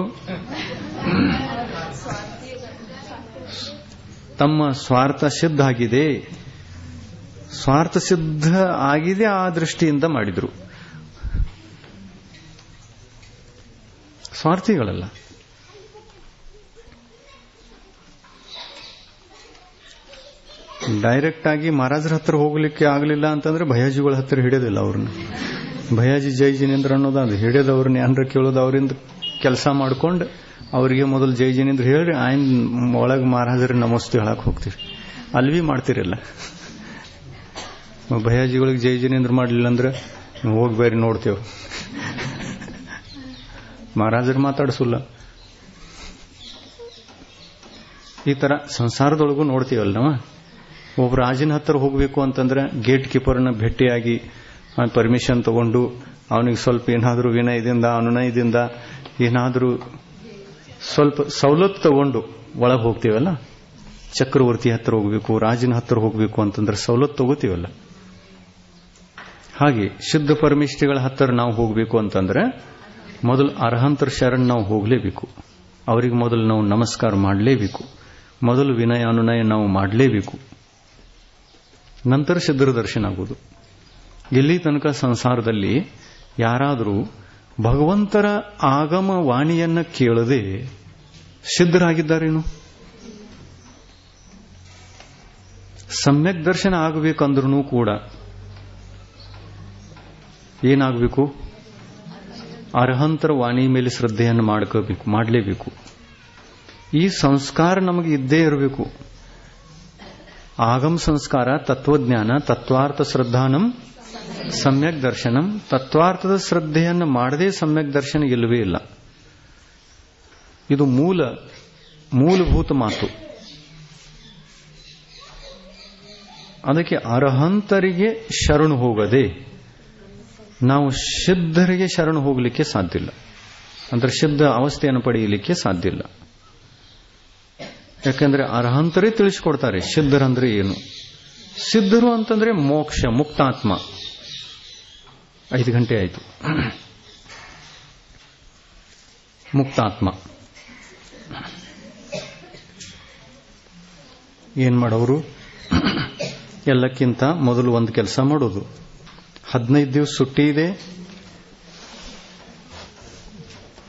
ತಮ್ಮ ಸ್ವಾರ್ಥ ಸಿದ್ಧ ಆಗಿದೆ ಸ್ವಾರ್ಥ ಸಿದ್ಧ ಆಗಿದೆ ಆ ದೃಷ್ಟಿಯಿಂದ ಮಾಡಿದ್ರು ಸ್ವಾರ್ಥಿಗಳಲ್ಲ ಡೈರೆಕ್ಟ್ ಆಗಿ ಮಹಾರಾಜರ ಹತ್ರ ಹೋಗ್ಲಿಕ್ಕೆ ಆಗಲಿಲ್ಲ ಅಂತಂದ್ರೆ ಭಯಾಜಿಗಳ ಹತ್ರ ಹಿಡಿಯೋದಿಲ್ಲ ಅವ್ರನ್ನ ಭಯಾಜಿ ಜೈ ಜಿನೇಂದ್ರ ಅನ್ನೋದು ಅದು ಹಿಡಿಯೋದವ್ರನ್ನ ಏನ್ರ ಕೇಳೋದು ಅವರಿಂದ ಕೆಲಸ ಮಾಡ್ಕೊಂಡು ಅವರಿಗೆ ಮೊದಲು ಜೈ ಜಿನೇಂದ್ರ ಹೇಳಿ ಆಯ್ನ್ ಒಳಗೆ ಮಹಾರಾಜರ ನಮಸ್ತೆ ಹೇಳಕ್ ಹೋಗ್ತೀವಿ ಅಲ್ವಿ ಮಾಡ್ತಿರಲ್ಲ ಭಯಾಜಿಗಳಿಗೆ ಜೈ ಜಿನೇಂದ್ರ ಮಾಡಲಿಲ್ಲ ಅಂದ್ರೆ ಹೋಗಿ ಬೇರೆ ನೋಡ್ತೇವೆ ಮಹಾರಾಜರು ಮಾತಾಡಿಸಲ್ಲ ಈ ತರ ಸಂಸಾರದೊಳಗೂ ನೋಡ್ತೀವಲ್ಲ ನಾವು ಒಬ್ಬ ರಾಜನ ಹತ್ರ ಹೋಗಬೇಕು ಅಂತಂದ್ರೆ ಗೇಟ್ ಕೀಪರ್ನ ಭೇಟಿಯಾಗಿ ಪರ್ಮಿಷನ್ ತಗೊಂಡು ಅವನಿಗೆ ಸ್ವಲ್ಪ ಏನಾದರೂ ವಿನಯದಿಂದ ಅನುನಯದಿಂದ ಏನಾದರೂ ಸ್ವಲ್ಪ ಸವಲತ್ತು ತಗೊಂಡು ಒಳಗೆ ಹೋಗ್ತೀವಲ್ಲ ಚಕ್ರವರ್ತಿ ಹತ್ರ ಹೋಗಬೇಕು ರಾಜನ ಹತ್ರ ಹೋಗಬೇಕು ಅಂತಂದ್ರೆ ಸವಲತ್ತು ತಗೋತೀವಲ್ಲ ಹಾಗೆ ಶುದ್ಧ ಪರಮಿಷ್ಠಿಗಳ ಹತ್ತಿರ ನಾವು ಹೋಗಬೇಕು ಅಂತಂದ್ರೆ ಮೊದಲು ಅರ್ಹಂತರ ಶರಣ್ ನಾವು ಹೋಗಲೇಬೇಕು ಅವರಿಗೆ ಮೊದಲು ನಾವು ನಮಸ್ಕಾರ ಮಾಡಲೇಬೇಕು ಮೊದಲು ವಿನಯ ಅನುನಯ ನಾವು ಮಾಡಲೇಬೇಕು ನಂತರ ಸಿದ್ಧರ ದರ್ಶನ ಆಗುವುದು ಇಲ್ಲಿ ತನಕ ಸಂಸಾರದಲ್ಲಿ ಯಾರಾದರೂ ಭಗವಂತರ ಆಗಮ ವಾಣಿಯನ್ನ ಕೇಳದೆ ಸಿದ್ಧರಾಗಿದ್ದಾರೇನು ಸಮ್ಯಕ್ ದರ್ಶನ ಆಗಬೇಕಂದ್ರೂ ಕೂಡ ಏನಾಗಬೇಕು ಅರ್ಹಂತರ ವಾಣಿ ಮೇಲೆ ಶ್ರದ್ಧೆಯನ್ನು ಮಾಡ್ಕೋಬೇಕು ಮಾಡಲೇಬೇಕು ಈ ಸಂಸ್ಕಾರ ನಮಗೆ ಇದ್ದೇ ಇರಬೇಕು ಆಗಮ ಸಂಸ್ಕಾರ ತತ್ವಜ್ಞಾನ ತತ್ವಾರ್ಥ ಶ್ರದ್ಧಾನಂ ಸಮ್ಯಕ್ ದರ್ಶನಂ ತತ್ವಾರ್ಥದ ಶ್ರದ್ಧೆಯನ್ನು ಮಾಡದೇ ಸಮ್ಯಕ್ ದರ್ಶನ ಇಲ್ಲವೇ ಇಲ್ಲ ಇದು ಮೂಲ ಮೂಲಭೂತ ಮಾತು ಅದಕ್ಕೆ ಅರ್ಹಂತರಿಗೆ ಶರಣು ಹೋಗದೆ ನಾವು ಸಿದ್ಧರಿಗೆ ಶರಣು ಹೋಗಲಿಕ್ಕೆ ಸಾಧ್ಯ ಇಲ್ಲ ಅಂದ್ರೆ ಸಿದ್ಧ ಅವಸ್ಥೆಯನ್ನು ಪಡೆಯಲಿಕ್ಕೆ ಸಾಧ್ಯ ಇಲ್ಲ ಯಾಕಂದ್ರೆ ಅರ್ಹಂತರೇ ತಿಳಿಸಿಕೊಡ್ತಾರೆ ಸಿದ್ಧರಂದ್ರೆ ಏನು ಸಿದ್ಧರು ಅಂತಂದ್ರೆ ಮೋಕ್ಷ ಮುಕ್ತಾತ್ಮ ಐದು ಗಂಟೆ ಆಯಿತು ಮುಕ್ತಾತ್ಮ ಏನ್ ಮಾಡೋರು ಎಲ್ಲಕ್ಕಿಂತ ಮೊದಲು ಒಂದು ಕೆಲಸ ಮಾಡೋದು ಹದಿನೈದು ದಿವಸ ಸುಟ್ಟಿ ಇದೆ